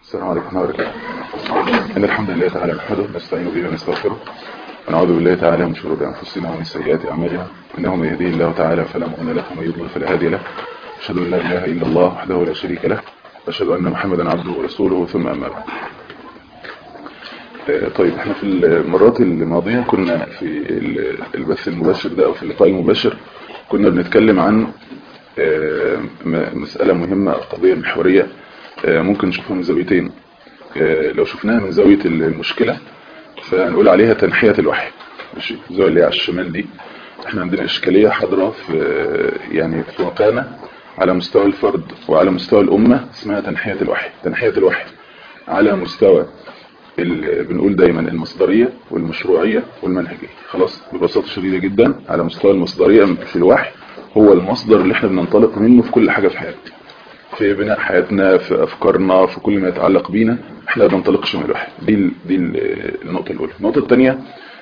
السلام عليكم ورحمة الله وبركاته إن الحمد لله تعالى نحمده ونستعين به ونستغفره ونعوذ بالله تعالى من شرور أنفسنا ومن سيئات أعمالنا إنه من يهديه الله تعالى فلا مؤمن له ومن يضلل فلا هادي له أشهد أن لا إله إلا الله وحده لا شريك له وأشهد أن محمدا عبده ورسوله ثم أما بعد طيب احنا في المرات الماضية كنا في البث المباشر ده أو في اللقاء المباشر كنا بنتكلم عن مسألة مهمة أو قضية محورية ممكن نشوفها من زاويتين لو شفناها من زاوية المشكلة فنقول عليها تنحية الوحي ماشي الزاوية اللي على الشمال دي احنا عندنا إشكالية حاضرة في يعني في واقعنا على مستوى الفرد وعلى مستوى الأمة اسمها تنحية الوحي تنحية الوحي على مستوى بنقول دايما المصدرية والمشروعية والمنهجية خلاص ببساطة شديدة جدا على مستوى المصدرية في الوحي هو المصدر اللي احنا بننطلق منه في كل حاجة في حياتنا في بناء حياتنا في أفكارنا في كل ما يتعلق بينا احنا ما بننطلقش من الوحي دي دي النقطة الأولى النقطة الثانية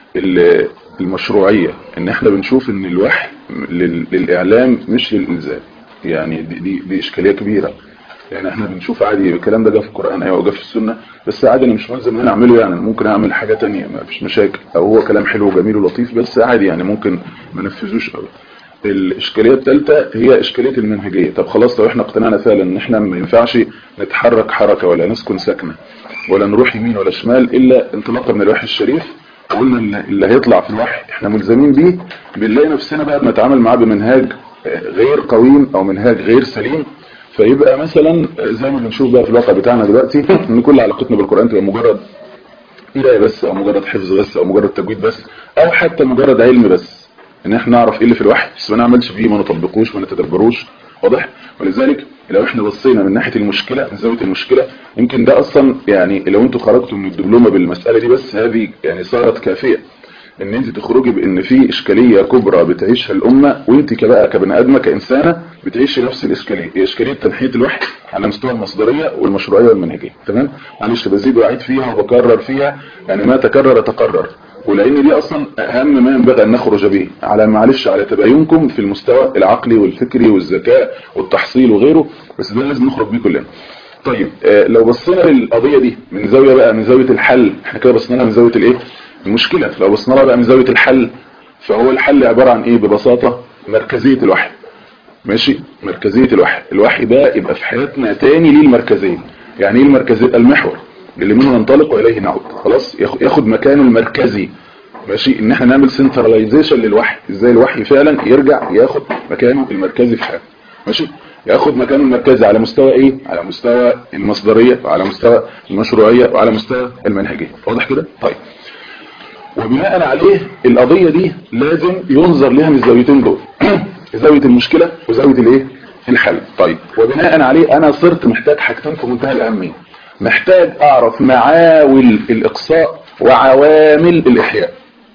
المشروعية ان احنا بنشوف ان الوحي للإعلام مش للإلزام يعني دي, دي, دي إشكالية كبيرة يعني احنا بنشوف عادي الكلام ده جه في القرآن ايوه جه في السنة بس عادي انا مش ملزم ان انا اعمله يعني ممكن اعمل حاجة تانية ما فيش مشاكل او هو كلام حلو وجميل ولطيف بس عادي يعني ممكن ما نفذوش قوي الاشكالية الثالثة هي اشكالية المنهجية طب خلاص لو احنا اقتنعنا فعلا ان احنا ما ينفعش نتحرك حركة ولا نسكن سكنة ولا نروح يمين ولا شمال الا انطلاقا من الوحي الشريف وقلنا اللي هيطلع في الوحي احنا ملزمين بيه بنلاقي نفسنا بقى بنتعامل معاه بمنهاج غير قويم او منهاج غير سليم فيبقى مثلا زي ما بنشوف بقى في الواقع بتاعنا دلوقتي ان كل علاقتنا بالقرآن تبقى مجرد قرايه بس او مجرد حفظ بس او مجرد تجويد بس او حتى مجرد علم بس ان احنا نعرف ايه اللي في الوحي بس ما نعملش فيه ما نطبقوش ما نتدبروش واضح ولذلك لو احنا بصينا من ناحيه المشكله من زاويه المشكله يمكن ده اصلا يعني لو انتوا خرجتوا من الدبلومه بالمساله دي بس هذه يعني صارت كافيه ان انت تخرجي بان في اشكاليه كبرى بتعيشها الامه وانت كبقى كبني ادمه كانسانه بتعيشي نفس الاشكاليه هي اشكاليه تنحيه الوحي على مستوى المصدريه والمشروعيه والمنهجيه تمام معلش بزيد واعيد فيها وبكرر فيها يعني ما تكرر تقرر ولان دي اصلا اهم ما ينبغي ان نخرج به على معلش على تباينكم في المستوى العقلي والفكري والذكاء والتحصيل وغيره بس ده لازم نخرج بيه كلنا طيب آه لو بصينا للقضيه دي من زاويه بقى من زاويه الحل احنا كده بصينا لها من زاويه الايه المشكله لو بصينا لها بقى من زاويه الحل فهو الحل عباره عن ايه ببساطه مركزيه الوحي ماشي مركزيه الوحي الوحي ده يبقى في حياتنا تاني ليه المركزيه يعني ايه المركزيه المحور اللي منه ننطلق واليه نعود خلاص ياخد مكانه المركزي ماشي ان احنا نعمل سنتراليزيشن للوحي ازاي الوحي فعلا يرجع ياخد مكانه المركزي في حياتنا ماشي ياخد مكانه المركزي على مستوى ايه على مستوى المصدريه وعلى مستوى المشروعيه وعلى مستوى المنهجيه واضح كده طيب وبناء عليه القضيه دي لازم ينظر لها من الزاويتين دول زاويه المشكله وزاويه الايه الحل طيب وبناء عليه انا صرت محتاج حاجتين في منتهى الاهميه محتاج اعرف معاول الاقصاء وعوامل الاحياء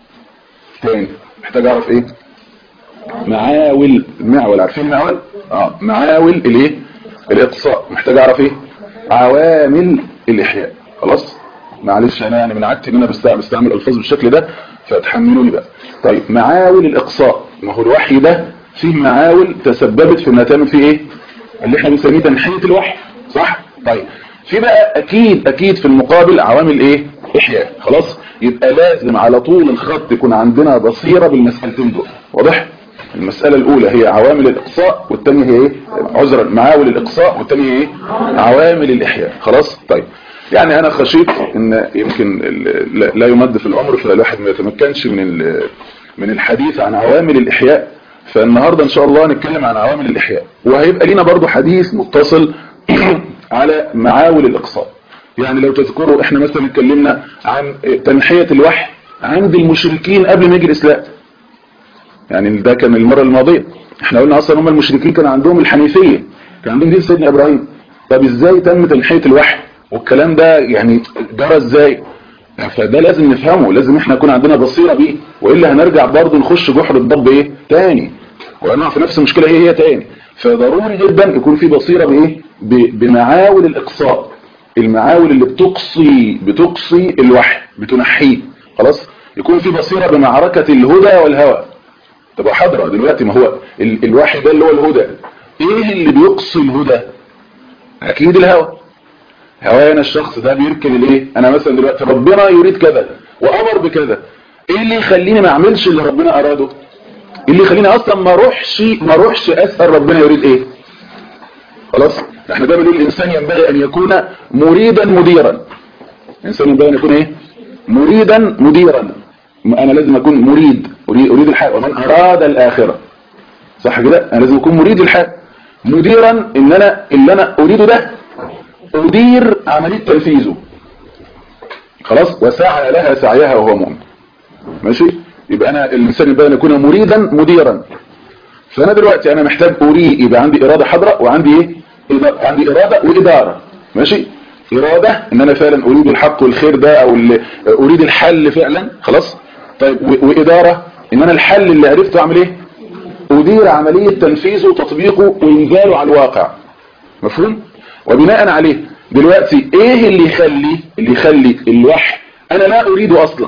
تاني محتاج اعرف ايه معاول المعول عارفين المعول اه معاول الايه الاقصاء محتاج اعرف ايه عوامل الاحياء خلاص معلش انا يعني من عادتي ان انا بستعمل بستعمل الفاظ بالشكل ده فتحملوني بقى طيب معاول الاقصاء ما هو الوحي ده فيه معاول تسببت في انها تعمل فيه ايه اللي احنا بنسميه تنحيه الوحي صح طيب في بقى اكيد اكيد في المقابل عوامل ايه احياء خلاص يبقى لازم على طول الخط يكون عندنا بصيرة بالمسألتين دول واضح المسألة الاولى هي عوامل الاقصاء والثانيه هي ايه عذرا معاول الاقصاء والثانيه ايه عوامل الاحياء خلاص طيب يعني انا خشيت ان يمكن لا يمد في العمر فالواحد ما يتمكنش من من الحديث عن عوامل الاحياء فالنهاردة ان شاء الله نتكلم عن عوامل الاحياء وهيبقى لينا برضو حديث متصل على معاول الاقصاء يعني لو تذكروا احنا مثلا اتكلمنا عن تنحية الوحي عند المشركين قبل ما يجي الاسلام يعني ده كان المرة الماضية احنا قلنا اصلا هم المشركين كان عندهم الحنيفية كان عندهم دين سيدنا ابراهيم طب ازاي تم تنحية الوحي والكلام ده يعني جرى ازاي فده لازم نفهمه لازم احنا يكون عندنا بصيرة بيه وإلا هنرجع برضه نخش جحر الضب ايه تاني ونقع في نفس المشكلة هي هي تاني فضروري جدا يكون في بصيرة بايه بمعاول الاقصاء المعاول اللي بتقصي بتقصي الوحي بتنحيه خلاص يكون في بصيرة بمعركة الهدى والهوى تبقى حاضرة دلوقتي ما هو ال الوحي ده اللي هو الهدى ايه اللي بيقصي الهدى اكيد الهوى هوايا انا الشخص ده بيركن الايه انا مثلا دلوقتي ربنا يريد كذا وامر بكذا ايه اللي يخليني ما اعملش اللي ربنا اراده ايه اللي يخليني اصلا ما اروحش ما اروحش اسال ربنا يريد ايه خلاص احنا دايما بنقول الانسان ينبغي ان يكون مريدا مديرا الانسان ينبغي ان يكون ايه مريدا مديرا انا لازم اكون مريد اريد, أريد الحياه ومن اراد الاخره صح كده انا لازم اكون مريد الحياه مديرا ان انا اللي انا اريده ده ادير عمليه تنفيذه خلاص وسعى لها سعيها وهو مؤمن ماشي يبقى انا الانسان ينبغي ان يكون مريدا مديرا فانا دلوقتي انا محتاج اريد يبقى عندي اراده حاضره وعندي ايه إدا- عندي اراده واداره ماشي اراده ان انا فعلا اريد الحق والخير ده او ال- اريد الحل فعلا خلاص طيب و- واداره ان انا الحل اللي عرفته اعمل ايه ادير عمليه تنفيذه وتطبيقه وانزاله على الواقع مفهوم وبناء عليه دلوقتي ايه اللي يخلي اللي يخلي الوحي انا لا اريده اصلا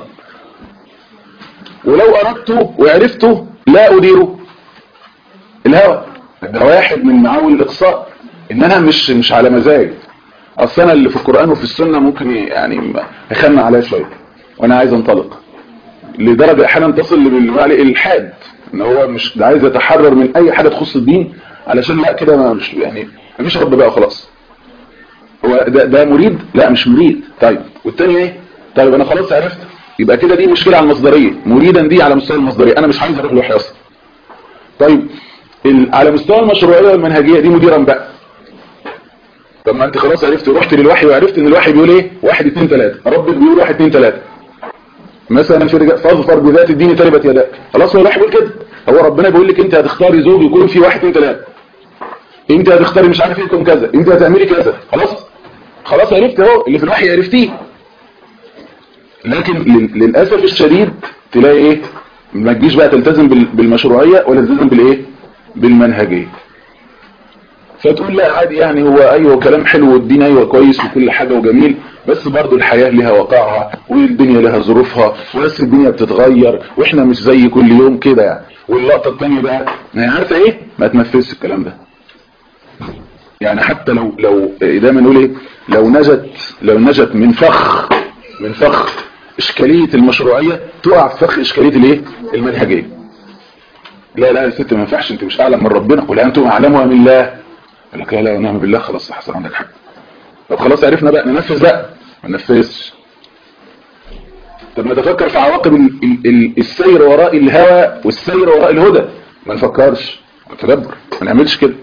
ولو اردته وعرفته لا اديره الهوى ده واحد من معاول الاقصاء ان انا مش مش على مزاج اصل انا اللي في القران وفي السنه ممكن يعني يخن عليا شويه وانا عايز انطلق لدرجه احيانا تصل اللي عليه الالحاد ان هو مش ده عايز يتحرر من اي حاجه تخص الدين علشان لا كده ما مش يعني مفيش رب بقى خلاص هو ده, ده مريد لا مش مريد طيب والتاني ايه طيب انا خلاص عرفت يبقى كده دي مشكله على المصدريه مريدا دي على مستوى المصدريه انا مش عايز اروح الوحي اصلا طيب ال- على مستوى المشروعيه والمنهجيه دي مديرا بقى طب ما انت خلاص عرفت رحت للوحي وعرفت ان الوحي بيقول ايه واحد اتنين تلاته ربك بيقول واحد اتنين تلاته مثلا في رجال فاظفر بذات الدين تربت يداك خلاص هو الوحي بيقول كده هو ربنا بيقول لك انت هتختاري زوج يكون فيه واحد اتنين تلاته انت هتختاري مش عارف ايه يكون كذا انت هتعملي كذا خلاص خلاص عرفت اهو اللي في الوحي عرفتيه لكن لل- للاسف الشديد تلاقي ايه ما تجيش بقى تلتزم بال- بالمشروعيه ولا تلتزم بالايه بالمنهجيه فتقول لا عادي يعني هو ايوه كلام حلو والدين ايوه كويس وكل حاجه وجميل بس برضو الحياه لها وقعها والدنيا لها ظروفها وناس الدنيا بتتغير واحنا مش زي كل يوم كده يعني واللقطه الثانيه بقى ما هي عارفه ايه ما تنفذش الكلام ده يعني حتى لو لو دايما نقول ايه لو نجت لو نجت من فخ من فخ اشكاليه المشروعيه تقع في فخ اشكاليه الايه المنهجيه لا لا يا ست ما ينفعش انت مش اعلم من ربنا قل انتم اعلموا من الله يقول لك لا لا ونعم بالله خلاص حصل عندك حق طب خلاص عرفنا بقى ننفذ بقى ما ننفذش طب نتفكر في عواقب ال ال ال السير وراء الهوى والسير وراء الهدى ما نفكرش نتدبر ما نعملش كده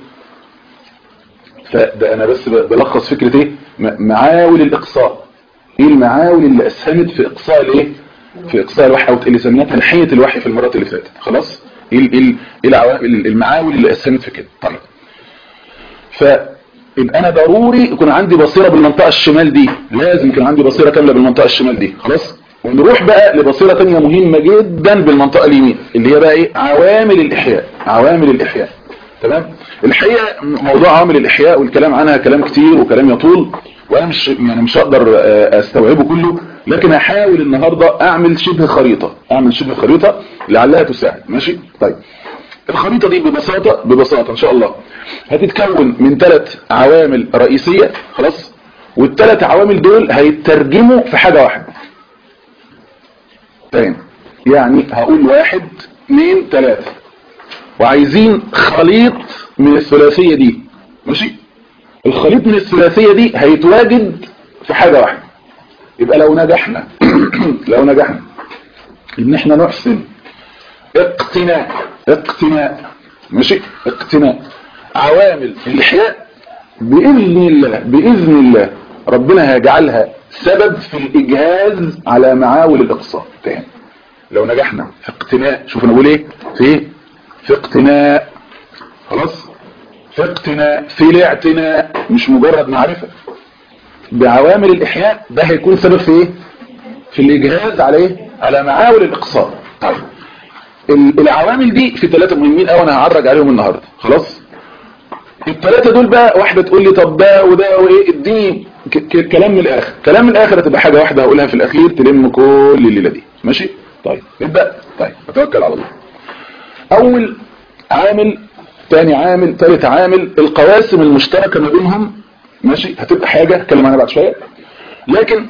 فده انا بس ب- بلخص فكرة ايه م- معاول الاقصاء ايه المعاول اللي اسهمت في اقصاء الايه في اقصاء الوحي او اللي سميناها تنحية الوحي في المرات اللي فاتت خلاص ايه ال- ال- ايه العوامل المعاول اللي اسهمت في كده طيب فيبقى انا ضروري يكون عندي بصيرة بالمنطقة الشمال دي لازم يكون عندي بصيرة كاملة بالمنطقة الشمال دي خلاص ونروح بقى لبصيرة تانية مهمة جدا بالمنطقة اليمين اللي هي بقى ايه عوامل الاحياء عوامل الاحياء تمام الحقيقة موضوع عوامل الاحياء والكلام عنها كلام كتير وكلام يطول وانا مش يعني مش هقدر آه، استوعبه كله لكن هحاول النهاردة اعمل شبه خريطة اعمل شبه خريطة لعلها تساعد ماشي طيب الخريطة دي ببساطة ببساطة ان شاء الله هتتكون من ثلاث عوامل رئيسية خلاص والثلاث عوامل دول هيترجموا في حاجة واحدة تاني يعني هقول واحد اثنين ثلاثة وعايزين خليط من الثلاثية دي ماشي الخليط من الثلاثية دي هيتواجد في حاجة واحدة يبقى لو نجحنا لو نجحنا ان احنا نحسن اقتناء اقتناء ماشي اقتناء عوامل الإحياء بإذن الله بإذن الله ربنا هيجعلها سبب في الإجهاز على معاول الإقصاء تاني لو نجحنا في اقتناء شوف انا بقول ايه في ايه في اقتناء خلاص في اقتناء في الاعتناء مش مجرد معرفة بعوامل الإحياء ده هيكون سبب في ايه في الإجهاز على ايه على معاول الإقصاء طيب ال- العوامل دي في ثلاثة مهمين قوي انا هعرج عليهم النهاردة خلاص الثلاثة دول بقى واحدة تقول لي طب ده وده وايه اديني ك- ك- كلام من الاخر كلام من الاخر هتبقى حاجة واحدة هقولها في الاخير تلم كل الليلة دي ماشي طيب نبدأ طيب اتوكل على الله اول عامل ثاني عامل ثالث عامل القواسم المشتركة ما بينهم ماشي هتبقى حاجة هتكلم عنها بعد شوية لكن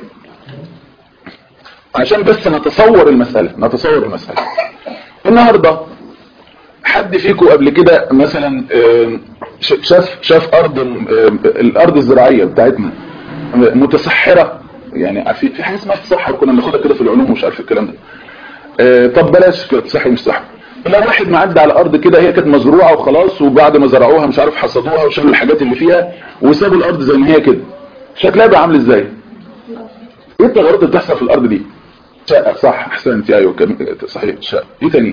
عشان بس نتصور المسألة نتصور المسألة النهاردة حد فيكم قبل كده مثلا آم، ش- شاف شاف ارض آم، الارض الزراعية بتاعتنا متسحرة يعني في في حاجة اسمها تصحر كنا بناخدها كده في العلوم ومش عارف الكلام ده آه، طب بلاش كده صحي مش صح لو واحد معدي على ارض كده هي كانت مزروعه وخلاص وبعد ما زرعوها مش عارف حصدوها وشالوا الحاجات اللي فيها وسابوا الارض زي ما هي كده شكلها بقى عامل ازاي ايه التغيرات اللي بتحصل في الارض دي شقه صح احسنتي ايوه كم... صحيح شقه ايه تاني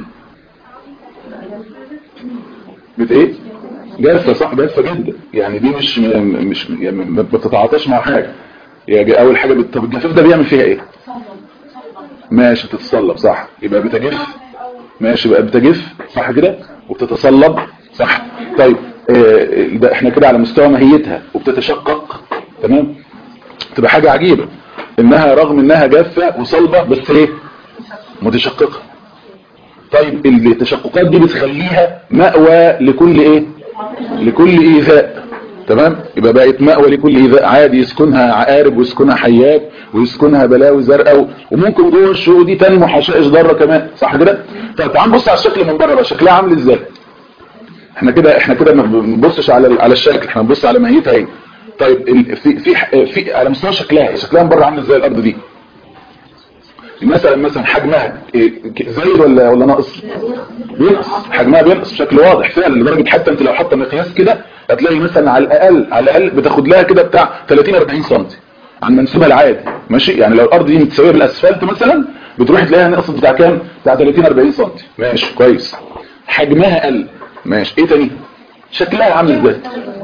بت ايه جافه صح جافه جدا يعني دي مش م- مش يعني ما بتتعاطاش مع حاجه يعني اول حاجه بت... طب الجفاف ده بيعمل فيها ايه ماشي تتصلب صح يبقى بتجف ماشي بقى بتجف صح كده وبتتصلب صح طيب آه، ده احنا كده على مستوى ماهيتها وبتتشقق تمام تبقى حاجة عجيبة انها رغم انها جافة وصلبة بس ايه متشققة طيب التشققات دي بتخليها مأوى لكل ايه لكل ايذاء تمام يبقى بقت مأوى لكل ايذاء عادي يسكنها عقارب ويسكنها حيات ويسكنها بلاوي زرقاء وممكن جوه الشقوق دي تنمو حشائش ضاره كمان صح كده طيب تعال نبص على الشكل من بره بقى شكلها عامل ازاي احنا كده احنا كده ما بنبصش على على الشكل احنا بنبص على ماهيتها ايه طيب ال- في في في على مستوى شكلها شكلها من بره عامل ازاي الارض دي مثلا مثلا حجمها إيه، زايد ولا ولا ناقص بينقص حجمها بينقص بشكل واضح فعلا لدرجه حتى انت لو حاطه مقياس كده هتلاقي مثلا على الاقل على الاقل بتاخد لها كده بتاع 30 40 سم عن منسوبها العادي ماشي يعني لو الارض دي متساويه بالاسفلت مثلا بتروح تلاقيها نقصت بتاع كام بتاع 30 40 سم ماشي كويس حجمها قل ماشي ايه تاني شكلها عامل ازاي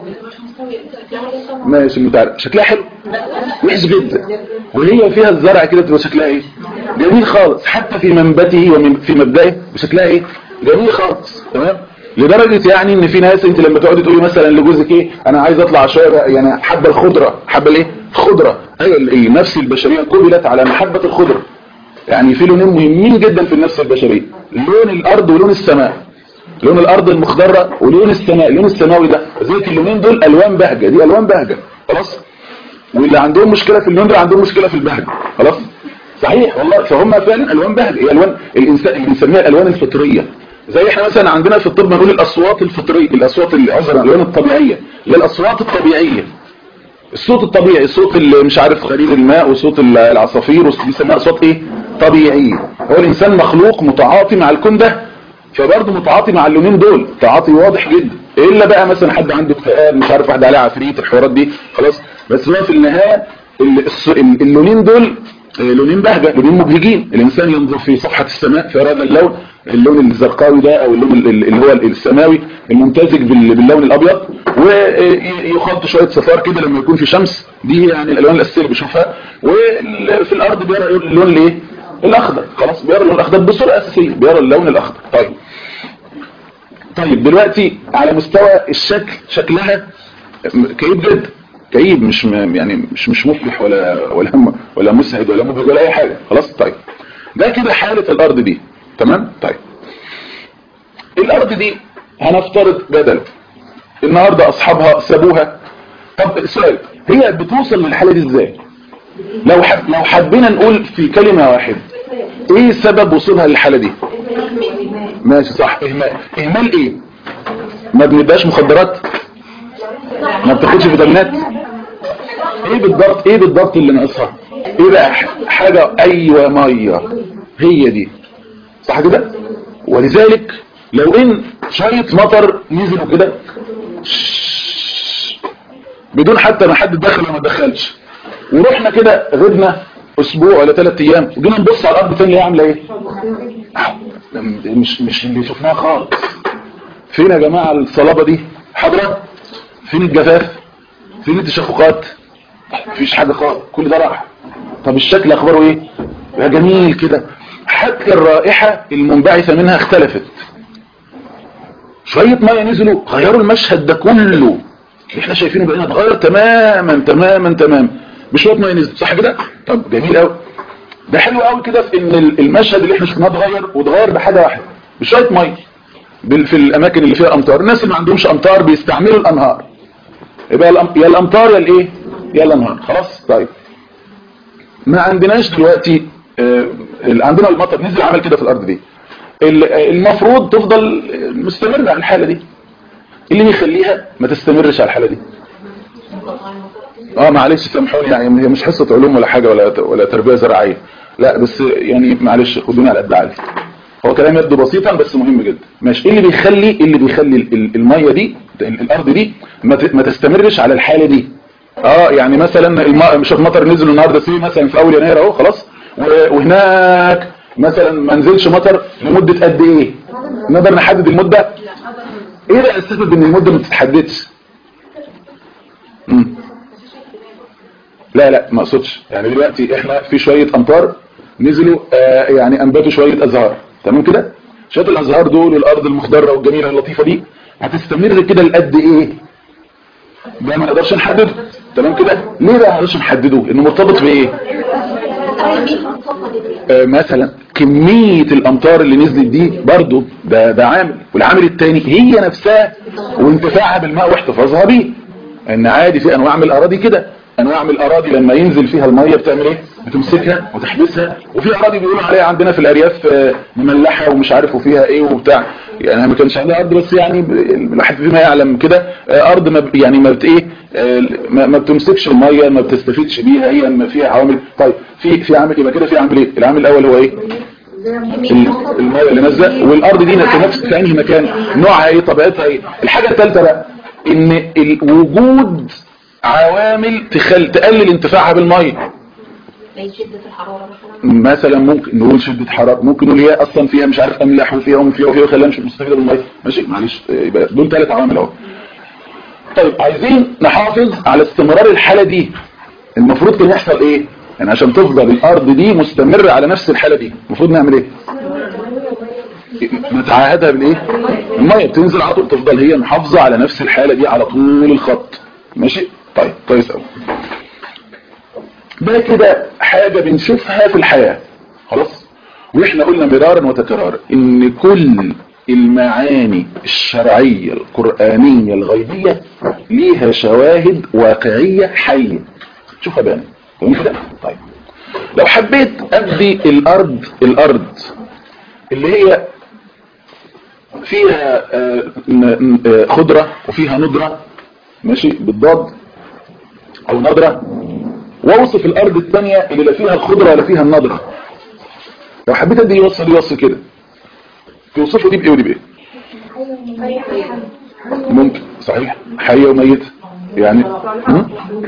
ماشي متعرف شكلها حلو وحش جدا وهي فيها الزرع كده بتبقى شكلها ايه جميل خالص حتى في منبته وفي مبدئه بشكلها ايه جميل خالص تمام لدرجة يعني ان في ناس انت لما تقعدي تقولي مثلا لجوزك ايه انا عايز اطلع شوية بقى، يعني حابة الخضرة حابة الايه الخضرة ايوه ال- النفس البشرية قبلت على محبة الخضرة يعني في لونين مهمين جدا في النفس البشرية لون الارض ولون السماء لون الارض المخضرة ولون السماء اللون السماوي ده زي اللونين دول الوان بهجة دي الوان بهجة خلاص واللي عندهم مشكلة في اللون دول عندهم مشكلة في البهجة خلاص صحيح والله فهم فعلا الوان بهجة هي الوان الانسان اللي بنسميها الالوان الفطرية زي احنا مثلا عندنا في الطب بنقول الاصوات الفطرية الاصوات اللي عذرا الالوان الطبيعية اللي هي الاصوات الطبيعية الصوت الطبيعي الصوت اللي مش عارف غليل الماء وصوت العصافير وصوت- بيسموها اصوات ايه طبيعية هو الانسان مخلوق متعاطي مع الكون ده فبرضه متعاطي مع اللونين دول تعاطي واضح جدا الا بقى مثلا حد عنده اكتئاب مش عارف واحد عليه عفريت الحوارات دي خلاص بس هو في النهايه ال- الس- ال- اللونين دول آه، لونين بهجه لونين مبهجين الانسان ينظر في صفحه السماء في هذا اللون اللون الزرقاوي ده او اللون ال- ال- اللي هو السماوي الممتزج بال- باللون الابيض ويخط شويه صفار كده لما يكون في شمس دي يعني الالوان الاساسيه اللي بيشوفها وفي الارض بيرى اللون الايه الاخضر خلاص بيرى اللون الاخضر بصوره اساسيه بيرى اللون الاخضر طيب طيب دلوقتي على مستوى الشكل شكلها كئيب جدا كئيب مش م- يعني مش مش مفلح ولا ولا م- ولا مسعد ولا مبهج ولا اي حاجه خلاص طيب ده كده حاله الارض دي تمام طيب الارض دي هنفترض بدل النهارده اصحابها سابوها طب سؤال هي بتوصل للحاله دي ازاي لو حب لو حبينا نقول في كلمه واحده ايه سبب وصولها للحاله دي ماشي صح اهمال اهمال ايه ما بنداش مخدرات ما بتاخدش فيتامينات ايه بالضبط ايه بالضبط اللي ناقصها ايه بقى حاجه ايوه ميه هي دي صح كده ولذلك لو ان شويه مطر نزلوا كده بدون حتى ما حد دخل وما دخلش ورحنا كده غبنا اسبوع ولا ثلاث ايام وجينا نبص على الارض تاني هي عامله ايه مش مش اللي شفناها خالص فين يا جماعه الصلابه دي حاضره فين الجفاف فين التشققات مفيش حاجه خالص كل ده راح طب الشكل اخباره ايه يا جميل كده حتى الرائحه المنبعثه منها اختلفت شويه ميه نزلوا غيروا المشهد ده كله اللي احنا شايفينه بقينا اتغير تماما تماما تماما بشويه ميه نزلت صح كده طب جميل قوي ده حلو قوي كده في ان المشهد اللي احنا شفناه اتغير واتغير بحاجه واحده بشويه ميه بال- في الاماكن اللي فيها امطار الناس اللي ما عندهمش امطار بيستعملوا الانهار يبقى الأم- يا الامطار يا الايه يا الانهار خلاص طيب ما عندناش دلوقتي آه، ال- عندنا المطر نزل عمل كده في الارض دي ال- المفروض تفضل مستمرة على الحالة دي اللي بيخليها ما تستمرش على الحالة دي اه معلش سامحوني يعني هي مش حصة علوم ولا حاجة ولا ولا تربية زراعية لا بس يعني معلش خدوني على قد عقلي هو كلام يبدو بسيطا بس مهم جدا ماشي ايه اللي بيخلي إيه اللي بيخلي ال- ال- المية دي ال- الارض دي ما ت- ما تستمرش على الحالة دي اه يعني مثلا الم- مش المطر نزل النهارده سي مثلا في اول يناير اهو خلاص و- وهناك مثلا ما نزلش مطر لمدة قد ايه نقدر نحدد المدة ايه بقى السبب ان المدة ما تتحددش مم. لا لا ما اقصدش يعني دلوقتي احنا في شوية امطار نزلوا آه يعني انبتوا شوية ازهار تمام كده شوية الازهار دول والارض المخضرة والجميلة اللطيفة دي هتستمر كده لقد ايه ده ما نقدرش نحدده تمام كده ليه بقى ما نقدرش نحدده انه مرتبط بايه آه مثلا كمية الامطار اللي نزلت دي برضو ده ده عامل والعامل التاني هي نفسها وانتفاعها بالماء واحتفاظها بيه ان عادي في انواع من الاراضي كده انواع من الاراضي لما ينزل فيها الميه بتعمل ايه بتمسكها وتحبسها وفي اراضي بيقولوا عليها عندنا في الارياف آه، مملحه ومش عارف وفيها ايه وبتاع يعني ما كانش عندها ارض بس يعني ب- الواحد فيما يعلم كده آه، ارض ما ب- يعني ما بت ايه آه، ما ما بتمسكش الميه ما بتستفيدش بيها هي ما فيها عوامل طيب في في عامل يبقى كده في عامل ايه العامل الاول هو ايه ال- الميه اللي نازله والارض دي في نفس في انهي مكان نوعها ايه طبيعتها ايه الحاجه الثالثه بقى ان الوجود عوامل تخل تقلل انتفاعها بالميه زي شدة الحرارة مثلا مثلا ممكن نقول شدة حرارة ممكن نقول هي اصلا فيها مش عارف املاح وفيها وفيها وفيها وخلاها مش مستفيدة بالميه ماشي معلش يبقى دول ثلاث عوامل اهو طيب عايزين نحافظ على استمرار الحالة دي المفروض كان يحصل ايه يعني عشان تفضل الارض دي مستمرة على نفس الحالة دي المفروض نعمل ايه نتعاهدها بالايه الميه بتنزل على طول تفضل هي محافظة على نفس الحالة دي على طول الخط ماشي طيب كويس قوي ده كده حاجة بنشوفها في الحياة خلاص واحنا قلنا مرارا وتكرارا ان كل المعاني الشرعية القرآنية الغيبية ليها شواهد واقعية حية شوفها بقى تمام كده طيب لو حبيت ابدي الارض الارض اللي هي فيها آه، ن- آه، خضرة وفيها نضرة ماشي بالضاد او نضرة واوصف الارض الثانية اللي لا فيها الخضرة ولا فيها النضرة لو حبيت ادي يوصل يوصل كده توصفه دي بايه ودي بايه ممكن صحيح حية وميتة يعني هم؟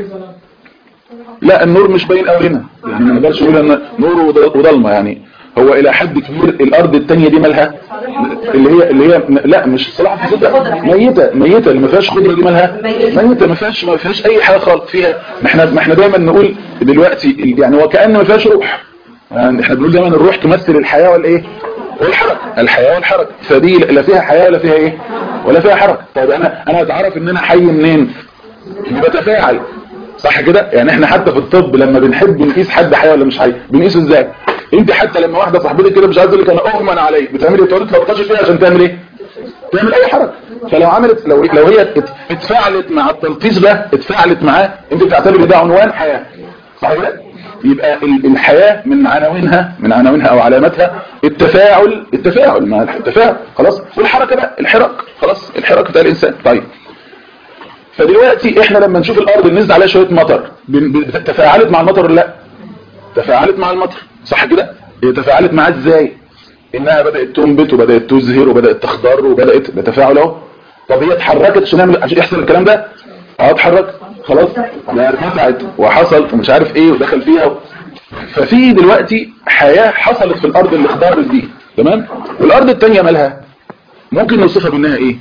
لا النور مش باين قوي هنا يعني ما نقدرش نقول ان نور وض- وضلمه يعني هو الى حد كبير الارض الثانيه دي مالها اللي هي اللي هي لا مش صلاح في صدق ميته ميته اللي ما فيهاش خضره دي مالها ميته ما فيهاش ما فيهاش اي حاجه خالص فيها ما احنا ما احنا دايما نقول دلوقتي يعني وكأن ما فيهاش روح يعني احنا بنقول دايما الروح تمثل الحياه والايه والحركه الحياه والحركه فدي لا فيها حياه ولا فيها ايه ولا فيها حركه طيب انا انا اتعرف ان انا حي منين بتفاعل صح كده يعني احنا حتى في الطب لما بنحب نقيس حد حي ولا مش حي بنقيسه ازاي انت حتى لما واحده صاحبتي كده مش عايز اقول لك انا اغمى عليك بتعملي ايه تقعدي تلطشي فيها عشان تعمل ايه تعمل اي حركه فلو عملت لو لو هي ات- اتفاعلت مع التلطيش ده اتفاعلت معاه انت بتعتبري ده عنوان حياه صح كده يبقى ال- الحياه من عناوينها من عناوينها او علاماتها التفاعل التفاعل مع التفاعل خلاص والحركه بقى الحراك خلاص الحراك بتاع الانسان طيب فدلوقتي احنا لما نشوف الارض اللي نزل عليها شويه مطر بن- بن- تفاعلت مع المطر ولا لا تفاعلت مع المطر صح كده هي تفاعلت معاه ازاي انها بدات تنبت وبدات تزهر وبدات تخضر وبدات بتفاعل اهو طب هي اتحركت عشان نعمل عشان يحصل الكلام ده اه اتحرك خلاص لا ارتفعت وحصل ومش عارف ايه ودخل فيها ففي دلوقتي حياه حصلت في الارض اللي اخضرت دي تمام والارض الثانيه مالها ممكن نوصفها بانها ايه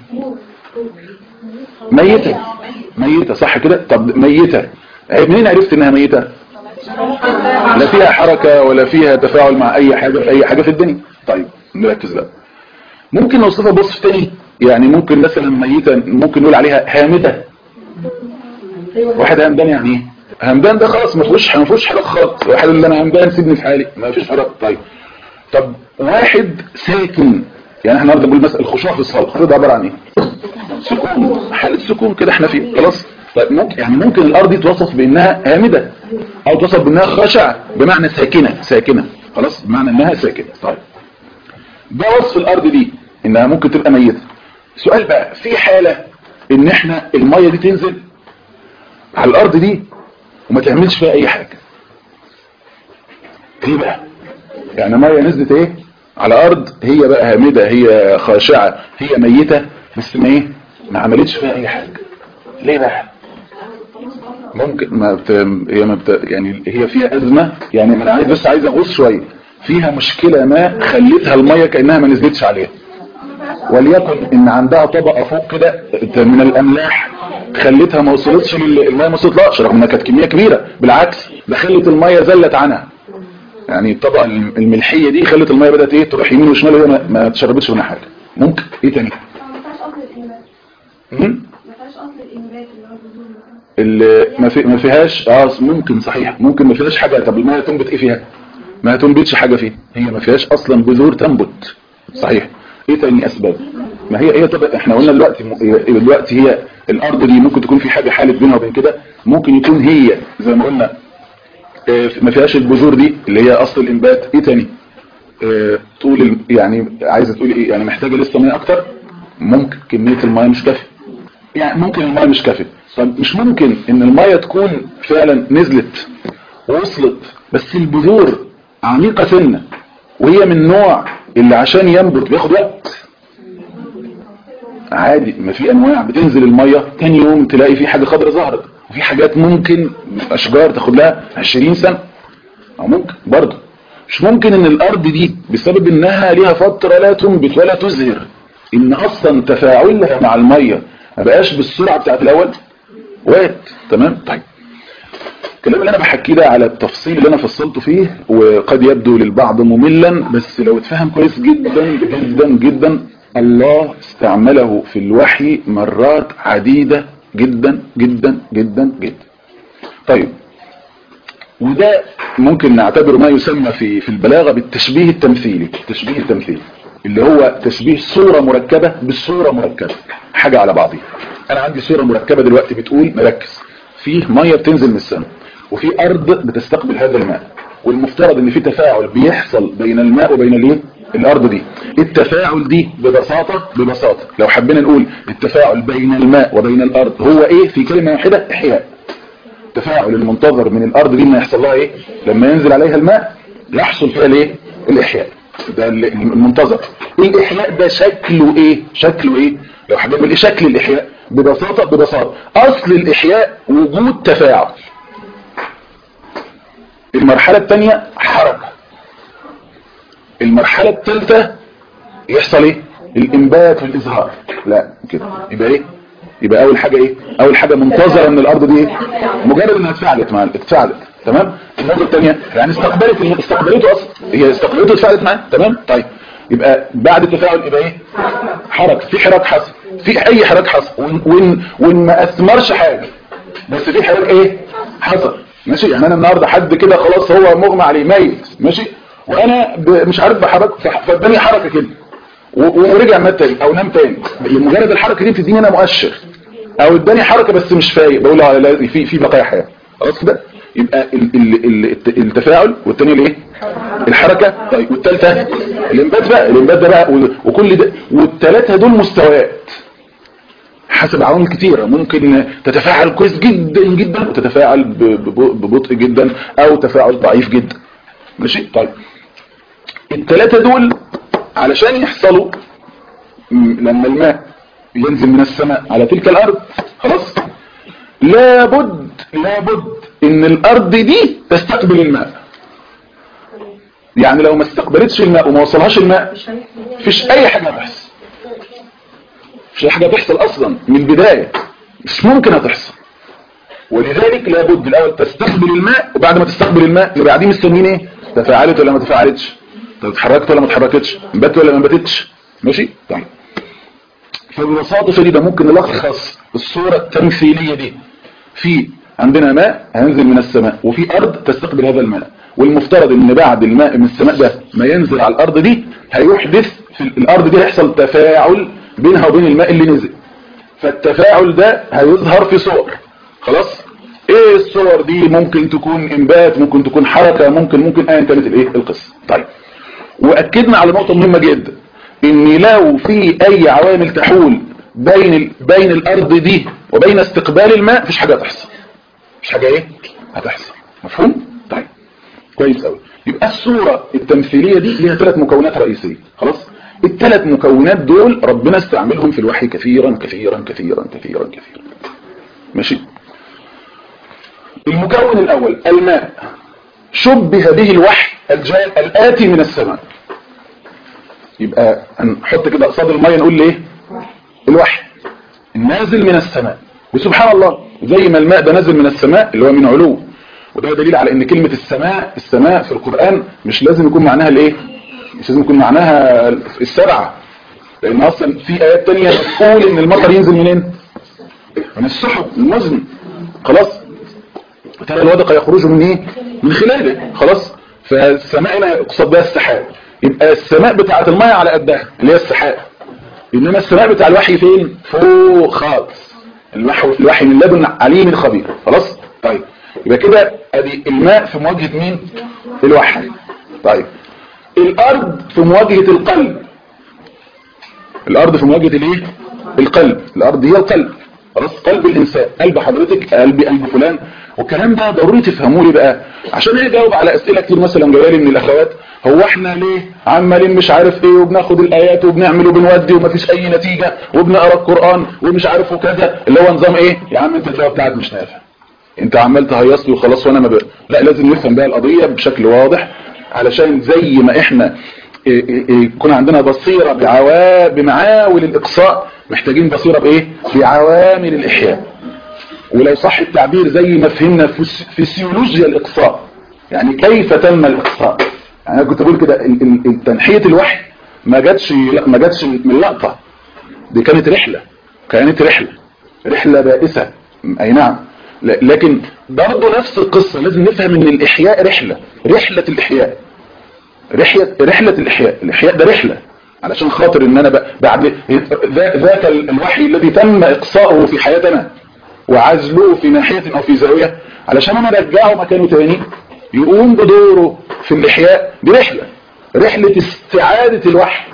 ميتة ميتة صح كده طب ميتة عيب منين عرفت انها ميتة لا فيها حركة ولا فيها تفاعل مع اي حاجة في اي حاجة في الدنيا طيب نركز بقى ممكن نوصفها بوصف تاني يعني ممكن مثلا ميتة ممكن نقول عليها هامدة واحد همدان يعني ايه همدان ده خلاص ما فيهوش ما فيهوش حركة خالص واحد اللي انا همدان سيبني في حالي ما فيش حركة طيب طب واحد ساكن يعني احنا النهارده بنقول مثلا الخشوع في الصلاه ده عباره عن ايه سكون حاله سكون كده احنا فيه خلاص طيب ممكن يعني ممكن الارض دي توصف بانها هامده او توصف بانها خاشعه بمعنى ساكنه ساكنه خلاص بمعنى انها ساكنه طيب ده وصف الارض دي انها ممكن تبقى ميته سؤال بقى في حاله ان احنا الميه دي تنزل على الارض دي وما تعملش فيها اي حاجه ايه بقى يعني ميه نزلت ايه على ارض هي بقى هامده هي خاشعه هي ميته بس ما ايه ما عملتش فيها اي حاجه ليه بقى ممكن ما بت... هي ما بت... يعني هي فيها ازمه يعني انا عايز بس عايز اغوص شويه فيها مشكله ما خلتها الميه كانها ما نزلتش عليها وليكن ان عندها طبقه فوق كده من الاملاح خلتها ما وصلتش لل- الميه ما وصلتلهاش رغم انها كانت كميه كبيره بالعكس ده خلت الميه زلت عنها يعني الطبقه الم- الملحيه دي خلت الميه بدات ايه تروح يمين وشمال وهي ما- ما تشربتش منها حاجه ممكن ايه تاني ما فيهاش اصل الانبات مم؟ ما فيهاش اصل الانبات اللي هو الجذور مثلا اللي ما, في ما فيهاش اه ممكن صحيح ممكن ما فيهاش حاجه طب الميه تنبت ايه فيها ما تنبتش حاجه فيها هي ما فيهاش اصلا جذور تنبت صحيح ايه تاني اسباب ما هي هي طب احنا قلنا دلوقتي هي- دلوقتي هي الارض دي ممكن تكون في حاجه حاله بينها وبين كده ممكن يكون هي زي ما قلنا آه، ما فيهاش الجذور دي اللي هي اصل الانبات ايه تاني آه، طول ال- يعني عايزه تقولي ايه يعني محتاجه لسه ميه اكتر ممكن كميه الميه مش كافيه يعني ممكن الميه مش كافيه طب مش ممكن ان الميه تكون فعلا نزلت ووصلت بس البذور عميقه سنه وهي من نوع اللي عشان ينبت بياخد وقت عادي ما في انواع بتنزل الميه تاني يوم تلاقي في حاجه خضراء ظهرت وفي حاجات ممكن اشجار تاخد لها 20 سنه او ممكن برضه مش ممكن ان الارض دي بسبب انها ليها فتره لا تنبت ولا تزهر ان اصلا تفاعلها مع الميه ما بقاش بالسرعه بتاعت الاول وقت تمام طيب الكلام اللي انا بحكيه ده على التفصيل اللي انا فصلته فيه وقد يبدو للبعض مملا بس لو اتفهم كويس جدا جدا جدا الله استعمله في الوحي مرات عديدة جدا جدا جدا جدا طيب وده ممكن نعتبره ما يسمى في في البلاغة بالتشبيه التمثيلي التشبيه التمثيلي اللي هو تشبيه صورة مركبة بالصورة مركبة حاجة على بعضها انا عندي صورة مركبة دلوقتي بتقول مركز فيه مية بتنزل من السماء وفي ارض بتستقبل هذا الماء والمفترض ان في تفاعل بيحصل بين الماء وبين الايه الارض دي التفاعل دي ببساطة ببساطة لو حبينا نقول التفاعل بين الماء وبين الارض هو ايه في كلمة واحدة احياء التفاعل المنتظر من الارض دي ما يحصل لها ايه لما ينزل عليها الماء يحصل فيها الايه الاحياء ده المنتظر الاحياء ده شكله ايه شكله ايه لو حبينا نقول ايه شكل الاحياء ببساطة ببساطة اصل الاحياء وجود تفاعل المرحلة الثانية حركة المرحلة الثالثة يحصل ايه الانبات والازهار لا كده يبقى ايه يبقى اول حاجة ايه اول حاجة منتظرة من الارض دي ايه مجرد انها اتفعلت مع اتفعلت تمام النقطة الثانية يعني استقبلت استقبلته اصلا هي استقبلته اتفعلت معاه تمام طيب يبقى بعد التفاعل يبقى ايه حركة في حراك حصل في اي حراك حصل وان, وإن, وإن ما اثمرش حاجة بس في حراك ايه حصل ماشي يعني انا النهارده حد كده خلاص هو مغمى عليه ميت ماشي وانا ب- مش عارف بحرك فاداني حركه كده و- ورجع مات تاني او نام تاني مجرد الحركه دي بتديني انا مؤشر او اداني حركه بس مش فايق بقول لا لا في في بقايا حياه خلاص كده يبقى ال ال ال الت- التفاعل والتاني الايه الحركه طيب والثالثه الانبات بقى الانبات ده بقى و- وكل ده والثلاثه دول مستويات حسب عوامل كتيرة ممكن تتفاعل كويس جدا جدا وتتفاعل ب- ب- ببطء جدا او تفاعل ضعيف جدا ماشي طيب الثلاثة دول علشان يحصلوا م- لما الماء ينزل من السماء على تلك الارض خلاص لابد لابد ان الارض دي تستقبل الماء يعني لو ما استقبلتش الماء وما وصلهاش الماء مفيش اي حاجة بس مش حاجة تحصل اصلا من البداية مش ممكن هتحصل ولذلك لابد الاول تستقبل الماء وبعد ما تستقبل الماء نبقى قاعدين مستنيين ايه تفاعلت ولا ما تفاعلتش طب اتحركت ولا ما اتحركتش انبت ولا ما انبتتش ماشي طيب فببساطة شديدة ممكن نلخص الصورة التمثيلية دي في عندنا ماء هينزل من السماء وفي ارض تستقبل هذا الماء والمفترض ان بعد الماء من السماء ده ما ينزل على الارض دي هيحدث في الارض دي هيحصل تفاعل بينها وبين الماء اللي نزل فالتفاعل ده هيظهر في صور خلاص ايه الصور دي ممكن تكون انبات ممكن تكون حركة ممكن ممكن ايا كانت الايه القصة طيب واكدنا على نقطة مهمة جدا ان لو في اي عوامل تحول بين ال... بين الارض دي وبين استقبال الماء مفيش حاجة هتحصل مفيش حاجة ايه هتحصل مفهوم طيب كويس قوي يبقى الصورة التمثيلية دي ليها ثلاث مكونات رئيسية خلاص الثلاث مكونات دول ربنا استعملهم في الوحي كثيرا كثيرا كثيرا كثيرا كثيرا ماشي المكون الأول الماء شبه به الوحي الجاء الآتي من السماء يبقى نحط كده قصاد المية نقول ليه الوحي النازل من السماء وسبحان الله زي ما الماء ده نازل من السماء اللي هو من علو وده دليل على ان كلمة السماء السماء في القرآن مش لازم يكون معناها الايه مش لازم يكون معناها السبعة لان اصلا في ايات تانية بتقول ان المطر ينزل منين من السحب المزن خلاص وترى الودق يخرج من ايه من خلاله خلاص فالسماء هنا يقصد بها السحاب يبقى السماء بتاعت المية على قدها اللي هي السحاب انما السماء بتاع الوحي فين فوق خالص الوحي, الوحي من لدن عليم خبير خلاص طيب يبقى كده ادي الماء في مواجهة مين الوحي طيب الارض في مواجهة القلب الارض في مواجهة الايه القلب الارض هي القلب خلاص قلب الانسان قلب حضرتك قلبي قلب فلان والكلام ده ضروري تفهموه لي بقى عشان يجاوب على اسئله كتير مثلا جايه لي من الاخوات هو احنا ليه عمالين مش عارف ايه وبناخد الايات وبنعمل وبنودي ومفيش اي نتيجه وبنقرا القران ومش عارف وكذا اللي هو نظام ايه يا عم انت الجواب بتاعك مش نافع انت عمال تهيص لي وخلاص وانا ما ب... لا لازم نفهم بقى القضيه بشكل واضح علشان زي ما احنا يكون عندنا بصيره بعوا... بمعاول الاقصاء محتاجين بصيره بايه بعوامل الاحياء ولو صح التعبير زي ما فهمنا فسيولوجيا الاقصاء يعني كيف تم الاقصاء يعني انا كنت بقول كده تنحيه الوحي ما جاتش ما جاتش من لقطه دي كانت رحله كانت رحله رحله بائسه اي نعم لكن برضه نفس القصه لازم نفهم ان الاحياء رحله رحله الاحياء رحله رحله الاحياء الاحياء ده رحله علشان خاطر ان انا بعد ذاك الوحي الذي تم اقصاؤه في حياتنا وعزله في ناحية او في زاوية علشان انا ارجعه مكانه تاني يقوم بدوره في الاحياء برحلة رحلة استعادة الوحي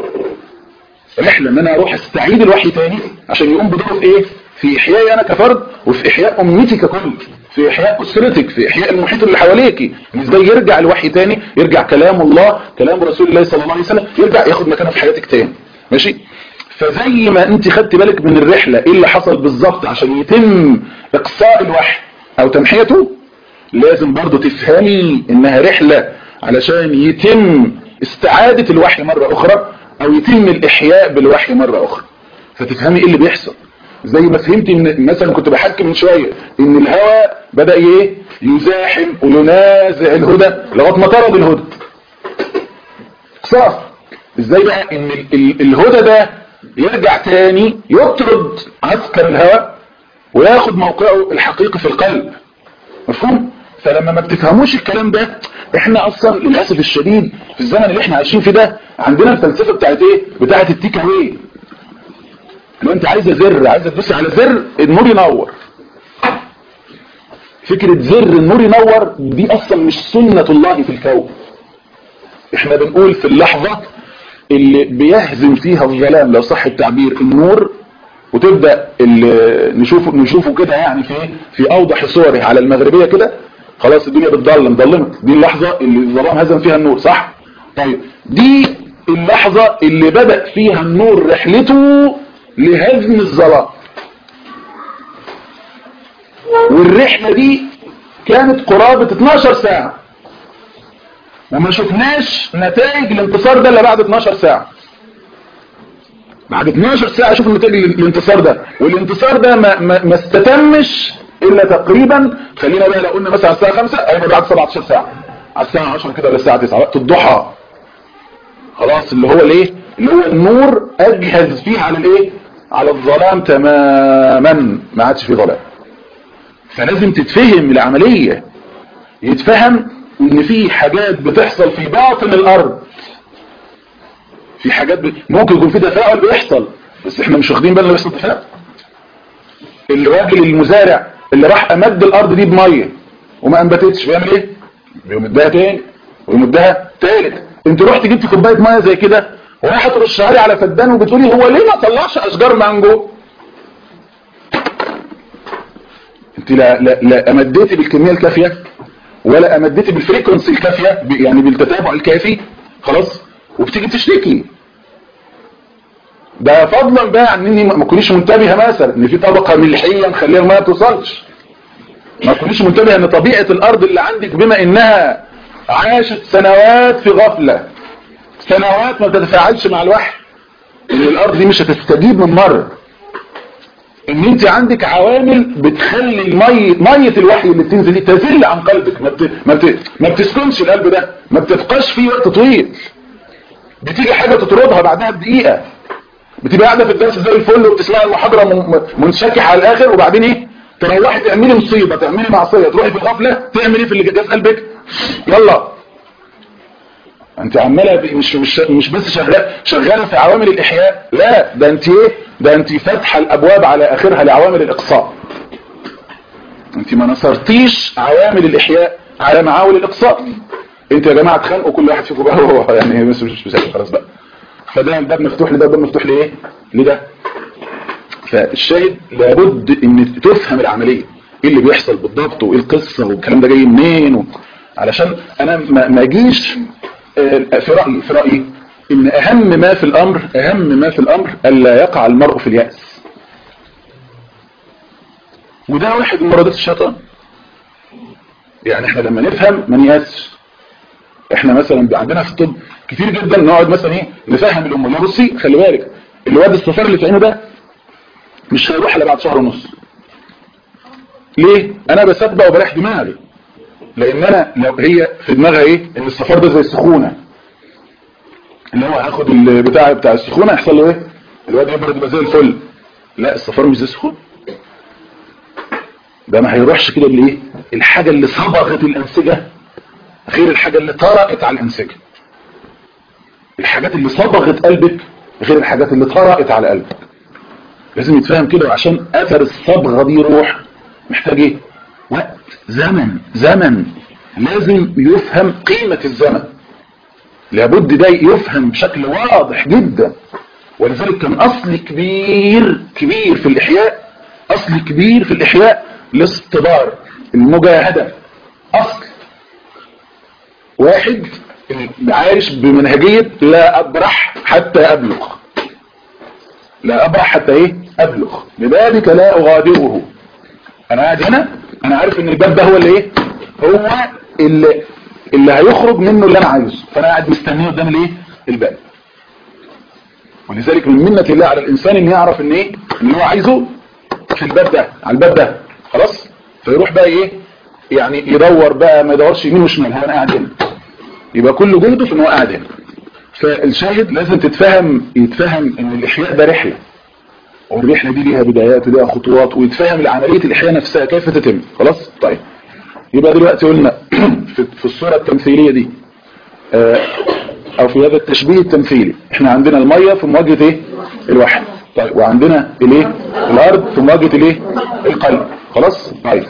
رحلة ان انا اروح استعيد الوحي تاني عشان يقوم بدوره في ايه في احيائي انا كفرد وفي احياء امتي ككل في احياء اسرتك في احياء المحيط اللي حواليك ازاي يرجع الوحي تاني يرجع كلام الله كلام رسول الله صلى الله عليه وسلم يرجع ياخد مكانه في حياتك تاني ماشي فزي ما انت خدت بالك من الرحلة ايه اللي حصل بالظبط عشان يتم اقصاء الوحي او تمحيته لازم برضو تفهمي انها رحلة علشان يتم استعادة الوحي مرة اخرى او يتم الاحياء بالوحي مرة اخرى فتفهمي ايه اللي بيحصل زي ما فهمت ان مثلا كنت بحكي من شوية ان الهواء بدأ ايه يزاحم وينازع الهدى لغايه ما طرد الهدى صح ازاي بقى ان الهدى ده يرجع تاني يطرد عسكر الهواء وياخد موقعه الحقيقي في القلب مفهوم فلما ما بتفهموش الكلام ده احنا اصلا للاسف الشديد في الزمن اللي احنا عايشين فيه ده عندنا الفلسفه بتاعت ايه بتاعت التيك اواي لو انت عايزه زر عايزه تدوسي على زر النور ينور فكره زر النور ينور دي اصلا مش سنه الله في الكون احنا بنقول في اللحظه اللي بيهزم فيها الظلام لو صح التعبير النور وتبدأ نشوفه نشوفه كده يعني في في اوضح صوره على المغربية كده خلاص الدنيا بتضلم ضلمت دي اللحظة اللي الظلام هزم فيها النور صح طيب دي اللحظة اللي بدأ فيها النور رحلته لهزم الظلام والرحلة دي كانت قرابة 12 ساعة وما شفناش نتائج الانتصار ده الا بعد 12 ساعة بعد 12 ساعة شوف نتائج الانتصار ده والانتصار ده ما, ما, ما استتمش الا تقريبا خلينا بقى لو قلنا مثلا على الساعة 5 ايوه بعد 17 ساعة على الساعة 10 كده ولا الساعة 9 وقت الضحى خلاص اللي هو الايه اللي هو النور اجهز فيه على الايه على الظلام تماما ما عادش فيه ظلام فلازم تتفهم العملية يتفهم ان في حاجات بتحصل في باطن الارض في حاجات ب... ممكن يكون في تفاعل بيحصل بس احنا مش واخدين بالنا بيحصل تفاعل الراجل المزارع اللي راح امد الارض دي بميه وما انبتتش بيعمل ايه بيمدها تاني ويمدها تالت انت رحت جبت كوبايه ميه زي كده وراح ترشها لي على فدان وبتقولي هو ليه ما طلعش اشجار مانجو انت لا لا لا امديتي بالكميه الكافيه ولا امديتي بالفريكونسي الكافيه ب- يعني بالتتابع الكافي خلاص وبتيجي تشتكي ده فضلا بقى عن اني ما كنتش منتبهه مثلا ان في طبقه ملحيه مخليه الميه ما توصلش ما كنتش منتبهه ان طبيعه الارض اللي عندك بما انها عاشت سنوات في غفله سنوات ما بتتفاعلش مع الوحي ان الارض دي مش هتستجيب من مره ان انت عندك عوامل بتخلي المي ميه الوحي اللي بتنزل دي تزل عن قلبك ما بت... ما, بت... ما بتسكنش القلب ده ما بتبقاش فيه وقت طويل بتيجي حاجه تطردها بعدها بدقيقه بتبقى قاعده في الدرس زي الفل وبتسمعي المحاضره من- منشكحه على الاخر وبعدين ايه تروحي تعملي مصيبه تعملي معصيه تروحي في غفله تعملي ايه في اللي جه في قلبك يلا انت عماله ب- مش مش مش بس شغاله شغاله في عوامل الاحياء لا ده انت ايه ده انت فاتحه الابواب على اخرها لعوامل الاقصاء انت ما نصرتيش عوامل الاحياء على معاول الاقصاء انت يا جماعه اتخانقوا كل واحد فيكم بقى هو يعني بس مش مش خلاص بقى فده الباب مفتوح لده الباب مفتوح لايه لده فالشاهد لابد ان تفهم العمليه ايه اللي بيحصل بالضبط وايه القصه والكلام ده جاي منين و... علشان انا ما ما اجيش آه، في رايي في رايي ان اهم ما في الامر اهم ما في الامر الا يقع المرء في الياس وده واحد من مرادات الشيطان يعني احنا لما نفهم ما نيأسش احنا مثلا عندنا في الطب كتير جدا نقعد مثلا ايه نفهم الام لا بصي خلي بالك الواد الصفار اللي في عينه ده مش هيروح الا بعد شهر ونص ليه انا بسبق وبريح دماغي لان انا لو هي في دماغها ايه ان الصفار ده زي السخونه اللي هو هاخد البتاع بتاع السخونه يحصل له ايه الواد يبرد يبقى زي الفل لا الصفار مش زي السخونه ده ما هيروحش كده بالايه الحاجه اللي صبغت الانسجه غير الحاجه اللي طرقت على الانسجه الحاجات اللي صبغت قلبك غير الحاجات اللي طرقت على قلبك لازم يتفهم كده وعشان اثر الصبغه دي يروح محتاج ايه وقت زمن زمن لازم يفهم قيمة الزمن لابد ده يفهم بشكل واضح جدا ولذلك كان اصل كبير كبير في الاحياء اصل كبير في الاحياء الاصطبار المجاهدة اصل واحد عايش بمنهجية لا ابرح حتى ابلغ لا ابرح حتى ايه ابلغ لذلك لا اغادره انا قاعد هنا انا عارف ان الباب ده هو اللي ايه هو اللي اللي هيخرج منه اللي انا عايزه فانا قاعد مستنيه قدام الايه الباب ولذلك من منة الله على الانسان ان يعرف ان ايه اللي هو عايزه في الباب ده على الباب ده خلاص فيروح بقى ايه يعني يدور بقى ما يدورش يمين وشمال هو انا قاعد هنا يبقى كل جهده في ان هو قاعد هنا فالشاهد لازم تتفهم يتفهم ان الاحياء ده رحله والرحلة دي ليها بدايات وليها خطوات ويتفهم العملية الإحياء نفسها كيف تتم خلاص طيب يبقى دلوقتي قلنا في, في الصورة التمثيلية دي آه، أو في هذا التشبيه التمثيلي احنا عندنا المية في مواجهة ايه الوحي طيب وعندنا الايه الأرض في مواجهة الايه القلب خلاص طيب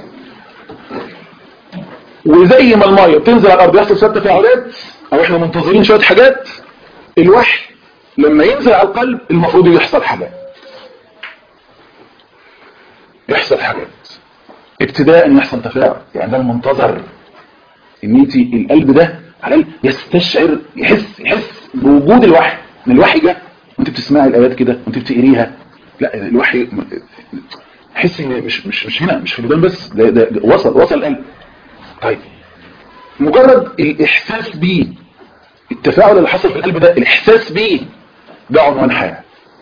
وزي ما المية بتنزل على الأرض يحصل شوية تفاعلات أو احنا منتظرين شوية حاجات الوحي لما ينزل على القلب المفروض يحصل حاجات يحصل حاجات ابتداء يحصل تفاعل يعني ده المنتظر ان انت القلب ده على الأقل يستشعر يحس يحس بوجود الوحي ان الوحي جه وانت بتسمعي الايات كده وانت بتقريها لا الوحي حس ان مش مش مش هنا مش في الودان بس ده, ده, ده وصل وصل القلب طيب مجرد الاحساس بيه التفاعل اللي حصل في القلب ده الاحساس بيه ده عنوان حياه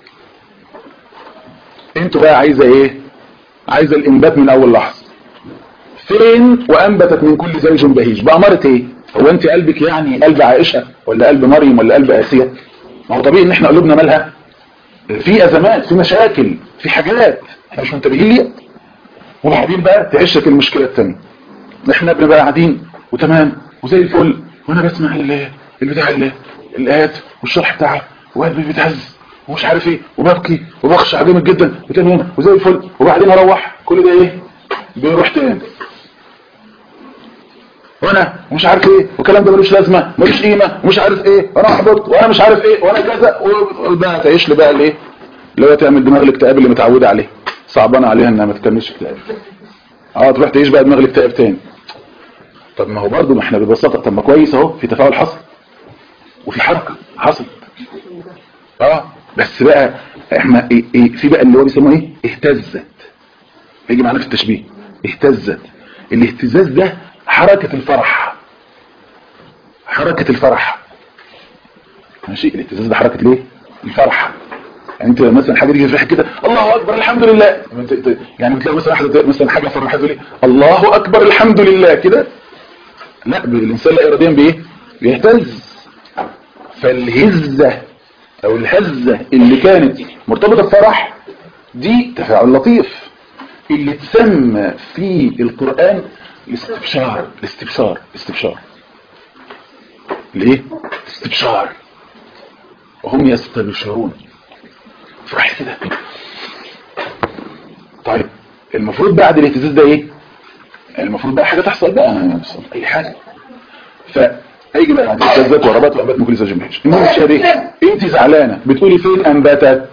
انتوا بقى عايزه ايه عايزه الانبات من اول لحظه فين وانبتت من كل زوج بهيج بأمارة ايه هو انت قلبك يعني قلب عائشة ولا قلب مريم ولا قلب آسية ما هو طبيعي ان احنا قلوبنا مالها في ازمات في مشاكل في حاجات احنا مش منتبهين ليها وبعدين بقى تعيشك المشكلة الثانية احنا بنبقى قاعدين وتمام وزي الفل وانا بسمع ال- البتاع ال- الايات والشرح بتاعها وقلبي بيتهز ومش عارف ايه وببكي وبخشع جامد جدا وتمام وزي الفل وبعدين اروح كل ده ايه بيروح تاني وانا مش عارف ايه والكلام ده ملوش لازمه ملوش قيمه ومش عارف ايه وانا احبط وانا مش عارف ايه وانا كذا وبقى تعيش لي بقى الايه اللي هو تعمل دماغ الاكتئاب اللي متعوده عليه صعبانه عليها انها ما تكملش اكتئاب اه تروح تعيش بقى دماغ الاكتئاب تاني طب ما هو برضه ما احنا ببساطه طب ما كويس اهو في تفاعل حصل وفي حركه حصلت اه بس بقى احنا إيه إيه في بقى اللي هو بيسموه ايه اهتزت يجي معانا في التشبيه اهتزت الاهتزاز ده حركة الفرح حركة الفرح ماشي الاهتزاز ده حركة ليه الفرح يعني انت مثلا حاجه تيجي تفرح كده الله اكبر الحمد لله انت- انت- يعني بتلاقي مثلا واحده مثلا حاجه فرحت تقول ايه الله اكبر الحمد لله كده لا الانسان لا اراديا بايه بيهتز فالهزه او الهزه اللي كانت مرتبطه بفرح دي تفاعل لطيف اللي تسمى في القرآن الاستبشار الاستبشار الاستبشار ليه استبشار وهم يستبشرون فرح كده طيب المفروض بعد الاهتزاز ده ايه المفروض بقى حاجه تحصل بقى أنا يحصل اي حاجه فهيجي بقى بعد الاهتزازات وربات وانبات من كل زوج بهش المهم الشريك انت زعلانه بتقولي فين انباتت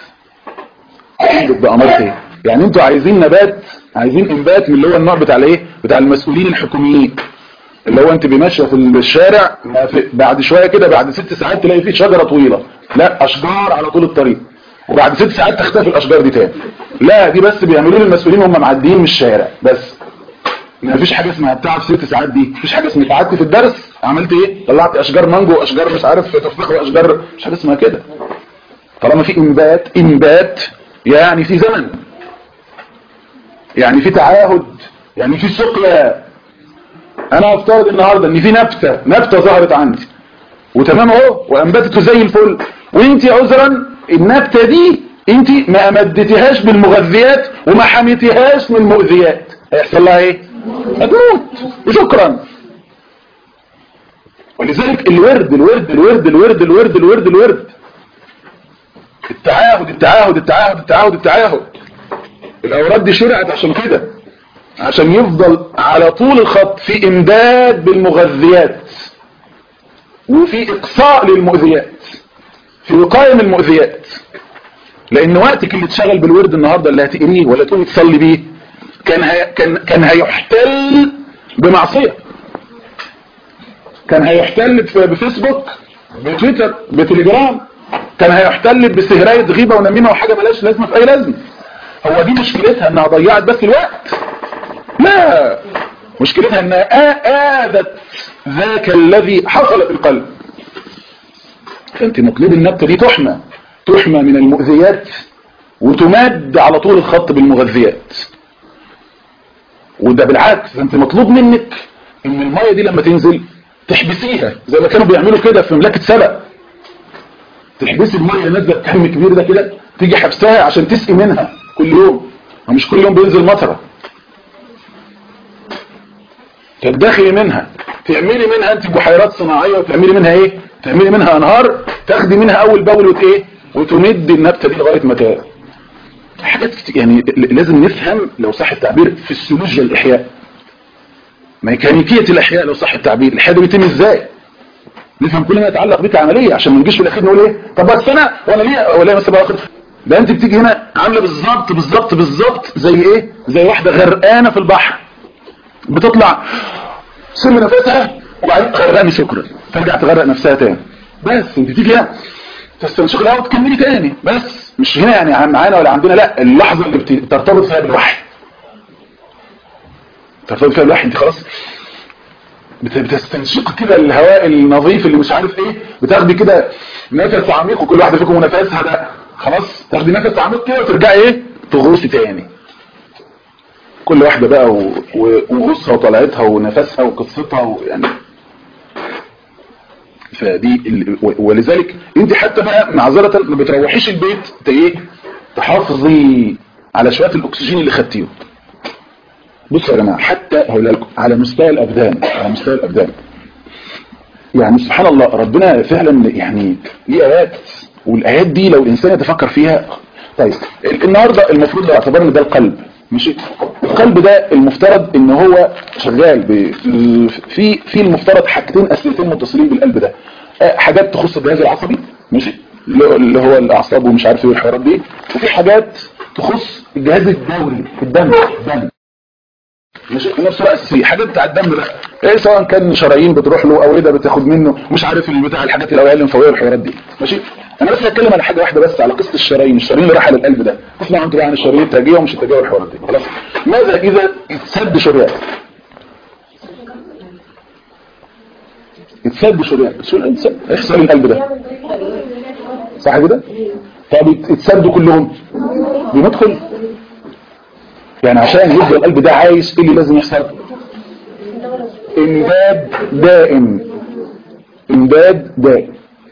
بقى امرت ايه يعني انتوا عايزين نبات عايزين انبات من اللي هو النوع بتاع الايه بتاع المسؤولين الحكوميين اللي هو انت بماشيه في الشارع ما في بعد شويه كده بعد ست ساعات تلاقي فيه شجره طويله لا اشجار على طول الطريق وبعد ست ساعات تختفي الاشجار دي تاني لا دي بس بيعملوا لي المسؤولين هم معديين من الشارع بس ما فيش حاجه اسمها بتاع في ست ساعات دي مفيش حاجه اسمها قعدت في الدرس عملت ايه طلعت اشجار مانجو واشجار مش عارف تفاح واشجار مش حاجه اسمها كده طالما في انبات انبات يعني في زمن يعني في تعاهد يعني في سقيا انا افترض النهارده ان في نبته نبته ظهرت عندي وتمام اهو وانبتت زي الفل وانت عذرا النبته دي انت ما امدتهاش بالمغذيات وما حميتهاش من المؤذيات هيحصل لها ايه هتموت وشكرا ولذلك الورد الورد الورد الورد الورد الورد الورد التعاهد التعاهد التعاهد التعاهد التعاهد الاوراد دي شرعت عشان كده عشان يفضل على طول الخط في امداد بالمغذيات وفي اقصاء للمؤذيات في وقايه من المؤذيات لان وقتك اللي تشغل بالورد النهارده اللي هتقريه ولا تقومي تصلي بيه كان هي كان كان هيحتل بمعصيه كان هيحتل في- بفيسبوك بتويتر بتليجرام كان هيحتل بسهرايه غيبه ونميمه وحاجه ملهاش لازمه في اي لازمه هو دي مشكلتها انها ضيعت بس الوقت لا مشكلتها انها آ- آذت ذاك الذي حصل في القلب فانت مطلوب النبتة دي تحمى تحمى من المؤذيات وتمد على طول الخط بالمغذيات وده بالعكس انت مطلوب منك ان المية دي لما تنزل تحبسيها زي ما كانوا بيعملوا كده في مملكة سبأ تحبسي المية اللي نازله بكم كبير ده كده تيجي حبسها عشان تسقي منها كل يوم ومش كل يوم بينزل مطره تدخلي منها تعملي منها انت بحيرات صناعيه وتعملي منها ايه تعملي منها انهار تاخدي منها اول باول وت ايه وتمد النبته دي لغايه ما ت- حاجات كتير يعني ل- لازم نفهم لو صح التعبير فسيولوجيا الاحياء ميكانيكيه الاحياء لو صح التعبير الحياه دي بيتم ازاي نفهم كل ما يتعلق بك عمليه عشان ما نجيش في الاخير نقول ايه طب بس انا وانا ليه ولا مثلا باخد ده انت بتيجي هنا عامله بالظبط بالظبط بالظبط زي ايه زي واحده غرقانه في البحر بتطلع سم نفسها وبعدين غرقني شكرا ترجع تغرق نفسها تاني بس انت تيجي هنا تستنشق الهواء وتكملي تاني بس مش هنا يعني عن- معانا ولا عندنا لا اللحظه اللي بت- بترتبط فيها بالوحي ترتبط فيها بالوحي انت خلاص بت- بتستنشق كده الهواء النظيف اللي مش عارف ايه بتاخدي كده نفس عميق وكل واحده فيكم نفسها ده خلاص تاخدي نفس عميق كده وترجعي ايه تغوصي تاني كل واحدة بقى و- و- وغصها وطلعتها ونفسها وقصتها ويعني فدي ال- و- ولذلك انت حتى بقى معذرة ما بتروحيش البيت ت- ايه تحافظي على شوية الاكسجين اللي خدتيه بصوا يا جماعة حتى هقول لكم على مستوى الابدان على مستوى الابدان يعني سبحان الله ربنا فعلا يعني ليه ايات والايات دي لو الانسان يتفكر فيها طيب ال- النهارده المفروض لو اعتبرنا ده القلب ماشي القلب ده المفترض ان هو شغال ب- في في المفترض حاجتين اساسيتين متصلين بالقلب ده آه، حاجات تخص الجهاز العصبي ماشي اللي اللي هو الاعصاب ومش عارف ايه والحوارات دي وفي حاجات تخص الجهاز الدوري الدم الدم ماشي في نفس الوقت اساسيه حاجات بتاع الدم بقى إيه سواء كان شرايين بتروح له او ايه ده بتاخد منه مش عارف البتاع الحاجات الاوعيه الليمفاويه والحوارات دي ماشي انا بس هتكلم على حاجه واحده بس على قصه الشرايين الشرايين اللي رايحه للقلب ده تسمع انت بقى عن الشرايين التاجيه ومش التاجيه والحوارات دي خلاص ماذا اذا اتسد شريان اتسد شريان شو الانسان يحصل القلب ده صح كده طب اتسدوا كلهم بندخل يعني عشان يفضل القلب ده عايش ايه اللي لازم يحصل امداد دائم امداد دائم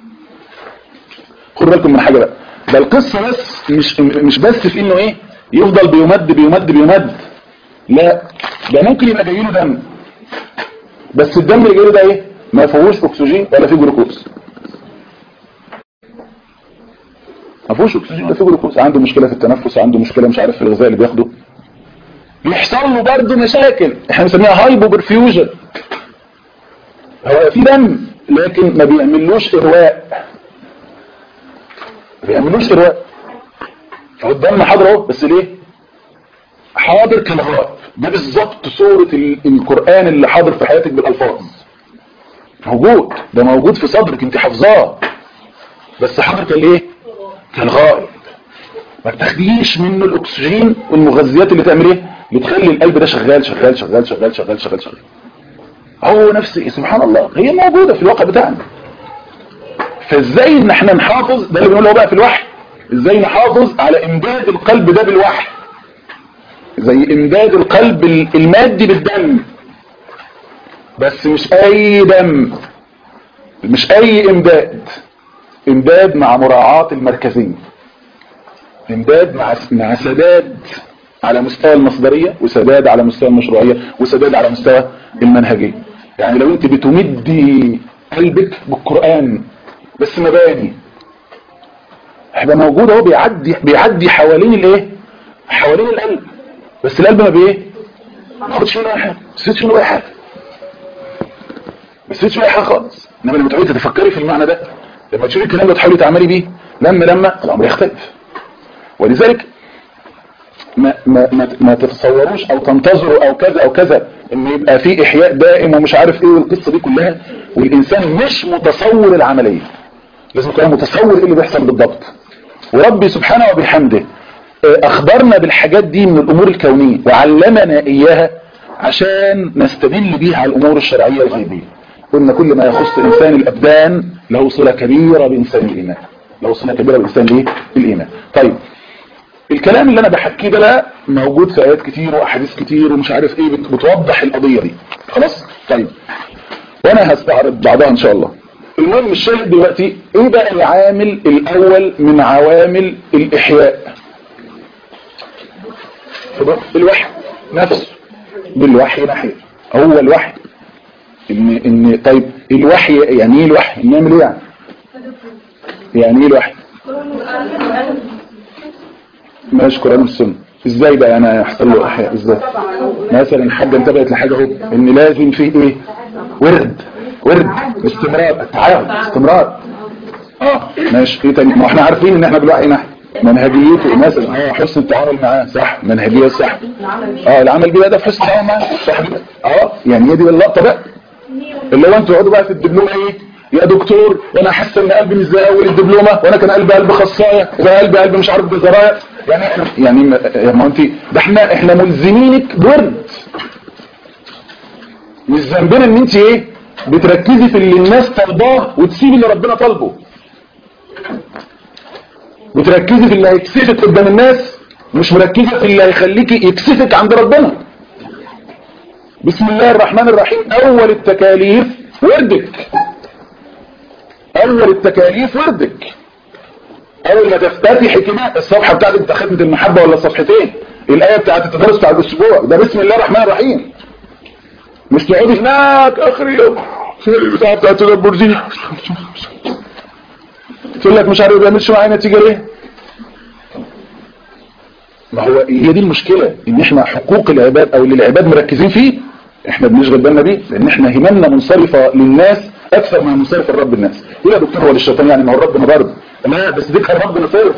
خدوا بالكم من حاجه بقى ده القصه بس مش مش بس في انه ايه يفضل بيمد بيمد بيمد لا ده ممكن يبقى جاي له دم بس الدم اللي جاي له ده ايه ما فيهوش اكسجين ولا فيه جلوكوز ما فيهوش اكسجين ولا فيه جلوكوز عنده مشكله في التنفس عنده مشكله مش عارف في الغذاء اللي بياخده بيحصل له برضه مشاكل احنا بنسميها هايبو برفيوجن هو في دم لكن ما بيعملوش ارواء ما بيعملوش ارواء فهو الدم حاضر اهو بس ليه حاضر كالغائب ده بالظبط صورة ال- القرآن اللي حاضر في حياتك بالألفاظ موجود ده موجود في صدرك انت حافظاه بس حاضر كالايه كالغائب ما بتاخديش منه الاكسجين والمغذيات اللي تعمل ايه اللي تخلي القلب ده شغال شغال شغال شغال شغال شغال شغال هو نفس سبحان الله هي موجودة في الواقع بتاعنا فازاي ان احنا نحافظ ده اللي بنقوله هو بقى في الوحي ازاي نحافظ على امداد القلب ده بالوحي زي امداد القلب ال- المادي بالدم بس مش اي دم مش اي امداد امداد مع مراعاة المركزية امداد مع مع سداد على مستوى المصدرية وسداد على مستوى المشروعية وسداد على مستوى المنهجية يعني لو انت بتمدي قلبك بالقرآن بس مباني هيبقى موجود اهو بيعدي بيعدي حوالين الايه حوالين القلب بس القلب ما بايه ما ياخدش منه اي حاجه ما يستفيدش منه اي حاجه ما يستفيدش منه اي حاجه خالص انما لما تقعدي تتفكري في المعنى ده لما تشوفي الكلام ده تحاولي تعملي بيه لما لما الامر يختلف ولذلك ما ما ما, ما تتصوروش او تنتظروا او كذا او كذا ان يبقى في احياء دائم ومش عارف ايه والقصه دي كلها والانسان مش متصور العمليه لازم يكون متصور ايه اللي بيحصل بالضبط وربي سبحانه وبحمده آه، اخبرنا بالحاجات دي من الامور الكونيه وعلمنا اياها عشان نستدل بيها على الامور الشرعيه الغيبيه قلنا كل ما يخص انسان الابدان له صله كبيره بانسان الايمان له صله كبيره بانسان الايه الايمان طيب الكلام اللي انا بحكيه ده بقى موجود في ايات كتير واحاديث كتير ومش عارف ايه بت- بتوضح القضيه دي خلاص طيب وانا هستعرض بعضها ان شاء الله المهم الشاهد دلوقتي ايه بقى العامل الاول من عوامل الاحياء الوحي نفسه بالوحي نحيا هو الوحي ان ان طيب الوحي يعني ايه الوحي نعمل ايه يعني يعني ايه الوحي ماشي قرآن والسنة ازاي بقى انا يحصل له احياء ازاي مثلا حاجه انتبهت لحاجه اهو ان لازم في ايه ورد ورد استمرار التعاون استمرار اه ماشي ايه تاني ما احنا عارفين ان احنا بالوحي نحن منهجيته مثلا اه حسن التعامل معاه صح منهجيه صح اه العمل بيه ده في حسن التعامل معاه صح كده؟ اه يعني هي دي اللقطه بقى اللي هو انتوا تقعدوا بقى في الدبلومه ايه يا دكتور وانا حاسه ان قلبي مش زي اول الدبلومه وانا كان قلبي قلب خصايه وكان قلبي قلب مش عارف جزرايه يعني احنا يعني ما يا ما انت ده احنا احنا ملزمينك بورد مش ذنبنا ان انت ايه بتركزي في اللي الناس طالباه وتسيبي اللي ربنا طالبه بتركزي في اللي هيكسفك قدام الناس مش مركزه في اللي هيخليكي يكسفك عند ربنا بسم الله الرحمن الرحيم اول التكاليف وردك اول التكاليف وردك اول ما تفتتحي كده الصفحه بتاعتك بتاع خدمه المحبه ولا صفحتين الايه بتاعت التدرس بتاع الاسبوع ده بسم الله الرحمن الرحيم مش تقعدي هناك اخر يوم في البتاع بتاعت اللامبورجيني تقول لك مش عارف ما بيعملش معايا نتيجه ليه ما هو هي دي المشكلة ان احنا حقوق العباد او اللي العباد مركزين فيه احنا بنشغل بالنا بيه لان احنا هممنا منصرفة للناس اكثر ما منصرف الرب الناس يقول يا دكتور هو للشيطان يعني ما هو ربنا برضه لا بس دي كان ربنا صرف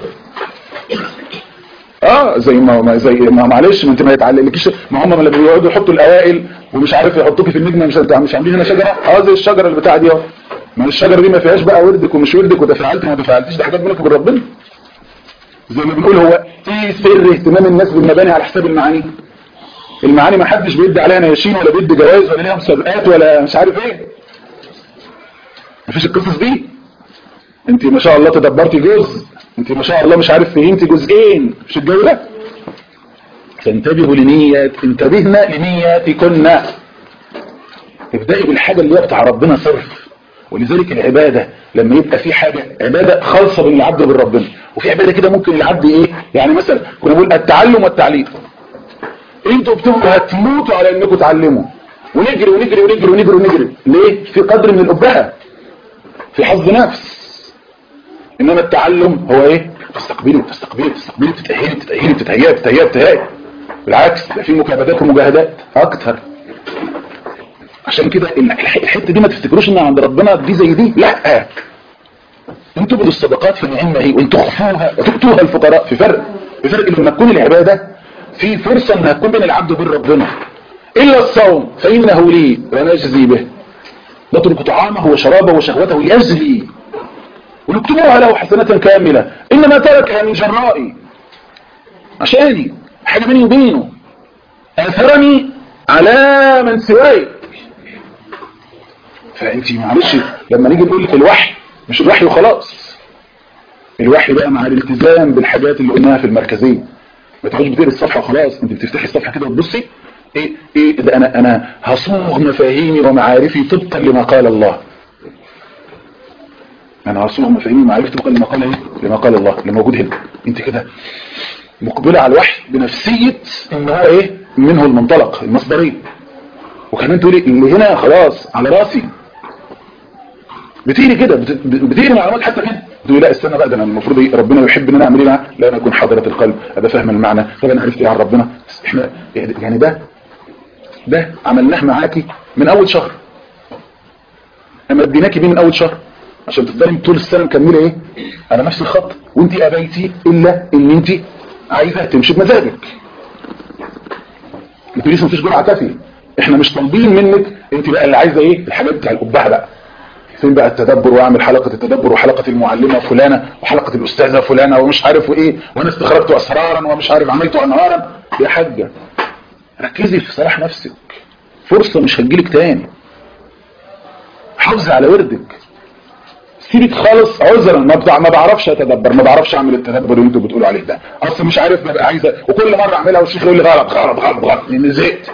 اه زي ما ما- زي ما معلش ما انت ما يتعلقلكيش ما هم لما بيقعدوا يحطوا الاوائل ومش عارف يحطوكي في النجمه مش مش عاملين هنا شجره اه زي الشجره اللي بتاع دي اهو ما الشجره دي ما فيهاش بقى وردك ومش وردك وده فعلت ما فعلتش ده حاجات بينك وبين ربنا زي ما بنقول هو ايه سر اهتمام الناس بالمباني على حساب المعاني المعاني ما حدش بيدي عليها نياشين ولا بيدي جوائز ولا ليها مسابقات ولا مش عارف ايه مفيش القصص دي انت ما شاء الله تدبرتي جزء انت ما شاء الله مش عارف فهمتي جزئين مش الجو ده فانتبهوا لنيات انتبهنا لنياتكن ابدأي بالحاجة اللي هي بتاع ربنا صرف ولذلك العبادة لما يبقى في حاجة عبادة خالصة بين العبد وبين ربنا وفي عبادة كده ممكن العبد ايه يعني مثلا كنا بنقول التعلم والتعليم انتوا بتبقوا هتموتوا على انكم تعلموا ونجري ونجري ونجري ونجري ونجري ليه في قدر من الأبهة في حظ نفس انما التعلم هو ايه تستقبلي تستقبلي تستقبلي تتأهلي تتأهلي تتهيئي تتهيئي تتهيئي بالعكس ده في مكابدات ومجاهدات اكتر عشان كده الح- الحته دي ما تفتكروش ان عند ربنا دي زي دي لا انتوا بدوا الصدقات في نعمه هي وانتوا تخفوها وتؤتوها الفقراء في فرق في فرق لما تكون العباده في فرصه انها تكون بين العبد وبين ربنا الا الصوم فانه لي وانا اجزي به نترك طعامه وشرابه وشهوته لاجلي ونكتبها له حسنة كاملة إنما تركها من جرائي عشاني حاجة بيني وبينه أثرني على من سواي فأنت معلش لما نيجي نقول لك الوحي مش الوحي وخلاص الوحي بقى مع الالتزام بالحاجات اللي قلناها في المركزية ما تقعدش بتقري الصفحة وخلاص انت بتفتحي الصفحة كده وتبصي ايه ايه ده انا انا هصوغ مفاهيمي ومعارفي طبقا لما قال الله انا هصوغ مفاهيمي ومعرفتي طبقا لما قال ايه لما قال الله اللي موجود هنا انت كده مقبلة على الوحي بنفسية ان هو ايه منه المنطلق المصدري وكمان تقولي اللي هنا خلاص على راسي بتقري كده بت- بتقري معلومات حتى كده تقولي لا استنى بقى ده انا المفروض ايه ربنا يحب ان انا اعمل ايه معاه؟ لا انا اكون حاضره القلب ابقى فاهم المعنى طب انا عرفت ايه عن ربنا بس احنا يعني ده ده عملناه معاكي من اول شهر اما اديناكي بيه من اول شهر عشان تفضلي طول السنه مكمله ايه على نفس الخط وانت ابيتي الا ان انت عايزه تمشي بمزاجك انت لسه مفيش جرعه كافيه احنا مش طالبين منك انت بقى اللي عايزه ايه الحاجات بتاع القبعه بقى فين بقى التدبر واعمل حلقه التدبر وحلقه المعلمه فلانه وحلقه الاستاذه فلانه ومش عارف وايه وانا استخرجت اسرارا ومش عارف عملت انهارا يا حاجه ركزي في صلاح نفسك فرصه مش هتجيلك تاني حافظي على وردك سيبك خالص عذرا ما بتاع ما بعرفش اتدبر ما بعرفش اعمل التدبر اللي انتوا بتقولوا عليه ده اصل مش عارف ببقى عايزه وكل مره اعملها والشيخ يقول لي غلط غلط غلط غلط لان زهقت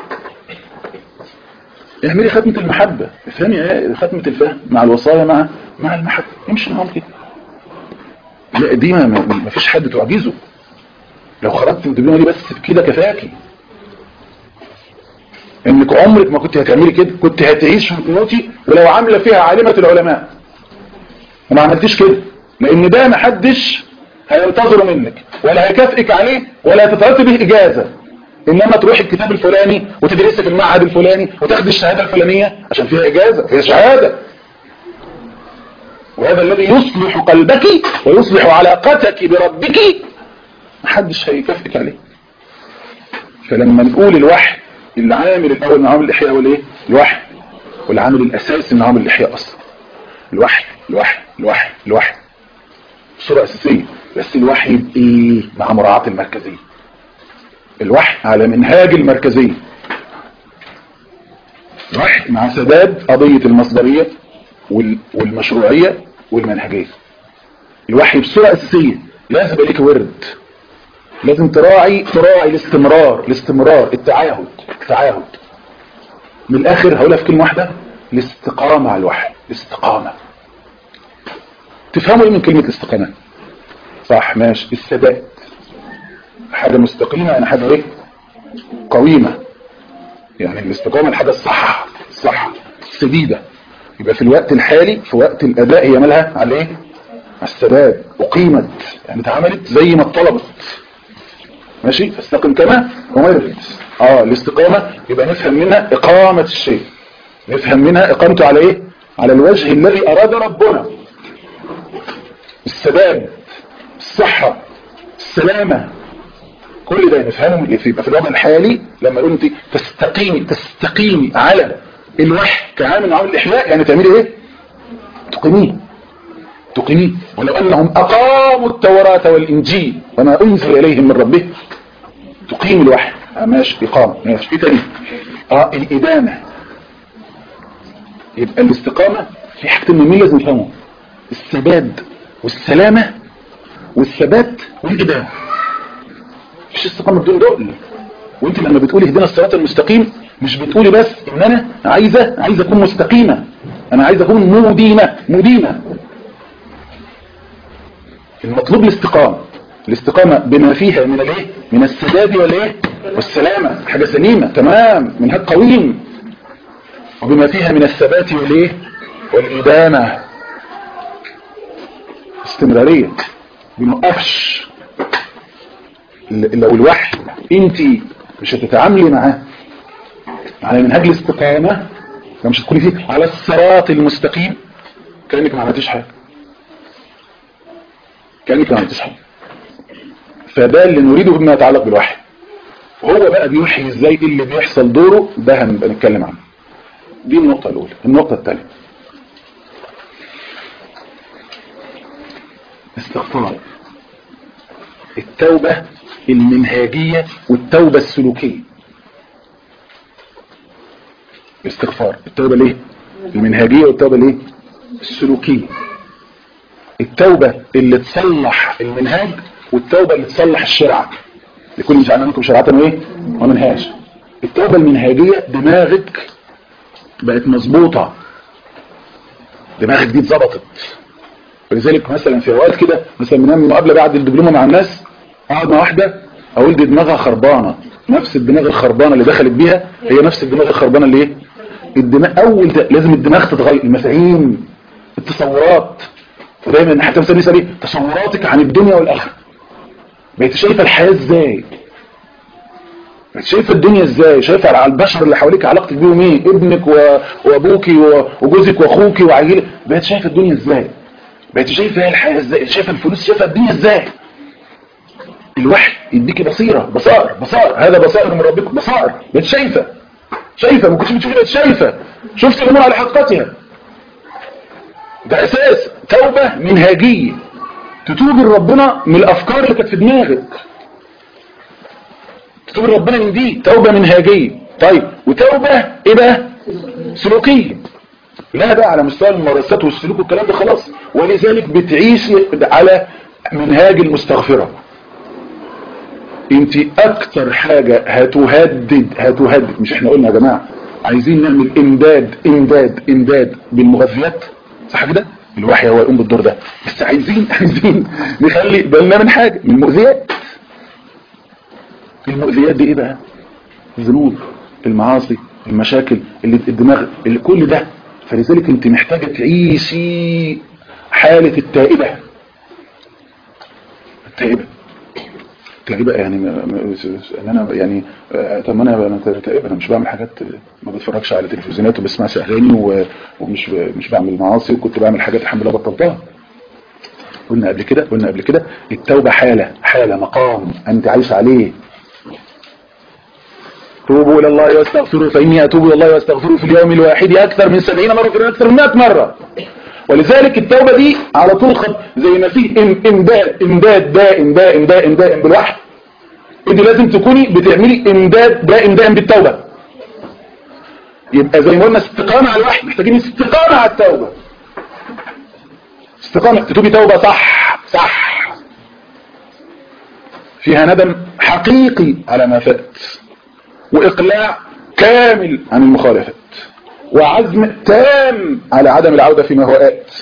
اعملي ختمه المحبه افهمي ايه ختمه الفهم مع الوصايا مع مع المحبه امشي معاهم كده لا دي ما, ما ما فيش حد تعجزه لو خرجت من الدنيا دي بس بكده كفاكي انك عمرك ما كنت هتعملي كده كنت هتعيش وتموتي ولو عامله فيها عالمه العلماء وما عملتيش كده لان ده ما حدش هينتظره منك ولا هيكافئك عليه ولا هتترتب به اجازه انما تروحي الكتاب الفلاني وتدرسي في المعهد الفلاني وتاخدي الشهاده الفلانيه عشان فيها اجازه فيها شهاده وهذا الذي يصلح قلبك ويصلح علاقتك بربك محدش هيكافئك عليه فلما نقول الوحي العامل الاول من عوامل الاحياء هو الايه الوحي والعامل الاساسي من عوامل الاحياء اصلا الوحي الوحي الوحي الوحي صورة أساسية بس الوحي بإيه مع مراعاة المركزية الوحي على منهاج المركزية الوحي مع سداد قضية المصدرية وال- والمشروعية والمنهجية الوحي بصورة أساسية لازم يبقى ليك ورد لازم تراعي تراعي الاستمرار الاستمرار التعاهد التعاهد من الآخر هقولها في كلمة واحدة الاستقامة على الوحي الاستقامة تفهموا ايه من كلمة الاستقامة صح ماشي الثبات حاجة مستقيمة يعني حاجة ايه قويمة يعني الاستقامة الحاجة الصح الصح السديدة يبقى في الوقت الحالي في وقت الاداء هي مالها على ايه على الثبات وقيمت يعني اتعملت زي ما اتطلبت ماشي فاستقم كما أمرت اه الاستقامة يبقى نفهم منها إقامة الشيء نفهم منها إقامته على إيه على الوجه الذي أراد ربنا السباب الصحة السلامة كل ده نفهمه اللي في يبقى في الوضع الحالي لما يقول انت تستقيمي تستقيمي على الوحي كعامل من عوامل الاحياء يعني تعملي ايه تقيميه تقيميه ولو انهم اقاموا التوراة والانجيل وما انزل اليهم من ربهم تقيم الوحي آه ماشي اقامه ماشي ايه تاني اه الادامه يبقى الاستقامه في حاجتين مهمين لازم نفهمهم السداد والسلامه والثبات والادامه مفيش استقامه بدون دول وانت لما بتقولي اهدنا الصراط المستقيم مش بتقولي بس ان انا عايزه عايزه اكون مستقيمه انا عايزه اكون مديمه مديمه المطلوب الاستقامه الاستقامه بما فيها من الايه من السداد والايه والسلامه حاجه سليمه تمام منهج قويم وبما فيها من الثبات والايه والادامه استمراريه بنوقفش لو الوحي انت مش هتتعاملي معاه على منهج الاستقامة مش هتكوني فيه على الصراط المستقيم كأنك ما عملتيش حاجة كأنك ما عملتيش حاجة فده اللي نريده بما يتعلق بالوحي هو بقى بيوحي ازاي ايه اللي بيحصل دوره ده هنبقى نتكلم عنه دي النقطة الأولى النقطة الثانية استغفار التوبة المنهاجية والتوبة السلوكية الاستغفار التوبة ليه المنهاجية والتوبة ليه السلوكية التوبة اللي تصلح المنهاج والتوبة اللي تصلح الشرع لكل مش عنا منكم شرعة وايه ومنهاج التوبة المنهاجية دماغك بقت مظبوطة دماغك دي اتظبطت ولذلك مثلا في اوقات كده مثلا بنعمل مقابله بعد الدبلومه مع الناس اقعد مع واحده اقول دي دماغها خربانه نفس الدماغ الخربانه اللي دخلت بيها هي نفس الدماغ الخربانه اللي ايه الدماغ اول ده لازم الدماغ تتغير المفاهيم التصورات دايما حتى مثلا يسال ايه تصوراتك عن الدنيا والاخره بقيت شايفه الحياه ازاي بقيت شايفه الدنيا ازاي شايفه على البشر اللي حواليك علاقتك بيهم ايه ابنك و... وابوكي و... وجوزك واخوكي وعجيلك بقيت شايفه الدنيا ازاي بقيت شايفه الحياه ازاي شايفه الفلوس شايفه الدنيا ازاي الوحي يديكي بصيرة بصائر بصائر هذا بصائر من ربكم بصائر بقيت شايفة شايفة ما كنتش بتشوفي بقيت شايفة شفت الامور على حقيقتها ده اساس توبة منهاجية تتوب لربنا من الافكار اللي كانت في دماغك تتوب لربنا من دي توبة منهاجية طيب وتوبة ايه بقى سلوكية لا بقى على مستوى الممارسات والسلوك والكلام ده خلاص ولذلك بتعيش على منهاج المستغفرة انت اكتر حاجة هتهدد هتهدد مش احنا قلنا يا جماعة عايزين نعمل امداد امداد امداد بالمغذيات صح كده الوحي هو يقوم بالدور ده بس عايزين عايزين نخلي بالنا من حاجة من المؤذيات المؤذيات دي ايه بقى الذنوب المعاصي المشاكل اللي الدماغ اللي كل ده فلذلك انت محتاجة تعيشي حالة التائبة التائبة تائبة يعني ما ما ان انا يعني آه، طب ما انا انا تائبة انا مش بعمل حاجات ما بتفرجش على تلفزيونات وما بسمعش اغاني و- ومش مش بعمل معاصي وكنت بعمل حاجات الحمد لله بطلتها قلنا قبل كده قلنا قبل كده التوبة حالة حالة مقام انت عايش عليه توبوا الى الله واستغفروا فاني اتوب الى الله واستغفره في اليوم الواحد اكثر من 70 مرة في اكثر من 100 مرة ولذلك التوبة دي على طول خط زي ما في إم- امداد امداد دائم دائم دائم دائم بالوحي انت لازم تكوني بتعملي امداد دائم دائم بالتوبة يبقى زي ما قلنا استقامة على الوحي محتاجين استقامة على التوبة استقامة تتوبي توبة صح صح فيها ندم حقيقي على ما فات وإقلاع كامل عن المخالفات وعزم تام على عدم العودة فيما هو آت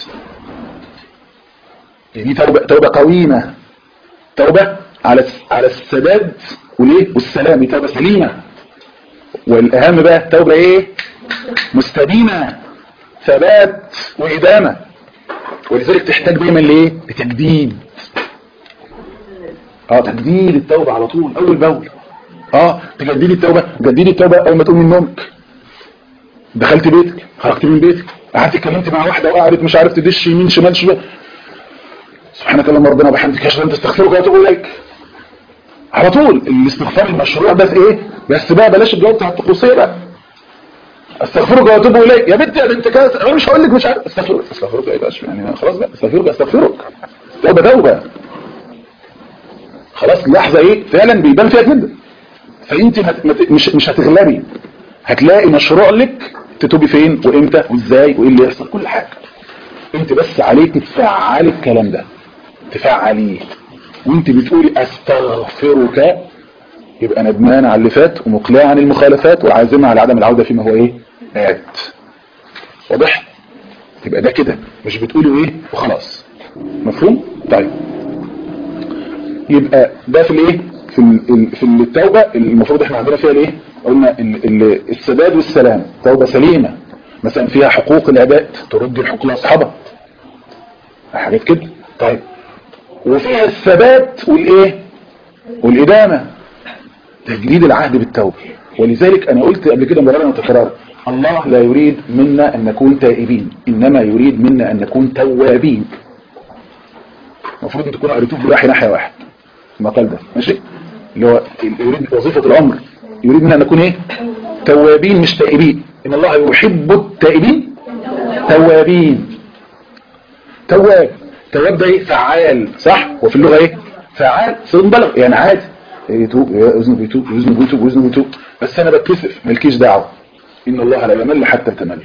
دي توبة, توبة قويمة توبة على على السداد والايه والسلام دي توبة سليمة والأهم بقى توبة ايه مستديمة ثبات وإدامة ولذلك تحتاج دايما لايه لتجديد اه تجديد التوبة على طول اول باول اه تجديد التوبة تجديد التوبة اول ما تقوم من نومك دخلت بيتك خرجت من بيتك قعدت اتكلمت مع واحدة وقعدت مش عارف تدش يمين شمال شمال سبحانك اللهم ربنا وبحمدك اشهد ان تستغفرك واتوب اليك على طول الاستغفار المشروع بس ايه بس بقى بلاش الجواب بتاع الطقوسيه بقى استغفرك واتوب اليك يا بنتي يا بنت كذا انا مش هقول لك مش عارف استغفرك استغفرك ايه بقى يعني خلاص بقى استغفرك استغفرك توبه توبه خلاص اللحظه ايه فعلا بيبان فيها كده فانت هت... مت- مش مش هتغلبي هتلاقي مشروع لك تتوبي فين وامتى وازاي وايه اللي يحصل كل حاجه انت بس عليك تفعلي الكلام ده تفعليه وانت بتقولي استغفرك يبقى ندمان على اللي فات ومقلع عن المخالفات وعازمة على عدم العودة فيما هو ايه آت واضح يبقى ده كده مش بتقولي ايه وخلاص مفهوم طيب يبقى ده في الايه في ال- في التوبة المفروض احنا عندنا فيها الايه قلنا ال- ال- السداد والسلام توبة سليمة مثلا فيها حقوق العباد ترد الحقوق لاصحابها حاجات كده طيب وفيها الثبات والايه والإدامة تجديد العهد بالتوبة ولذلك أنا قلت قبل كده مرارا وتكرارا الله لا يريد منا أن نكون تائبين إنما يريد منا أن نكون توابين المفروض أن تكونوا قريتوه بواحد ناحية واحد المقال ده ماشي اللي هو يريد وظيفة الأمر يريد منا أن نكون إيه توابين مش تائبين إن الله يحب التائبين توابين تواب تواب ده ايه فعال صح وفي اللغة ايه فعال صيغه مبالغ يعني عادي يتوب يذنب يتوب يذنب يتوب يذنب يتوب بس انا بتكسف مالكيش دعوه ان الله لا يمل حتى تمل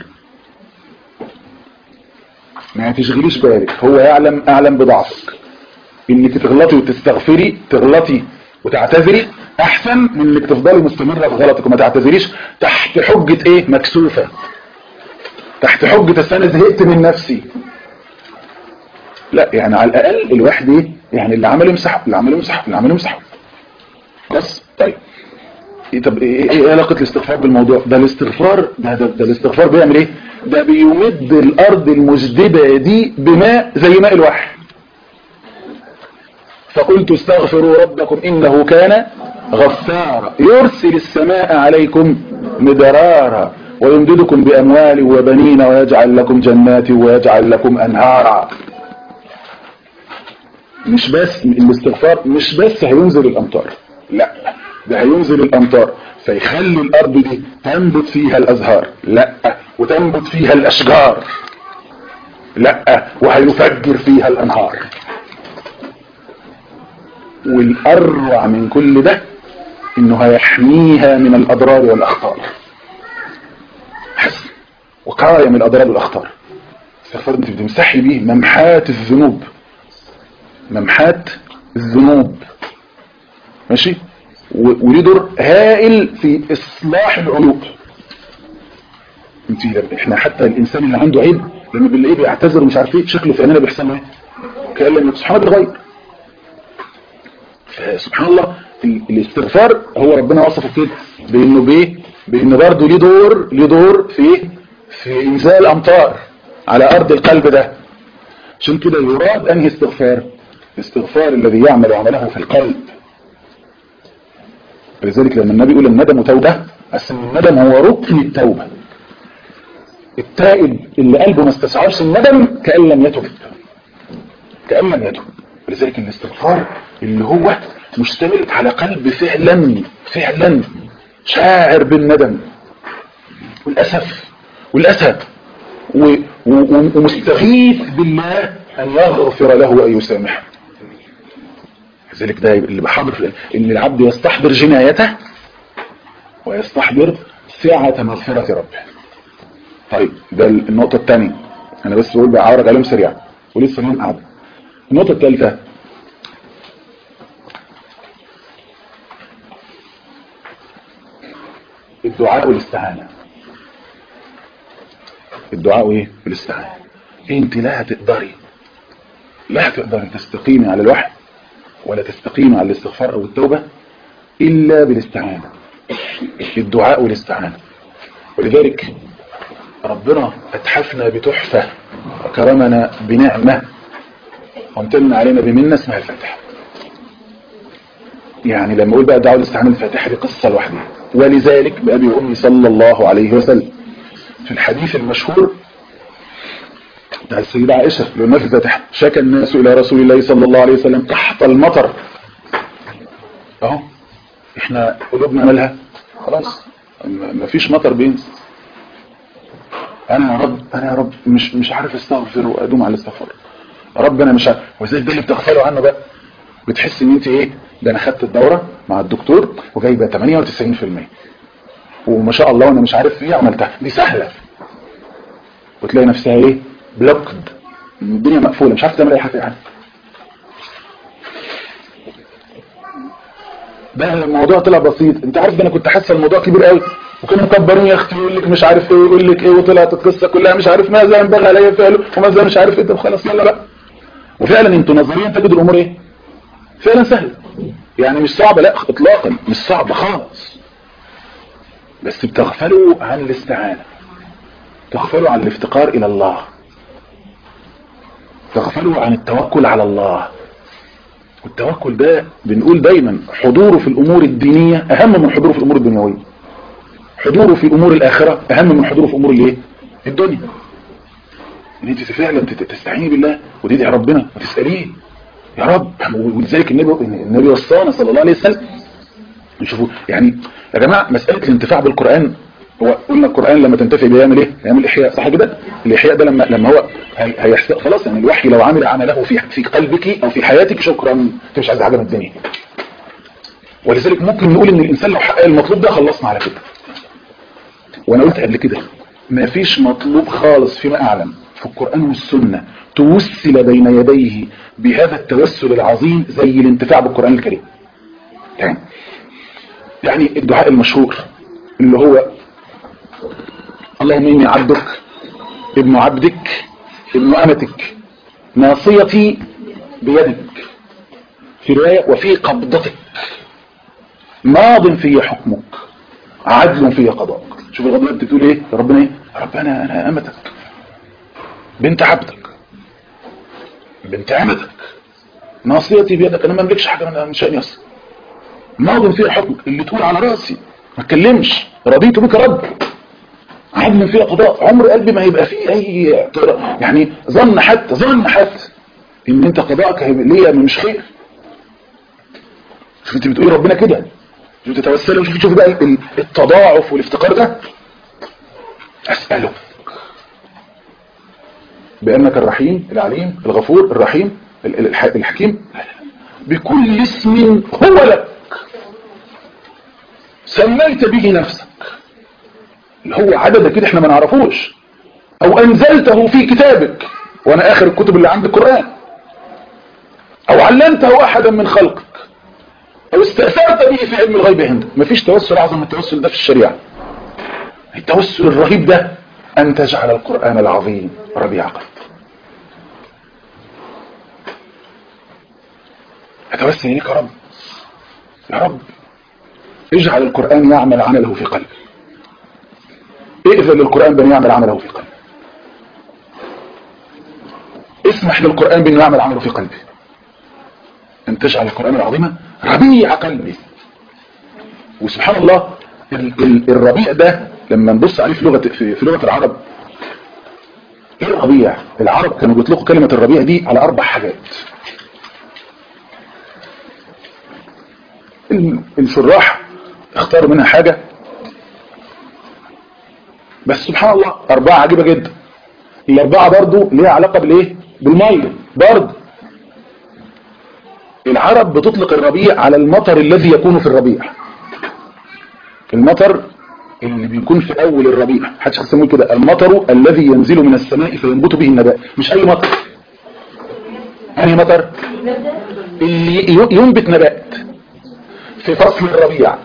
ما تشغليش بالك هو يعلم اعلم بضعفك انك تغلطي وتستغفري تغلطي وتعتذري احسن من انك تفضلي مستمره في غلطك وما تعتذريش تحت حجه ايه مكسوفه تحت حجه أصل انا زهقت من نفسي لا يعني على الاقل الواحد ايه يعني اللي عمله يمسحه اللي عمله يمسحه اللي عمله يمسحه بس طيب إيه طب ايه ايه علاقه الاستغفار بالموضوع ده الاستغفار ده, ده, ده الاستغفار بيعمل ايه ده بيمد الارض المجدبه دي بماء زي ماء الوحي فقلت استغفروا ربكم انه كان غفارا يرسل السماء عليكم مدرارا ويمددكم باموال وبنين ويجعل لكم جنات ويجعل لكم انهارا مش بس الاستغفار مش بس هينزل الامطار لا ده هينزل الامطار فيخلي الارض دي تنبت فيها الازهار لا وتنبت فيها الاشجار لا وهيفجر فيها الانهار والاروع من كل ده انه هيحميها من الاضرار والاخطار حسن وقاية من الاضرار والاخطار استغفار انت بتمسحي بيه ممحات الذنوب ممحات الذنوب ماشي و- وليه دور هائل في اصلاح العيوب انت احنا حتى الانسان اللي عنده عيب لما بنلاقيه بيعتذر ومش عارف ايه شكله في عيننا بيحصل له ايه كان لما سبحان الله بيتغير سبحان الله ال- الاستغفار هو ربنا وصفه كده بانه بايه بانه برضه ليه دور ليه دور في إيه؟ في انزال الامطار على ارض القلب ده عشان كده يراد انهي استغفار الاستغفار الذي يعمل عمله في القلب لذلك لما النبي يقول الندم توبة أصل الندم هو ركن التوبة التائب اللي قلبه ما استشعرش الندم كأن لم يتب كأن لم يتب ولذلك الاستغفار اللي هو مشتمل على قلب فعلا فعلا شاعر بالندم والأسف والأسى و- و- ومستغيث بالله أن يغفر له وأن يسامحه لذلك ده اللي بحضر في ان العبد يستحضر جنايته ويستحضر سعة مغفرة ربه طيب ده النقطة الثانية انا بس بقول بعرض عليهم سريعا ولسه نوم قاعدة النقطة الثالثة الدعاء والاستعانة الدعاء ايه والاستعانة انت لا هتقدري لا هتقدري تستقيمي على الوحي ولا تستقيم على الاستغفار او التوبة الا بالاستعانة الدعاء والاستعانة ولذلك ربنا اتحفنا بتحفة وكرمنا بنعمة وامتن علينا بمنة اسمها الفتح يعني لما اقول بقى دعوه الاستعانه الفاتحه دي قصه لوحدها ولذلك بابي وامي صلى الله عليه وسلم في الحديث المشهور بتاع السيدة عائشة لما في الفاتحة شكى الناس إلى رسول الله صلى الله عليه وسلم تحت المطر اهو احنا قلوبنا مالها خلاص م- مفيش مطر بينزل انا يا رب انا يا رب مش مش عارف استغفر وادوم على الاستغفار يا رب انا مش عارف وزي ده اللي بتغفروا عنه بقى بتحس ان انت ايه ده انا خدت الدوره مع الدكتور وجايبه 98% وما شاء الله وانا مش عارف ايه عملتها دي سهله وتلاقي نفسها ايه بلوكد الدنيا مقفوله مش عارف تعمل اي حاجه يعني ده الموضوع طلع بسيط انت عارف ده انا كنت حاسه الموضوع كبير قوي وكانوا مكبرين يا اختي يقول لك مش عارف ايه ويقول لك ايه وطلعت القصه كلها مش عارف ماذا ينبغي علي فعله وماذا مش عارف ايه طب خلاص يلا بقى وفعلا انتوا نظريا تجدوا الامور ايه فعلا سهله يعني مش صعبه لا اطلاقا مش صعبه خالص بس بتغفلوا عن الاستعانه تغفلوا عن الافتقار الى الله تغفلوا عن التوكل على الله والتوكل ده بنقول دايما حضوره في الامور الدينيه اهم من حضوره في الامور الدنيويه حضوره في امور الاخره اهم من حضوره في امور الايه الدنيا ان انت فعلا تت- تستعيني بالله وتدعي ربنا وتساليه يا رب ولذلك النبي النبي وصانا صلى الله عليه وسلم شوفوا يعني يا جماعه مساله الانتفاع بالقران هو قلنا القران لما تنتفع بيعمل ايه؟ يعمل احياء صح كده؟ الاحياء ده لما لما هو هي- هيحصل خلاص يعني الوحي لو عمل عمله في في قلبك او في حياتك شكرا انت مش عايز حاجه من الدنيا ولذلك ممكن نقول ان الانسان لو حقق المطلوب ده خلصنا على كده وانا قلت قبل كده ما فيش مطلوب خالص فيما اعلم في القرآن والسنة توسل بين يديه بهذا التوسل العظيم زي الانتفاع بالقرآن الكريم يعني يعني الدعاء المشهور اللي هو اللهم إني عبدك ابن عبدك ابن أمتك ناصيتي بيدك في رواية وفي قبضتك ماض في حكمك عدل في قضاءك شوف الغضب انت بتقول ايه يا ربنا ايه يا رب انا انا امتك بنت عبدك بنت عمتك ناصيتي بيدك انا ما املكش حاجه من من شاني اصلا ماض في حكمك اللي تقول على راسي ما اتكلمش رضيت بك رب عدل في قضاء عمر قلبي ما هيبقى فيه اي اعتراض. يعني ظن حتى ظن حتى ان انت قضاءك هيبقى ليا مش خير شوف انت بتقولي ربنا كده شوف تتوسل وشوف شوف بقى ال- التضاعف والافتقار ده اساله بانك الرحيم العليم الغفور الرحيم ال- ال- الح- الحكيم بكل اسم هو لك سميت به نفسك اللي هو عدد كده احنا ما نعرفوش او انزلته في كتابك وانا اخر الكتب اللي عند القرآن او علمته احدا من خلقك او استأثرت به في علم الغيب عندك مفيش توسل اعظم من التوسل ده في الشريعة التوسل الرهيب ده ان تجعل القرآن العظيم ربيع قلب اتوسل اليك يا رب يا رب اجعل القرآن يعمل عمله في قلبي اذن للقرآن بأن يعمل عمله في قلبي اسمح للقرآن بأن يعمل عمله في قلبي أن تجعل القرآن العظيم ربيع قلبي وسبحان الله ال ال الربيع ده لما نبص عليه في لغة في, في لغة العرب ايه الربيع العرب كانوا بيطلقوا كلمة الربيع دي على اربع حاجات ال- الشراح اختاروا منها حاجة بس سبحان الله اربعة عجيبة جدا الاربعة برضو ليها علاقة بالايه بالمية برضو العرب بتطلق الربيع على المطر الذي يكون في الربيع المطر اللي بيكون في اول الربيع حدش يسموه كده المطر الذي ينزل من السماء فينبت به النبات مش اي مطر اي مطر اللي ي- ينبت نبات في فصل الربيع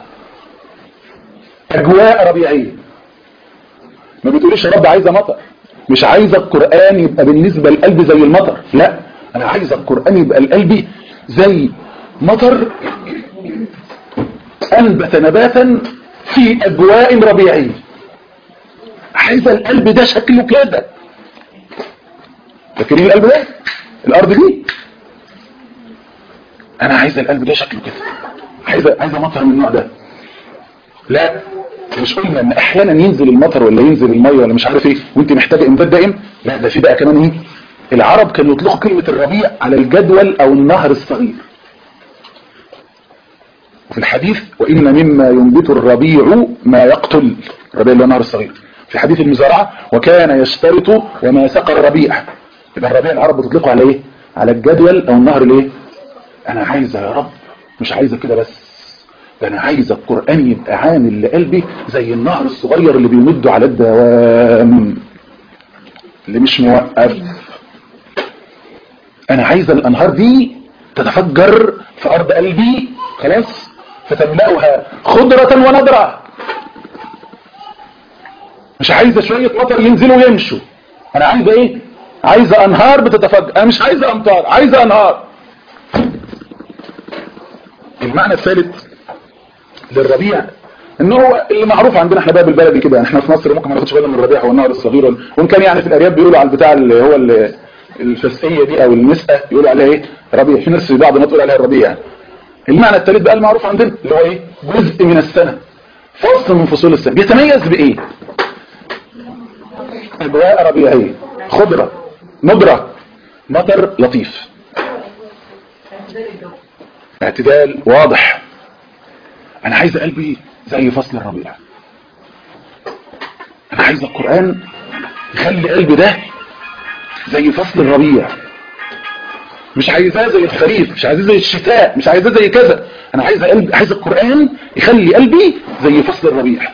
اجواء ربيعيه ما بتقوليش يا رب عايزه مطر مش عايزه القران يبقى بالنسبه لقلبي زي المطر لا انا عايزه القران يبقى لقلبي زي مطر انبت نباتا في اجواء ربيعيه عايزه القلب ده شكله كده فاكرين القلب ده الارض دي انا عايزه القلب ده شكله كده عايزه عايزه مطر من النوع ده لا مش قلنا ان احيانا ينزل المطر ولا ينزل الميه ولا مش عارف ايه وانت محتاجه امداد دائم لا ده في بقى كمان ايه العرب كانوا يطلقوا كلمه الربيع على الجدول او النهر الصغير وفي الحديث وان مما ينبت الربيع ما يقتل الربيع اللي هو النهر الصغير في حديث المزارعه وكان يشترط وما سقى الربيع يبقى الربيع العرب بتطلقه على ايه على الجدول او النهر الايه انا عايزه يا رب مش عايزه كده بس ده انا عايز القرآن يبقى عامل لقلبي زي النهر الصغير اللي بيمده على الدوام اللي مش موقف انا عايز الانهار دي تتفجر في ارض قلبي خلاص فتملأها خضرة ونضرة مش عايزة شوية مطر ينزلوا ويمشوا انا عايزة ايه عايزة انهار بتتفجر انا مش عايزة امطار عايزة انهار المعنى الثالث للربيع ان هو اللي معروف عندنا احنا بقى بالبلدي كده يعني احنا في مصر ممكن ما ناخدش بالنا من الربيع هو النهر الصغير ولا- وان كان يعني في الارياف بيقولوا على البتاع اللي هو ال- الفسقيه دي او المسقه يقولوا عليها ايه ربيع في ناس في بعض ما تقول عليها الربيع يعني المعنى الثالث بقى المعروف عندنا اللي هو ايه جزء من السنه فصل من فصول السنه بيتميز بايه اجواء ربيعيه خضره نضره مطر لطيف اعتدال واضح انا عايز قلبي زي فصل الربيع انا عايز القرآن يخلي قلبي ده زي فصل الربيع مش عايزاه زي الخريف مش عايزاه زي الشتاء مش عايزاه زي كذا انا عايز قلبي عايز القرآن يخلي قلبي زي فصل الربيع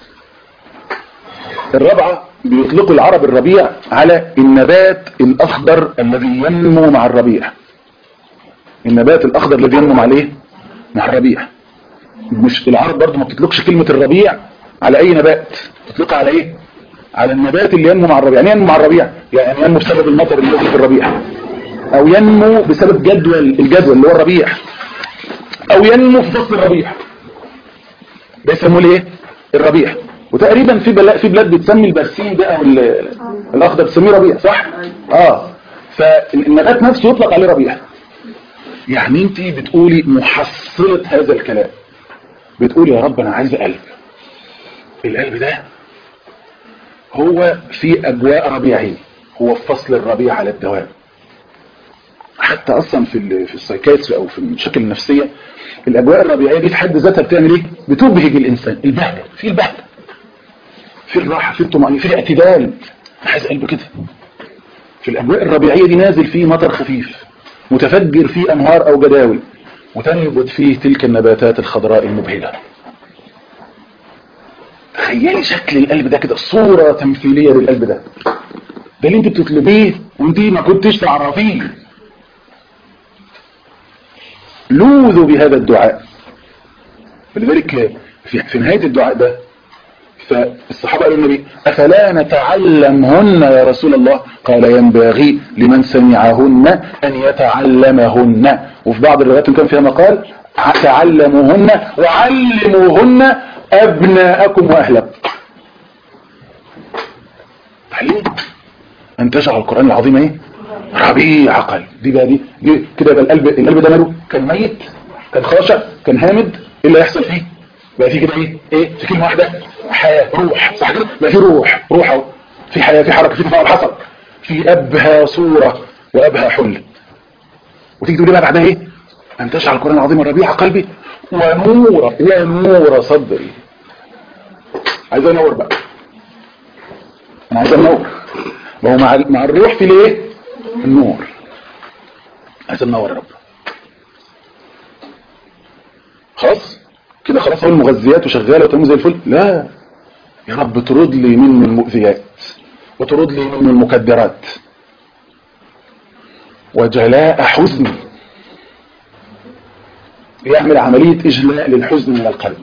الرابعة بيطلقوا العرب الربيع على النبات الأخضر الذي ينمو مع الربيع النبات الأخضر الذي ينمو مع الايه؟ مع الربيع مش العرب برضو ما بتطلقش كلمة الربيع على اي نبات تطلقها على ايه على النبات اللي ينمو مع الربيع يعني ينمو مع الربيع يعني ينمو بسبب المطر اللي ينزل في الربيع او ينمو بسبب جدول الجدول اللي هو الربيع او ينمو في فصل الربيع ده يسموه ايه الربيع وتقريبا في بلاد في بلاد بتسمي البرسيم ده او ال- الاخضر بتسميه ربيع صح اه فالنبات نفسه يطلق عليه ربيع يعني انت بتقولي محصلة هذا الكلام بتقولي يا رب انا عايز قلب القلب ده هو في اجواء ربيعية هو في فصل الربيع على الدوام حتى اصلا في ال- في السايكاتري او في المشاكل النفسية الاجواء الربيعية دي في حد ذاتها بتعمل ايه بتبهج الانسان البهجة في البهجة في الراحة في الطمأنينة في الاعتدال انا عايز قلب كده في الاجواء الربيعية دي نازل فيه مطر خفيف متفجر فيه انهار او جداول وتنبت فيه تلك النباتات الخضراء المبهجة تخيلي شكل القلب ده كده صورة تمثيلية للقلب ده ده اللي انت بتطلبيه وانت ما كنتش تعرفيه لوذوا بهذا الدعاء فلذلك في, في نهاية الدعاء ده فالصحابة قالوا النبي أفلا نتعلمهن يا رسول الله قال ينبغي لمن سمعهن أن يتعلمهن وفي بعض الروايات كان فيها مقال تعلموهن وعلموهن أبناءكم وأهلكم تعليم أن تجعل القرآن العظيم ايه ربيع قلب دي بقى دي, دي كده يبقى القلب القلب ده ماله كان ميت كان خاشع كان هامد ايه اللي هيحصل فيه بقى في كده ايه ايه في كلمه واحده حياه روح صح كده بقى في روح روح اهو في حياه في حركه في تفاعل حصل في ابهى صوره وابهى حل وتيجي تقول لي بقى بعدها ايه ان تجعل القران العظيم ربيع قلبي ونور ونور صدري عايز انور بقى انا عايز انور ما هو مع مع الروح في الايه النور عايز انور يا رب خلاص كده خلاص هو المغذيات وشغاله وتمام زي الفل لا يا رب ترد لي من المؤذيات وترد لي من المكدرات وجلاء حزن يعمل عملية إجلاء للحزن من القلب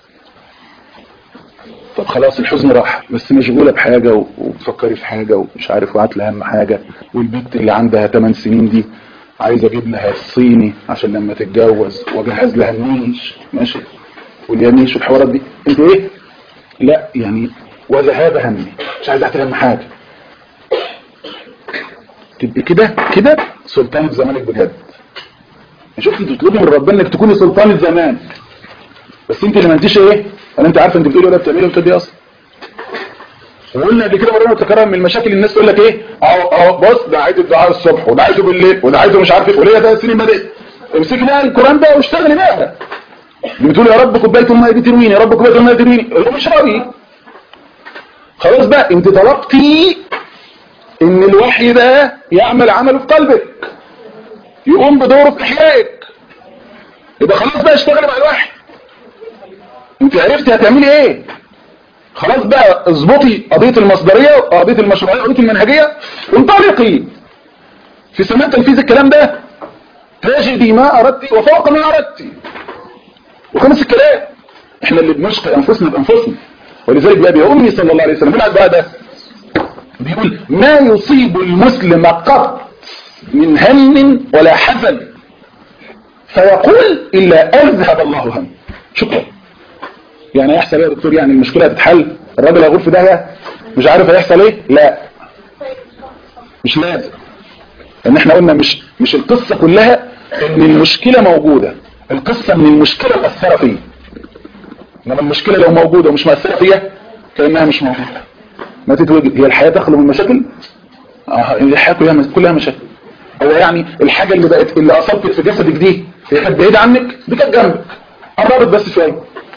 طب خلاص الحزن راح بس مشغولة بحاجة و- وبتفكري في حاجة ومش عارف وقعت لها أهم حاجة والبنت اللي عندها 8 سنين دي عايز اجيب لها الصيني عشان لما تتجوز واجهز لها النيش ماشي واليميش والحوارات دي انت ايه لا يعني وذهاب همي مش عايز اعتل حاجه تبقى كده كده سلطان زمانك بجد شفت انت بتطلبي من ربنا انك تكوني سلطان الزمان بس انت اللي ما انتش ايه انا انت عارفه انت بتقولي ولا بتعملي ولا بتدي اصلا وقلنا قبل كده مرة تكرر من المشاكل الناس تقول لك ايه اهو اهو بص ده عايز الدعاء الصبح وده عايزه بالليل وده عايزه مش عارف ايه وليه ده سنين بدأت امسكي بقى القران بقى واشتغلي بقى بتقول يا رب كوبايه الميه دي ترويني يا رب كوبايه الميه دي ترويني هو مش راضي خلاص بقى انت طلبتي ان الوحي ده يعمل عمله في قلبك يقوم بدوره في احيائك يبقى خلاص بقى اشتغلي مع الوحي انت عرفتي هتعملي ايه خلاص بقى اظبطي قضيه المصدريه وقضيه المشروعيه وقضيه المنهجيه وانطلقي في سماء تنفيذ الكلام ده تجدي ما اردت وفوق ما اردت وخمس الكلام احنا اللي بنشقي انفسنا بانفسنا ولذلك بقى بيقول امي صلى الله عليه وسلم من بقى ده بيقول ما يصيب المسلم قط من هم ولا حزن فيقول الا اذهب الله هم شكرا يعني هيحصل ايه يا دكتور يعني المشكله هتتحل الراجل هيغور في داهيه مش عارف هيحصل ايه لا مش لازم ان احنا قلنا مش مش القصه كلها ان المشكله موجوده القصه ان المشكله مأثره فيه انما المشكله لو موجوده ومش مأثره فيها كانها مش موجوده ما تتوجد هي الحياه تخلو من مشاكل اه الحياه كلها كلها مشاكل هو يعني الحاجه اللي بقت اللي اصابت في جسدك دي هي كانت بعيده عنك دي كانت جنبك قربت بس شويه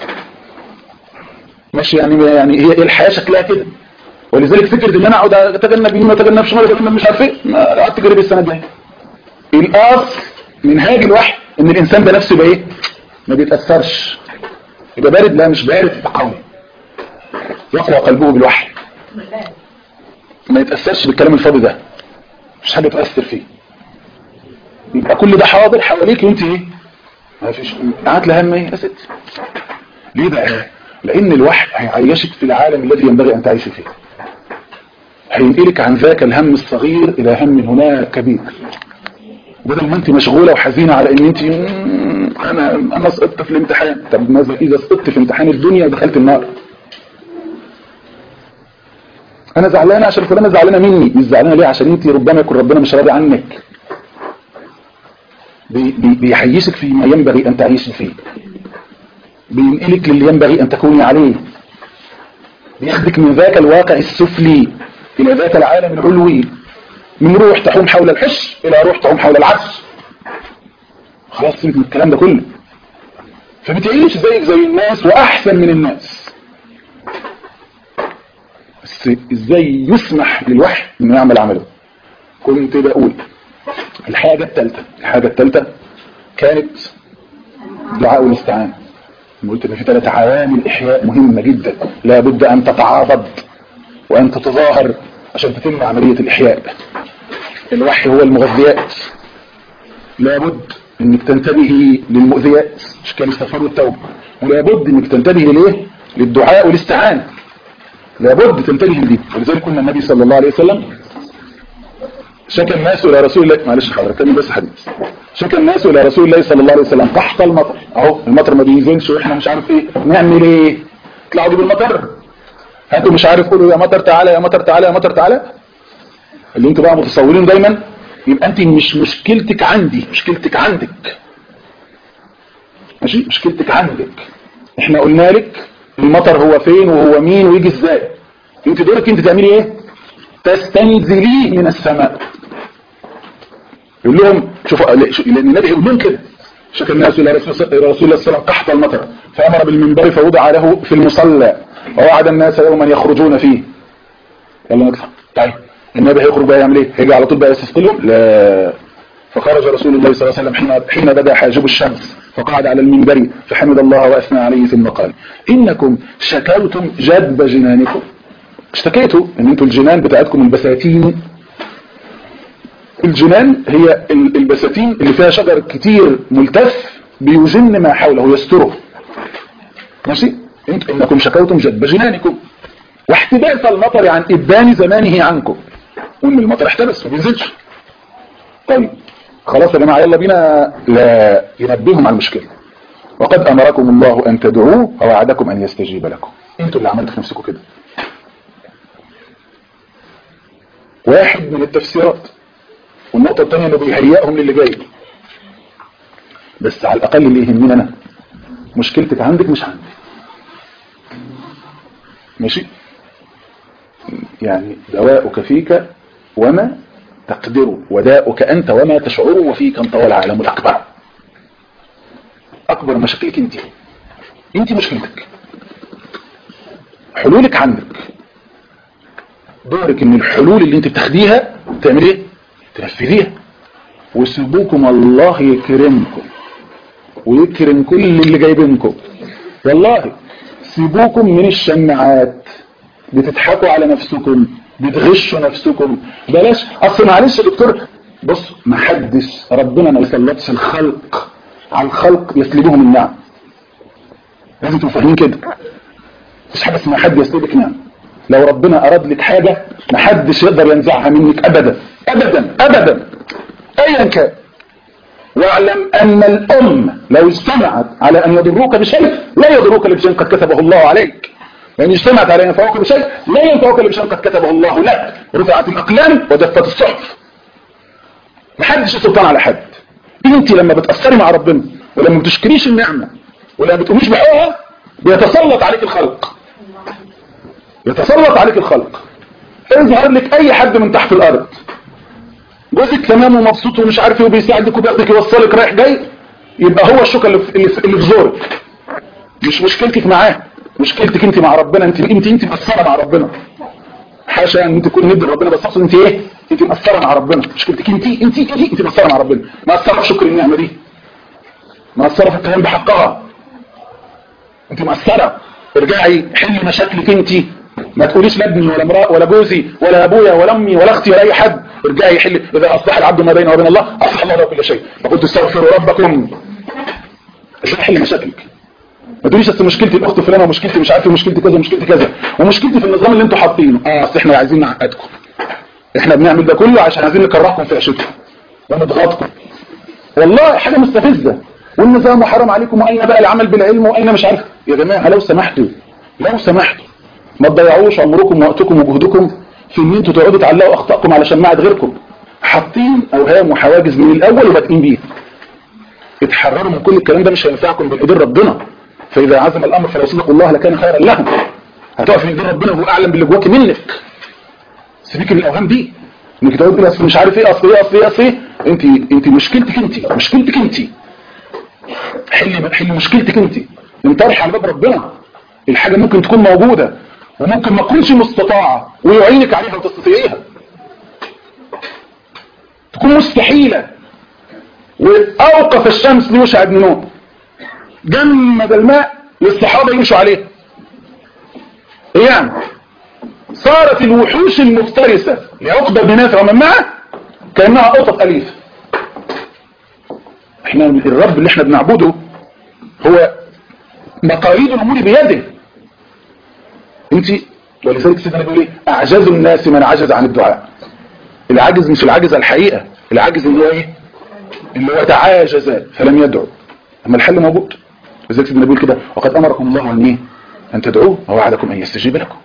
ماشي يعني يعني هي الحياه شكلها كده ولذلك فكره ان انا اقعد اتجنب يمين واتجنب شمال واتجنب مش عارف ايه ما قعدت جريب السنه الجايه الاصل منهاج الوحي ان الانسان ده نفسه يبقى ايه ما بيتاثرش يبقى بارد لا مش بارد يبقى قوي يقوى قلبه بالوحي ما يتاثرش بالكلام الفاضي ده مش حاجه تاثر فيه يبقى كل ده حاضر حواليك وانت ايه ما فيش قعدت لهم ايه يا ستي ليه بقى لان الوحي هيعيشك في العالم الذي ينبغي ان تعيشي فيه هينقلك عن ذاك الهم الصغير الى هم هناك كبير بدل ما انت مشغولة وحزينة على ان انت انا انا سقطت في الامتحان طب ماذا اذا سقطت في امتحان الدنيا ودخلت النار انا زعلانة عشان فلانة زعلانة مني مش زعلانة ليه عشان انت ربما يكون ربنا مش راضي عنك بي بي بيحيشك في ما ينبغي ان تعيشي فيه بينقلك للي ينبغي ان تكوني عليه بياخدك من ذاك الواقع السفلي الى ذاك العالم العلوي من روح تحوم حول الحش الى روح تحوم حول العرش خلاص سيبك من الكلام ده كله فبتعيش زيك زي الناس واحسن من الناس بس ازاي يسمح للوحي انه يعمل عمله كنت بقول الحاجة الثالثة الحاجة الثالثة كانت دعاء الاستعانة قلت ان في ثلاث عوامل احياء مهمة جدا لابد ان تتعاضد وان تتظاهر عشان تتم عملية الاحياء الوحي هو المغذيات لابد انك تنتبهي للمؤذيات مش كان استغفار والتوبة ولابد انك تنتبهي ليه للدعاء والاستعانة لابد تنتبهي لدي ولذلك كنا النبي صلى الله عليه وسلم شكى الناس الى رسول الله معلش حضرتك تاني بس حديث شكى الناس الى رسول الله صلى الله عليه وسلم تحت المطر اهو المطر ما بينزلش واحنا مش عارف ايه نعمل ايه اطلعوا دي بالمطر هاتوا مش عارف قولوا يا مطر تعالى يا مطر تعالى يا مطر تعالى اللي انتوا بقى متصورين دايما يبقى انت مش مشكلتك عندي مشكلتك عندك ماشي مشكلتك عندك احنا قلنا لك المطر هو فين وهو مين ويجي ازاي انت دورك انت تعملي ايه تستنزليه من السماء يقول لهم شوفوا لان النبي يقول لهم كده شكى الناس الى رسول الله صلى الله عليه وسلم تحت المطر فامر بالمنبر فوضع له في المصلى ووعد الناس يوما يخرجون فيه يلا نطلع طيب النبي هيخرج بقى يعمل ايه هيجي على طول بقى يستسقلهم لا فخرج رسول الله صلى الله عليه وسلم حين حين بدا حاجب الشمس فقعد على المنبر فحمد الله واثنى عليه ثم قال انكم شكوتم جدب جنانكم اشتكيتوا ان انتوا الجنان بتاعتكم البساتين الجنان هي البساتين اللي فيها شجر كتير ملتف بيجن ما حوله يستره ماشي انت انكم شكوتم جدب جنانكم واحتباس المطر عن ابان زمانه عنكم وان المطر احتبس ما بينزلش طيب خلاص يا جماعه يلا بينا لا ينبههم على المشكله وقد امركم الله ان تدعوه ووعدكم ان يستجيب لكم انتوا اللي عملتوا في نفسكم كده واحد من التفسيرات والنقطة الثانية انه بيهيئهم للي جاي بس على الاقل اللي يهمني انا مشكلتك عندك مش عندي ماشي يعني دواؤك فيك وما تقدر وداؤك أنت وما تشعر وفيك انت والعالم الأكبر أكبر مشاكلك أنت أنت مشكلتك حلولك عندك دورك ان الحلول اللي انت بتاخديها تعمل ايه تنفذيها وسيبوكم الله يكرمكم ويكرم كل اللي جايبينكم والله سيبوكم من الشماعات بتضحكوا على نفسكم بتغشوا نفسكم بلاش اصل معلش يا دكتور بص ما حدش ربنا ما يسلطش الخلق على الخلق يسلبهم النعم لازم تبقوا فاهمين كده مش حاجه اسمها حد يسلبك نعم لو ربنا اراد لك حاجه ما حدش يقدر ينزعها منك ابدا ابدا ابدا ايا كان واعلم ان الام لو اجتمعت على ان يضروك بشيء لا يضروك بشيء قد كتبه الله عليك وان اجتمعت على ان ينفعوك بشيء لا ينفعوك بشيء قد كتبه الله لك رفعت الاقلام ودفت الصحف ما حدش سلطان على حد انت لما بتاثري مع ربنا ولما بتشكريش النعمه ولما بتقوميش بحقوقها بيتسلط عليك الخلق يتسلط عليك الخلق يظهر لك اي حد من تحت الارض جوزك تمام ومبسوط ومش عارف ايه وبيساعدك وبياخدك يوصلك رايح جاي يبقى هو الشوكه اللي في, اللي في, اللي في زورك مش مشكلتك معاه مشكلتك انت مع ربنا انت انت انت مقصره مع ربنا حاشا ان انت تكون ند ربنا بس اقصد انت ايه انت مقصره مع ربنا مشكلتك انت انت انت انت مقصره مع ربنا مقصره في شكر النعمه دي مقصره في القيام بحقها انت مقصره ارجعي حلي مشاكلك انت ما تقوليش لا ابني ولا امراه ولا جوزي ولا ابويا ولا امي ولا اختي ولا اي حد ارجعي حلي اذا اصبح العبد ما بينه وبين الله اصلح الله له كل شيء فقلت استغفروا ربكم ارجعي حلي مشاكلك ما تقوليش اصل مشكلتي الاخت فلانه ومشكلتي مش عارف مشكلتي كذا ومشكلتي كذا ومشكلتي في النظام اللي انتوا حاطينه اه اصل احنا عايزين نعقدكم احنا بنعمل ده كله عشان عايزين نكرهكم في عيشتكم ونضغطكم والله حاجه مستفزه والنظام وحرام عليكم واين بقى العمل بالعلم واين مش عارف يا جماعه لو سمحتوا لو سمحتوا ما تضيعوش عمركم ووقتكم وجهدكم في ان انتوا تقعدوا تعلقوا اخطائكم على شماعه غيركم حاطين اوهام وحواجز من الاول وبادئين بيه اتحرروا من كل الكلام ده مش هينفعكم بالايدين ربنا فاذا عزم الامر فلو صدقوا الله لكان خيرا لهم هتقف في ايدين ربنا وهو اعلم باللي جواك منك سيبك من الاوهام دي انك تقعد تقول اصل مش عارف ايه اصل ايه اصل ايه اصل ايه انت انت مشكلتك انت مشكلتك انت حل حل مشكلتك انت انطرح على باب ربنا الحاجه ممكن تكون موجوده وممكن ما تكونش مستطاعه ويعينك عليها وتستطيعيها تكون مستحيله واوقف الشمس ليوشع بن نون جمد الماء للصحابه يمشوا عليه يعني صارت الوحوش المفترسه لعقبه بن نافع ومن معه كانها قطط اليفه احنا الرب اللي احنا بنعبده هو مقاليد الامور بيده انت ولذلك سيدنا بيقول ايه اعجز الناس من عجز عن الدعاء العجز مش العجز على الحقيقه العجز اللي هو ايه اللي هو تعاجز فلم يدعو اما الحل موجود لذلك سيدنا بيقول كده وقد امركم الله ان ايه ان تدعوه ووعدكم ان يستجيب لكم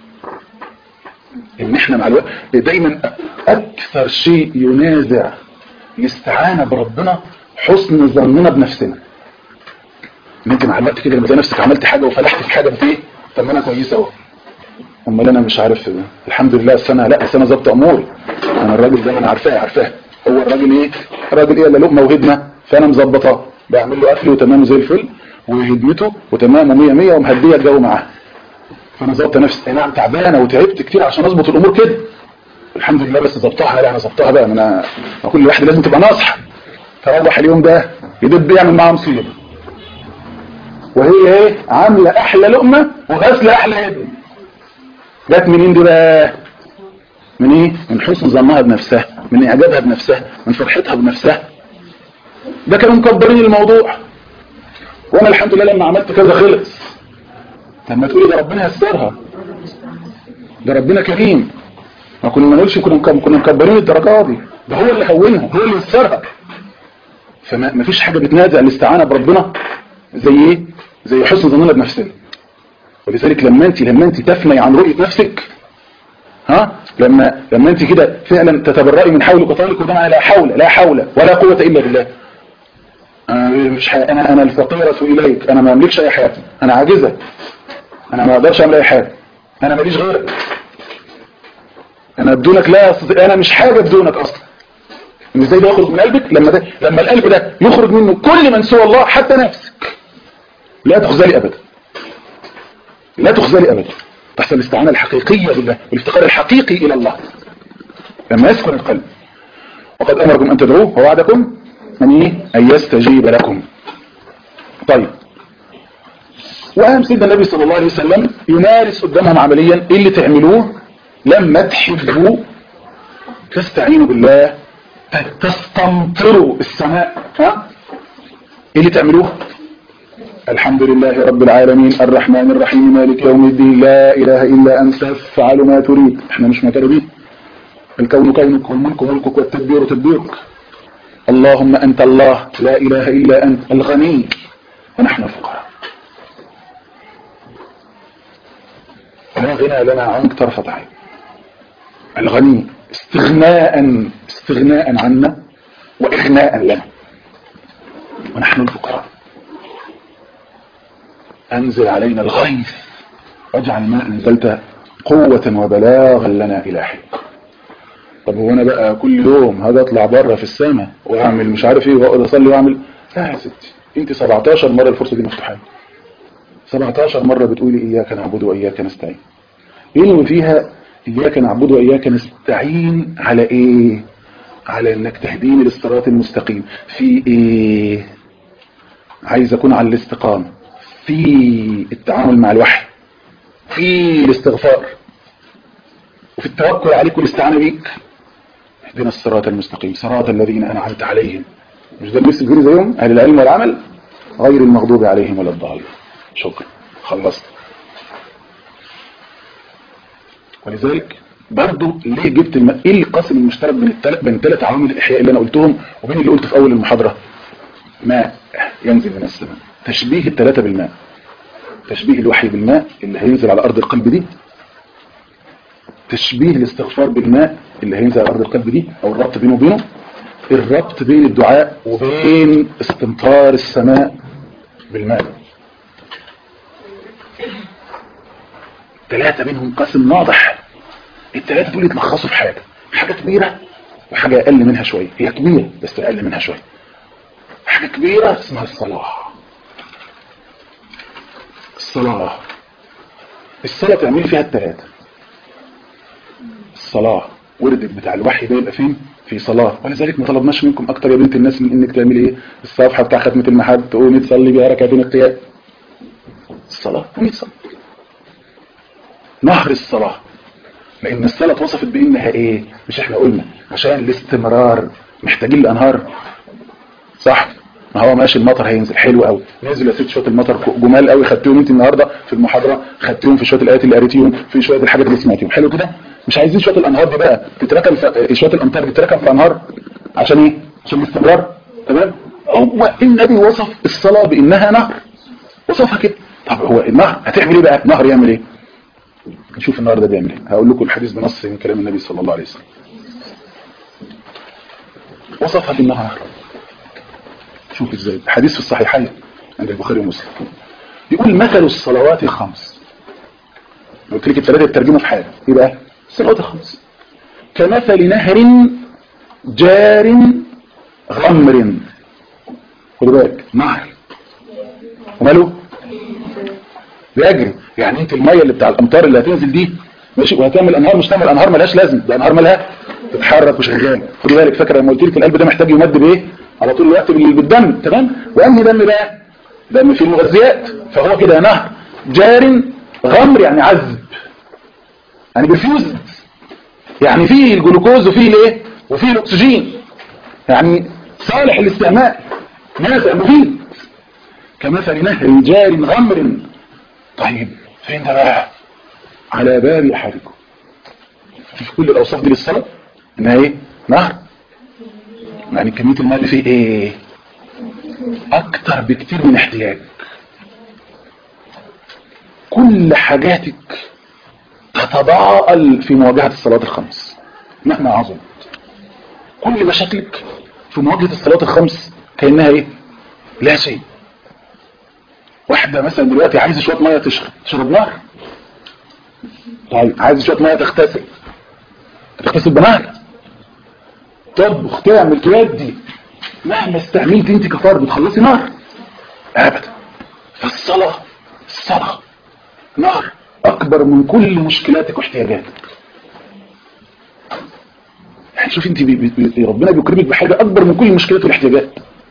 ان احنا مع الوقت دايما اكثر شيء ينازع الاستعانه بربنا حسن ظننا بنفسنا ان انت مع الوقت كده لما تلاقي نفسك عملت حاجه وفلحت في حاجه بتايه طب ما انا كويسه اهو امال انا مش عارف الحمد لله السنه لا السنه ظبط اموري انا الراجل ده انا عارفاه عارفاه هو الراجل ايه الراجل ايه الا لقمه وهدمه فانا مظبطاه بعمل له اكل وتمام زي الفل وهدمته وتمام ومية مية ومهديه الجو معاه فانا ظبطت نفسي نعم تعبانه وتعبت كتير عشان اظبط الامور كده الحمد لله بس ظبطها لا انا ظبطها بقى انا كل واحد لازم تبقى ناصح فروح اليوم ده يدب يعمل معاه مصيبه وهي ايه عامله احلى لقمه وغسله احلى هدم جت منين دي بقى من ايه من حسن ظنها بنفسها من اعجابها بنفسها من فرحتها بنفسها ده كانوا مكبرين الموضوع وانا الحمد لله لما عملت كذا خلص لما تقولي ده ربنا يسرها ده ربنا كريم ما كنا ما نقولش كنا كنا مكبرين الدرجات دي ده هو اللي هونها هو اللي يسرها فما فيش حاجه بتنازع الاستعانه بربنا زي ايه زي حسن ظننا بنفسنا ولذلك لما انت لما انت تفني عن رؤيه نفسك ها لما لما انت كده فعلا تتبرئي من حولك وطالك وده لا حول لا حول ولا قوه الا بالله انا مش ح... انا انا الفقيرة اليك انا ما املكش اي حاجة انا عاجزة انا ما اقدرش اعمل اي حاجة انا ماليش غيرك انا بدونك لا أستطيع انا مش حاجة بدونك اصلا ان ازاي ده يخرج من قلبك لما ده لما القلب ده يخرج منه كل من سوى الله حتى نفسك لا تخزلي ابدا لا تخزلي ابدا تحصل الاستعانة الحقيقية بالله والافتقار الحقيقي الى الله لما يسكن القلب وقد امركم ان تدعوه ووعدكم ان ايه ان يستجيب لكم طيب واهم سيدنا النبي صلى الله عليه وسلم يمارس قدامهم عمليا ايه اللي تعملوه لما تحبوا تستعينوا بالله تستمطروا السماء ها ايه اللي تعملوه الحمد لله رب العالمين الرحمن الرحيم مالك يوم الدين لا اله الا انت فعل ما تريد احنا مش مكروبين الكون كونك والملك ملكك والتدبير تدبيرك اللهم انت الله لا اله الا انت الغني ونحن الفقراء لا غنى لنا عنك طرفة عين الغني استغناء استغناء عنا واغناء لنا ونحن الفقراء انزل علينا الغيث واجعل ما انزلت قوة وبلاغا لنا الى حين طب هو انا بقى كل يوم هذا اطلع بره في السماء واعمل مش عارف ايه واقعد اصلي واعمل لا يا ستي انت 17 مرة الفرصة دي مفتوحة لك. 17 مرة بتقولي اياك نعبد واياك نستعين ينوي فيها اياك نعبد واياك نستعين على ايه على انك تهديني للصراط المستقيم في ايه عايز اكون على الاستقامة في التعامل مع الوحي في الاستغفار وفي التوكل عليك والاستعانة بيك اهدنا الصراط المستقيم صراط الذين انعمت عليهم مش ده الناس الجري زيهم اهل العلم والعمل غير المغضوب عليهم ولا الضالين شكرا خلصت ولذلك برضو ليه جبت الم... ايه القاسم المشترك بين التل... بين ثلاث عوامل الاحياء اللي انا قلتهم وبين اللي قلته في اول المحاضرة ماء ينزل من السماء تشبيه الثلاثة بالماء تشبيه الوحي بالماء اللي هينزل على ارض القلب دي تشبيه الاستغفار بالماء اللي هينزل على ارض القلب دي او الربط بينه وبينه الربط بين الدعاء وبين استمطار السماء بالماء ثلاثة بينهم قسم واضح الثلاثة دول يتلخصوا في حاجة حاجة كبيرة وحاجة أقل منها شوية هي كبيرة بس أقل منها شوية حاجة كبيرة اسمها الصلاة الصلاة الصلاة تعمل فيها الثلاثة الصلاة وردك بتاع الوحي ده يبقى فين في صلاة ولذلك ما طلبناش منكم اكتر يا بنت الناس من انك تعملي ايه الصفحة بتاع ختمة المحد تقومي تصلي بيها ركعتين القيام الصلاة قومي تصلي نهر الصلاة لان الصلاة اتوصفت بانها ايه مش احنا قلنا عشان الاستمرار محتاجين لانهار صح ما هو ماشي المطر هينزل حلو قوي نزل يا ست شويه المطر جمال قوي خدتيهم انت النهارده في المحاضره خدتيهم في شويه الايات اللي قريتيهم في شويه الحاجات اللي سمعتيهم حلو كده مش عايزين شويه الانهار دي بقى تتركن في شويه الامطار تتركن في انهار عشان ايه عشان الاستمرار تمام هو النبي وصف الصلاه بانها نهر وصفها كده طب هو النهر هتعمل ايه بقى نهر يعمل ايه نشوف النهر ده بيعمل ايه هقول لكم الحديث بنص من كلام النبي صلى الله عليه وسلم وصفها بانها نهر شوف ازاي الحديث في الصحيحين عند البخاري ومسلم يقول مثل الصلوات الخمس قلت لك الثلاثه يترجموا في حاجه يبقى الصلوات الخمس كمثل نهر جار غمر خد بالك نهر وماله بيجري يعني انت الميه اللي بتاع الامطار اللي هتنزل دي ماشي وهتعمل انهار مش تعمل انهار ملهاش لازم ده انهار مالها تتحرك وشغال خد بالك فاكر لما قلت لك القلب ده محتاج يمد بايه على طول الوقت بالدم تمام وانهي دم بقى دم فيه المغذيات فهو كده نهر جار غمر يعني عذب يعني بيفيوز يعني فيه الجلوكوز وفيه الايه وفيه الاكسجين يعني صالح الاستعمال نافع مفيد كمثل نهر جار غمر طيب فين ده بقى على باب احدكم في كل الاوصاف دي للصلاه انها ايه نهر يعني كمية الماء اللي فيه ايه اكتر بكتير من احتياجك كل حاجاتك تتضاءل في مواجهة الصلاة الخمس مهما عظمت كل مشاكلك في مواجهة الصلاة الخمس كأنها ايه لا شيء واحدة مثلا دلوقتي عايزة شوية مية تشرب تشرب نار طيب عايزة شوية مية تغتسل تغتسل بنار طبخ تعمل تودي مهما استعملت انت كفرد بتخلصي نار ابدا فالصلاة الصلاة نار اكبر من كل مشكلاتك واحتياجاتك يعني شوف انت بي بي ربنا بيكرمك بحاجة اكبر من كل المشكلات والاحتياجات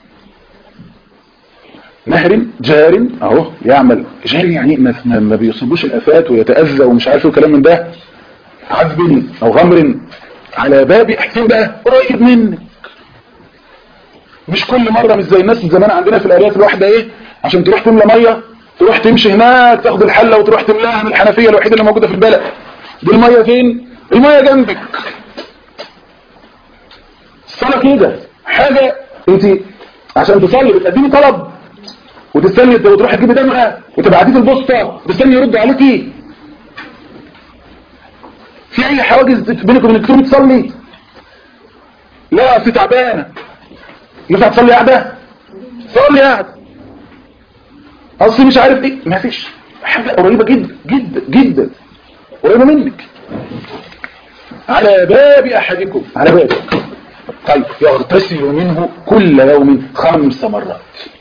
نهر جار اهو يعمل جار يعني ما, ما ما بيصيبوش الافات ويتاذى ومش عارف ايه وكلام من ده عذب او غمر على باب احسن بقى قريب منك مش كل مرة مش زي الناس زمان عندنا في الارياف الواحدة ايه عشان تروح تملى مية تروح تمشي هناك تاخد الحلة وتروح تملاها من الحنفية الوحيدة اللي موجودة في البلد دي المية فين المية جنبك الصلاة كده حاجة انت عشان تصلي بتقدمي طلب وتستني وتروح تجيبي دمغة وتبعتيه في البوسطة وتستني يرد عليكي في اي حواجز بينك وبين الدكتور تصلي لا في تعبانه ينفع تصلي قاعده صلي قاعده اصل مش عارف ايه ما فيش حاجه قريبه جدا جدا جدا قريبه منك على باب احدكم على باب طيب يغتسل منه كل يوم خمس مرات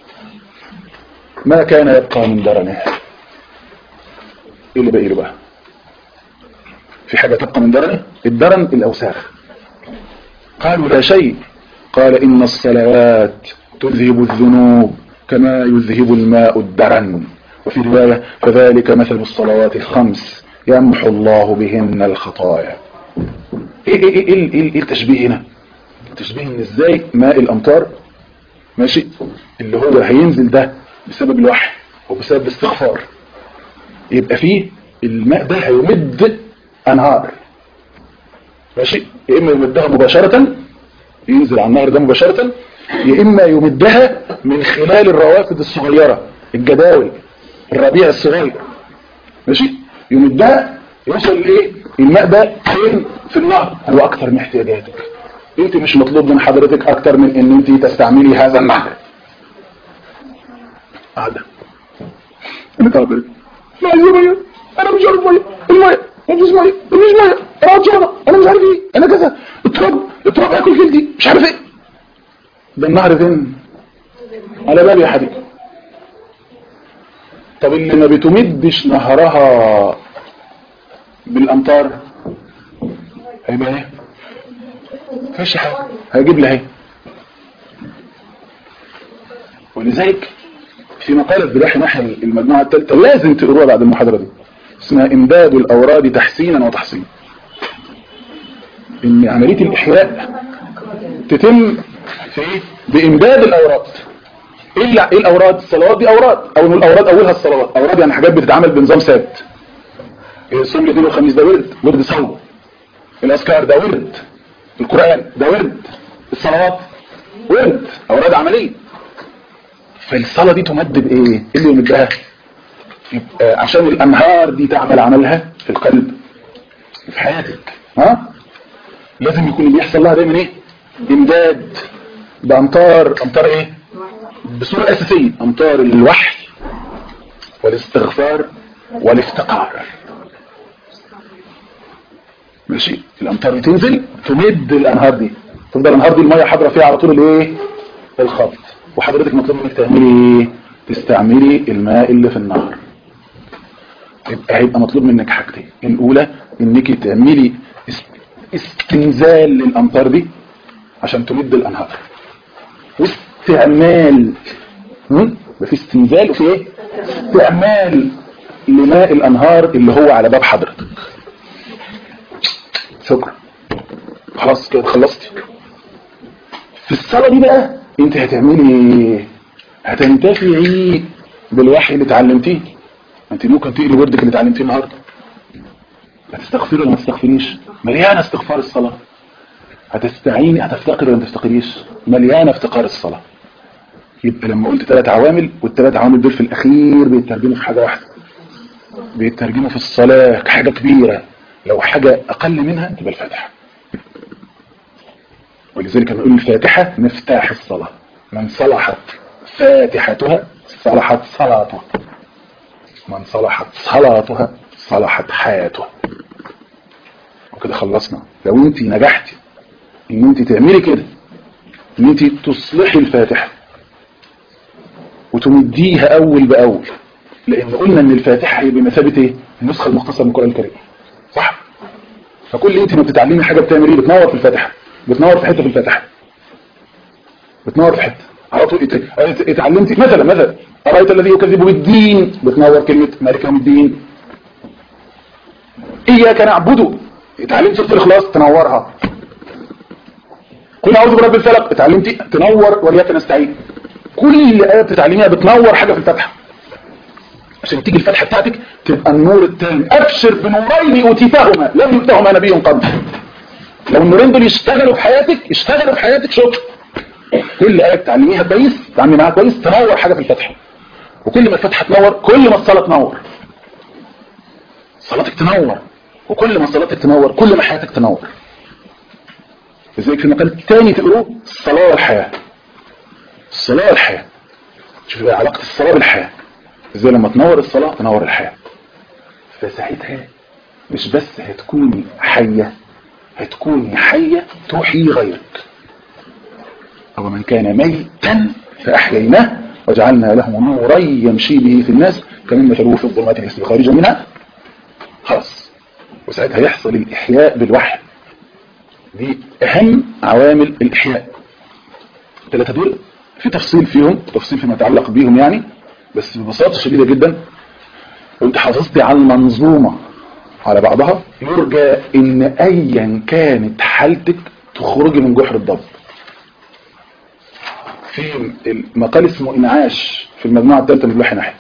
ما كان يبقى من درنه ايه اللي باقي له بقى في حاجة تبقى من درنه الدرن الأوساخ قالوا لا شيء قال إن الصلوات تذهب الذنوب كما يذهب الماء الدرن وفي رواية فذلك مثل الصلوات الخمس يمحو الله بهن الخطايا ايه ايه ايه ايه, إيه, إيه التشبيه هنا التشبيه ان ازاي ماء الامطار ماشي اللي هو هينزل ده بسبب الوحي وبسبب الاستغفار يبقى فيه الماء ده هيمد انهار ماشي يا اما يمدها مباشرة ينزل على النهر ده مباشرة يا اما يمدها من خلال الروافد الصغيرة الجداول الربيع الصغير ماشي يمدها يوصل لايه الماء ده فين في النهر هو اكتر من احتياجاتك انت مش مطلوب من حضرتك اكتر من ان انت تستعملي هذا النهر قاعده انا تعبان لا عايز ميه انا مش عارف ميه الميه مفيش ميه مفيش ميه انا عطشانه انا مش عارف ايه انا كذا التراب التراب ياكل جلدي مش عارف ايه ده النهر فين على باب يا حبيبي طب اللي ما بتمدش نهرها بالامطار هيبقى ايه مفيش حاجه هيجيب لها ايه ولذلك في مقالة بلاحي ناحية المجموعة الثالثة لازم تقروها بعد المحاضرة دي اسمها امداد الاوراد تحسينا وتحصينا ان عملية الاحياء تتم في ايه بامداد الاوراد ايه ال- ايه الاوراد الصلوات دي اوراد او الاوراد اولها الصلوات اوراد يعني حاجات بتتعمل بنظام ثابت الصوم الاثنين والخميس ده ورد ورد صوم الاذكار ده ورد القران ده ورد الصلوات ورد اوراد عمليه فالصلاه دي تمد بايه ايه اللي يمدها يبقى عشان الانهار دي تعمل عملها في القلب في حياتك ها لازم يكون اللي بيحصل لها دايما ايه امداد بامطار امطار ايه بصورة اساسية امطار الوحي والاستغفار والافتقار ماشي الامطار تنزل تمد الانهار دي تفضل الانهار دي المية حاضرة فيها على طول الايه الخط وحضرتك مطلوب منك تعملي ايه تستعملي الماء اللي في النهر يبقى هيبقى مطلوب منك حاجتين الاولى انك تعملي است- استنزال للامطار دي عشان تمد الانهار واستعمال هم؟ يبقى في استنزال وفي ايه استعمال لماء الانهار اللي هو على باب حضرتك شكرا خلاص كده خلصتي في الصلاة دي بقى انت هتعملي ايه هتنتفعي بالوحي اللي اتعلمتيه انت ممكن تقري وردك اللي اتعلمتيه النهارده هتستغفري ولا ما تستغفريش مليانه استغفار الصلاه هتستعيني هتفتقري ولا ما تفتقريش مليانه افتقار الصلاه يبقى لما قلت ثلاث عوامل والثلاث عوامل دول في الاخير بيترجموا في حاجه واحده بيترجموا في الصلاه حاجه كبيره لو حاجه اقل منها تبقى الفاتحه ولذلك لما نقول الفاتحه مفتاح الصلاه من صلحت فاتحتها صلحت صلاتها من صلحت صلاتها صلحت حياتها وكده خلصنا لو انت نجحتي ان انت تعملي كده ان انت تصلحي الفاتحة وتمديها اول باول لان قلنا ان الفاتحة هي بمثابة ايه النسخة المختصرة من القرآن الكريم صح فكل انت ما بتتعلمي حاجة بتعمل ايه بتنور في الفاتحة بتنور في حتة في الفاتحة بتنور في حتة على طول ات- ات- اتعلمتي مثلا مثلا أرأيت الذي يكذب بالدين بتنور كلمة مالك يوم الدين إياك نعبد اتعلمت سورة الإخلاص تنورها كل أعوذ برب الفلق اتعلمتي تنور وإياك نستعين كل آية بتتعلميها بتنور حاجة في الفتحة عشان تيجي الفتحة بتاعتك تبقى النور التام أبشر بنورين أوتيتهما لم يؤتهما نبي قبل لو النورين دول يشتغلوا في حياتك يشتغلوا في حياتك شكر كل آية بتعلميها كويس تعلمي معاها كويس تنور حاجة في الفتحة وكل ما الفتحة تنور كل ما الصلاة تنور صلاتك تنور وكل ما صلاتك تنور كل ما حياتك تنور لذلك في المقال الثاني تقولوا الصلاة والحياة الصلاة والحياة شوف بقى علاقة الصلاة بالحياة ازاي لما تنور الصلاة تنور الحياة فساعتها مش بس هتكوني حية هتكوني حية تحيي غيرك أو من كان ميتا فأحييناه وجعلنا له نورا يمشي به في الناس كمن مثله في الظلمات ليس بخارج منها خلاص وساعتها يحصل الإحياء بالوحي دي أهم عوامل الإحياء الثلاثة دول في تفصيل فيهم تفصيل فيما يتعلق بيهم يعني بس ببساطة شديدة جدا وانت حافظتي على المنظومة على بعضها يرجى ان ايا كانت حالتك تخرجي من جحر الضب في المقال اسمه انعاش في المجموعة الثالثة من الوحي ناحية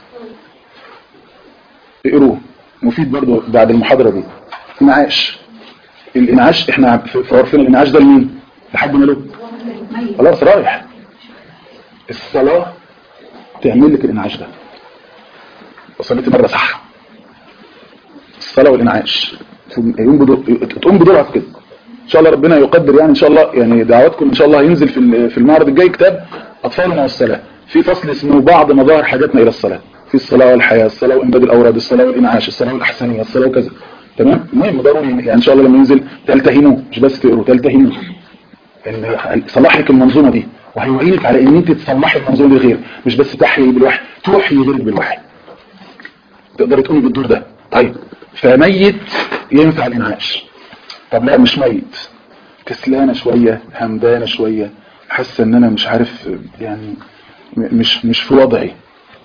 اقروه مفيد برضو بعد المحاضرة دي انعاش الانعاش احنا في في عرفنا الانعاش ده لمين لحد ما له خلاص رايح الصلاة تعمل لك الانعاش ده وصلت مرة صح الصلاة والانعاش يقوم بدور تقوم بدورها في كده ان شاء الله ربنا يقدر يعني ان شاء الله يعني دعواتكم ان شاء الله هينزل في ال- في المعرض الجاي كتاب اطفالنا والصلاة في فصل اسمه بعض مظاهر حاجاتنا الى الصلاة في الصلاة والحياة الصلاة وامداد الاوراد الصلاة والانعاش الصلاة والاحسانية الصلاة وكذا تمام المهم ضروري يعني ان شاء الله لما ينزل تلتهموه مش بس تقروا تلتهموه ان صلح لك المنظومة دي وهيعينك على ان انت تصلحي المنظومة دي غير مش بس تحيي بالوحي توحي غيرك بالوحي تقدر تقومي بالدور ده طيب فميت ينفع الانعاش طب لا مش ميت كسلانة شوية همدانة شوية حاسة ان انا مش عارف يعني م- مش مش في وضعي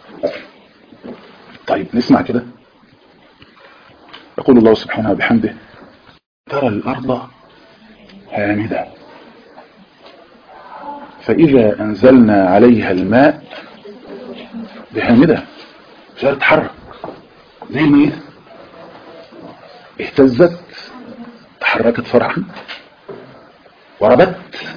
طيب نسمع كده يقول الله سبحانه وبحمده ترى الارض هامدة فاذا انزلنا عليها الماء بهامدة مش عارف تتحرك زي الميت اهتزت تحركت فرحا وربت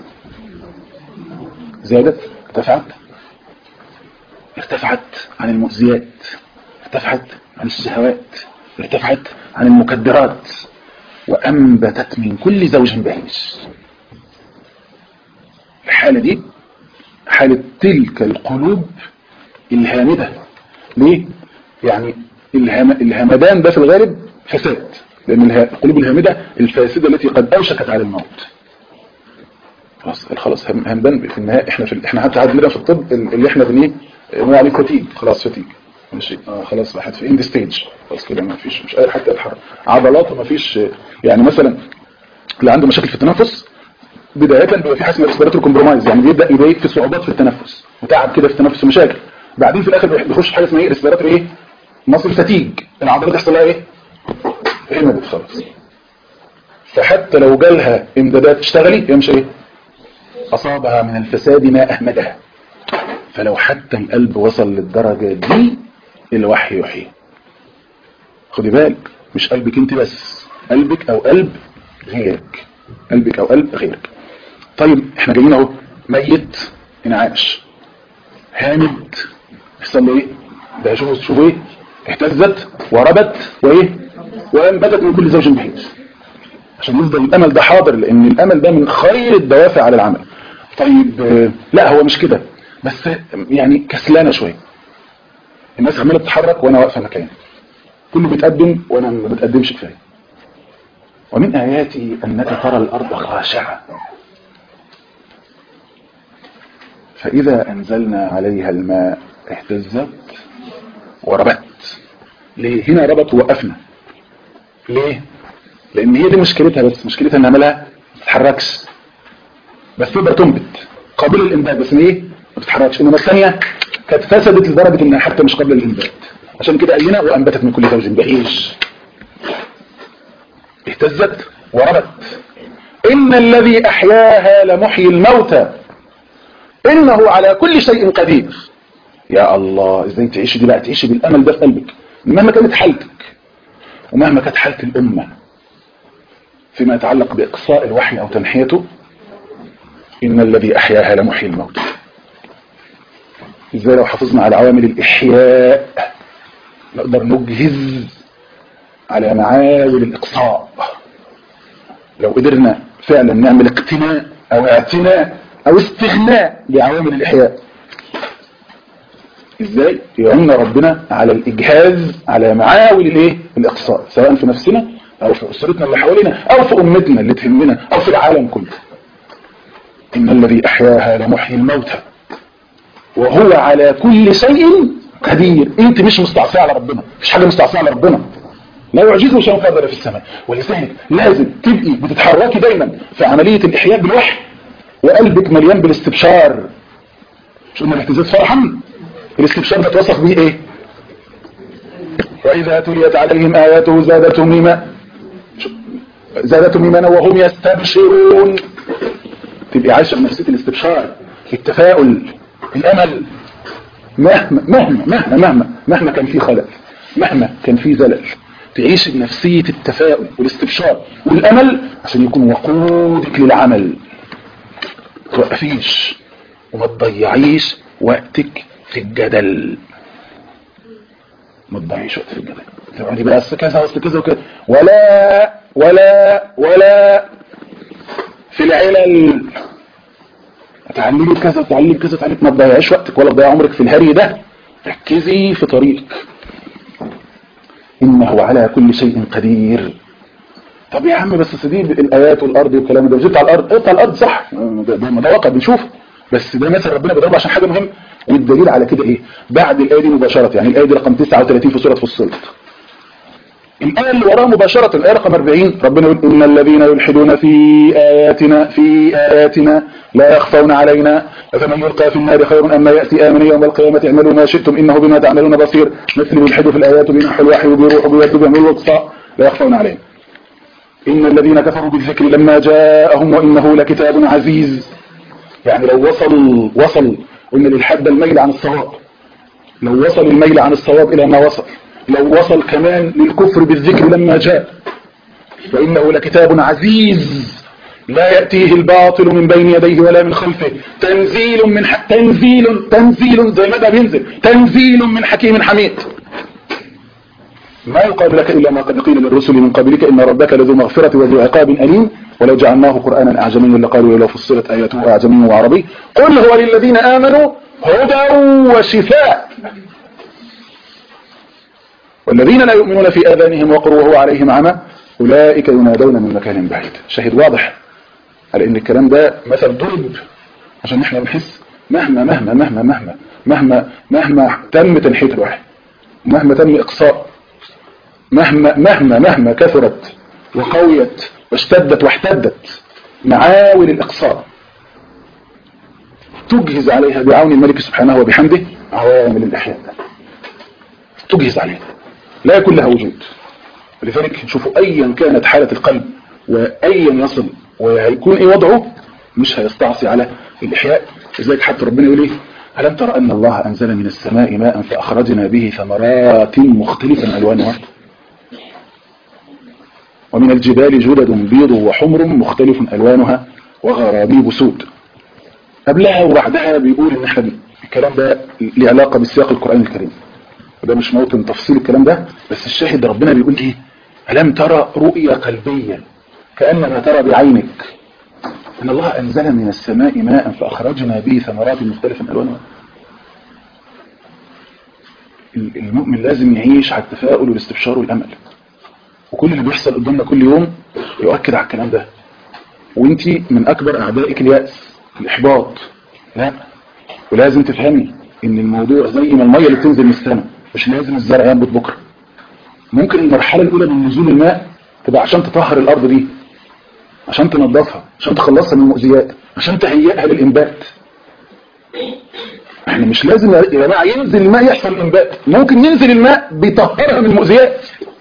زادت ارتفعت ارتفعت عن المؤذيات ارتفعت عن الشهوات ارتفعت عن المكدرات وأنبتت من كل زوج بهيج الحالة دي حالة تلك القلوب الهامدة ليه؟ يعني الهم... الهمدان ده في الغالب فساد لأن اله- القلوب الهامدة الفاسدة التي قد أوشكت على الموت خلاص خلاص هم- همدان في النهاية احنا في ال- احنا حتى عندنا في الطب ال- اللي احنا بنيه هو عليه فتيج خلاص فتيج ماشي آه خلاص راحت في اند ستيج خلاص كده ما فيش مش قادر حتى يتحرك عضلاته ما فيش يعني مثلا اللي عنده مشاكل في التنفس بداية بيبقى في حاجه اسمها ريسبيراتوري كومبرومايز يعني بيبدا يضايق في صعوبات في التنفس وتعب كده في التنفس ومشاكل بعدين في الاخر بيخش في حاجه اسمها ايه ريسبيراتوري ايه مصل فتيج العضلات يحصل لها ايه همدت خلاص فحتى لو جالها امدادات تشتغلي يمشي ايه اصابها من الفساد ما اهمدها فلو حتى القلب وصل للدرجة دي الوحي يحيي خدي بالك مش قلبك انت بس قلبك او قلب غيرك قلبك او قلب غيرك طيب احنا جايين اهو ميت انعاش هامد يحصل له ايه ده شوفوا شوفوا ايه اهتزت وربت وايه وانبتت من كل زوج بهيج عشان يفضل الامل ده حاضر لان الامل ده من خير الدوافع على العمل طيب آه، لا هو مش كده بس يعني كسلانه شويه الناس عماله تتحرك وانا واقفه مكاني كله بيتقدم وانا ما بتقدمش كفايه ومن اياته انك ترى الارض خاشعه فاذا انزلنا عليها الماء اهتزت وربت ليه هنا ربط ووقفنا ليه لان هي دي مشكلتها بس مشكلتها ان عملها ما تتحركش بس تقدر تنبت قابله للانبات بس ايه ما بتتحركش انما الثانيه كانت فسدت لدرجه انها حتى مش قابله للانبات عشان كده قال لنا وانبتت من كل زوج بهيج اهتزت وربت ان الذي احياها لمحيي الموتى انه على كل شيء قدير يا الله ازاي تعيشي دي بقى تعيشي بالامل ده في قلبك مهما كانت حالتك ومهما كانت حالة الامة فيما يتعلق باقصاء الوحي او تنحيته ان الذي احياها لمحيي الموتى ازاي لو حافظنا على عوامل الاحياء نقدر نجهز على معاول الاقصاء لو قدرنا فعلا نعمل اقتناء او اعتناء او استغناء بعوامل الاحياء ازاي يعين ربنا على الاجهاز على معاول الايه الاقصاء سواء في نفسنا او في اسرتنا اللي حوالينا او في امتنا اللي تهمنا او في العالم كله ان الذي احياها لمحيي الموتى وهو على كل شيء قدير انت مش مستعصيه على ربنا مش حاجه مستعصيه على ربنا لا يعجزه شيء فاضل في السماء ولذلك لازم تبقي بتتحركي دايما في عمليه الاحياء بالوحي وقلبك مليان بالاستبشار مش قلنا الاهتزاز فرحا الاستبشار ده توصف به ايه واذا تليت عليهم اياته زادتهم ايمانا زادتهم ايمانا وهم يستبشرون تبقي عايشه بنفسيه الاستبشار التفاؤل الامل مهما مهما مهما مهما مهما كان في خلل مهما كان في زلل تعيش بنفسية التفاؤل والاستبشار والأمل عشان يكون وقودك للعمل توقفيش وما تضيعيش وقتك في الجدل ما تضيعيش وقت في الجدل تقعدي بقى اصل كذا اصل كذا وكذا ولا ولا ولا في العلل اتعلمي كذا وتعلمي كذا وتعلمي ما تضيعيش وقتك ولا تضيع عمرك في الهري ده ركزي في طريقك انه على كل شيء قدير طب يا عم بس سيب الايات والارض والكلام ده وجبت على الارض قطع الارض صح ده, ده, ده واقع بنشوفه بس ده مثلا ربنا بيضربه عشان حاجه مهمه والدليل على كده ايه بعد الايه دي مباشره يعني الايه دي رقم 39 في سوره فصلت الآية اللي وراها مباشرة الآية رقم 40 ربنا يقول إن الذين يلحدون في آياتنا في آياتنا لا يخفون علينا أفمن يلقى في النار خير أما يأتي آمن يوم القيامة اعملوا ما شئتم إنه بما تعملون بصير مثل يلحدوا في الآيات بنحو الوحي وبيروحوا بيدوا بيعملوا الإقصاء لا يخفون علينا إن الذين كفروا بالذكر لما جاءهم وإنه لكتاب عزيز يعني لو وصل وصل قلنا للحد الميل عن الصواب لو وصل الميل عن الصواب إلى ما وصل لو وصل كمان للكفر بالذكر لما جاء فإنه لكتاب عزيز لا يأتيه الباطل من بين يديه ولا من خلفه تنزيل من ح... تنزيل تنزيل زي ما ده بينزل تنزيل من حكيم حميد ما يقال لك إلا ما قد قيل للرسل من قبلك إن ربك لذو مغفرة وذو عقاب أليم ولو جعلناه قرآنا أعجميا لقالوا لو فصلت آياته أعجمي وعربي قل هو للذين آمنوا هدى وشفاء والذين لا يؤمنون في آذانهم وقر وهو عليهم عمى أولئك ينادون من مكان بعيد شاهد واضح على ان الكلام ده مثل ضرب عشان احنا بنحس مهما مهما مهما مهما مهما مهما تم تنحية الوحي مهما تم اقصاء مهما مهما مهما كثرت وقويت واشتدت واحتدت معاول الاقصاء تجهز عليها بعون الملك سبحانه وبحمده عوامل الاحياء تجهز عليها لا يكون لها وجود لذلك شوفوا ايا كانت حالة القلب وايا يصل وهيكون ايه وضعه مش هيستعصي على الاحياء لذلك حتى ربنا يقول ايه ألم ترى أن الله أنزل من السماء ماء فأخرجنا به ثمرات مختلفا ألوانها ومن الجبال جدد بيض وحمر مختلف ألوانها وغرابيب سود قبلها وبعدها بيقول ان احنا الكلام ده له علاقة بالسياق القرآن الكريم وده مش موطن تفصيل الكلام ده بس الشاهد ربنا بيقول ايه ألم ترى رؤية قلبية كأنما ترى بعينك ان الله انزل من السماء ماء فاخرجنا به ثمرات مختلفا الوانها المؤمن لازم يعيش على التفاؤل والاستبشار والامل وكل اللي بيحصل قدامنا كل يوم يؤكد على الكلام ده وانت من اكبر اعدائك اليأس الاحباط لا ولازم تفهمي ان الموضوع زي ما المية اللي بتنزل من السماء مش لازم الزرع ينبت بكرة ممكن المرحلة الاولى من نزول الماء تبقى عشان تطهر الارض دي عشان تنظفها عشان تخلصها من المؤذيات عشان تهيئها للانبات احنا مش لازم يا جماعه ينزل الماء يحصل انبات ممكن ينزل الماء بيطهرها من المؤذيات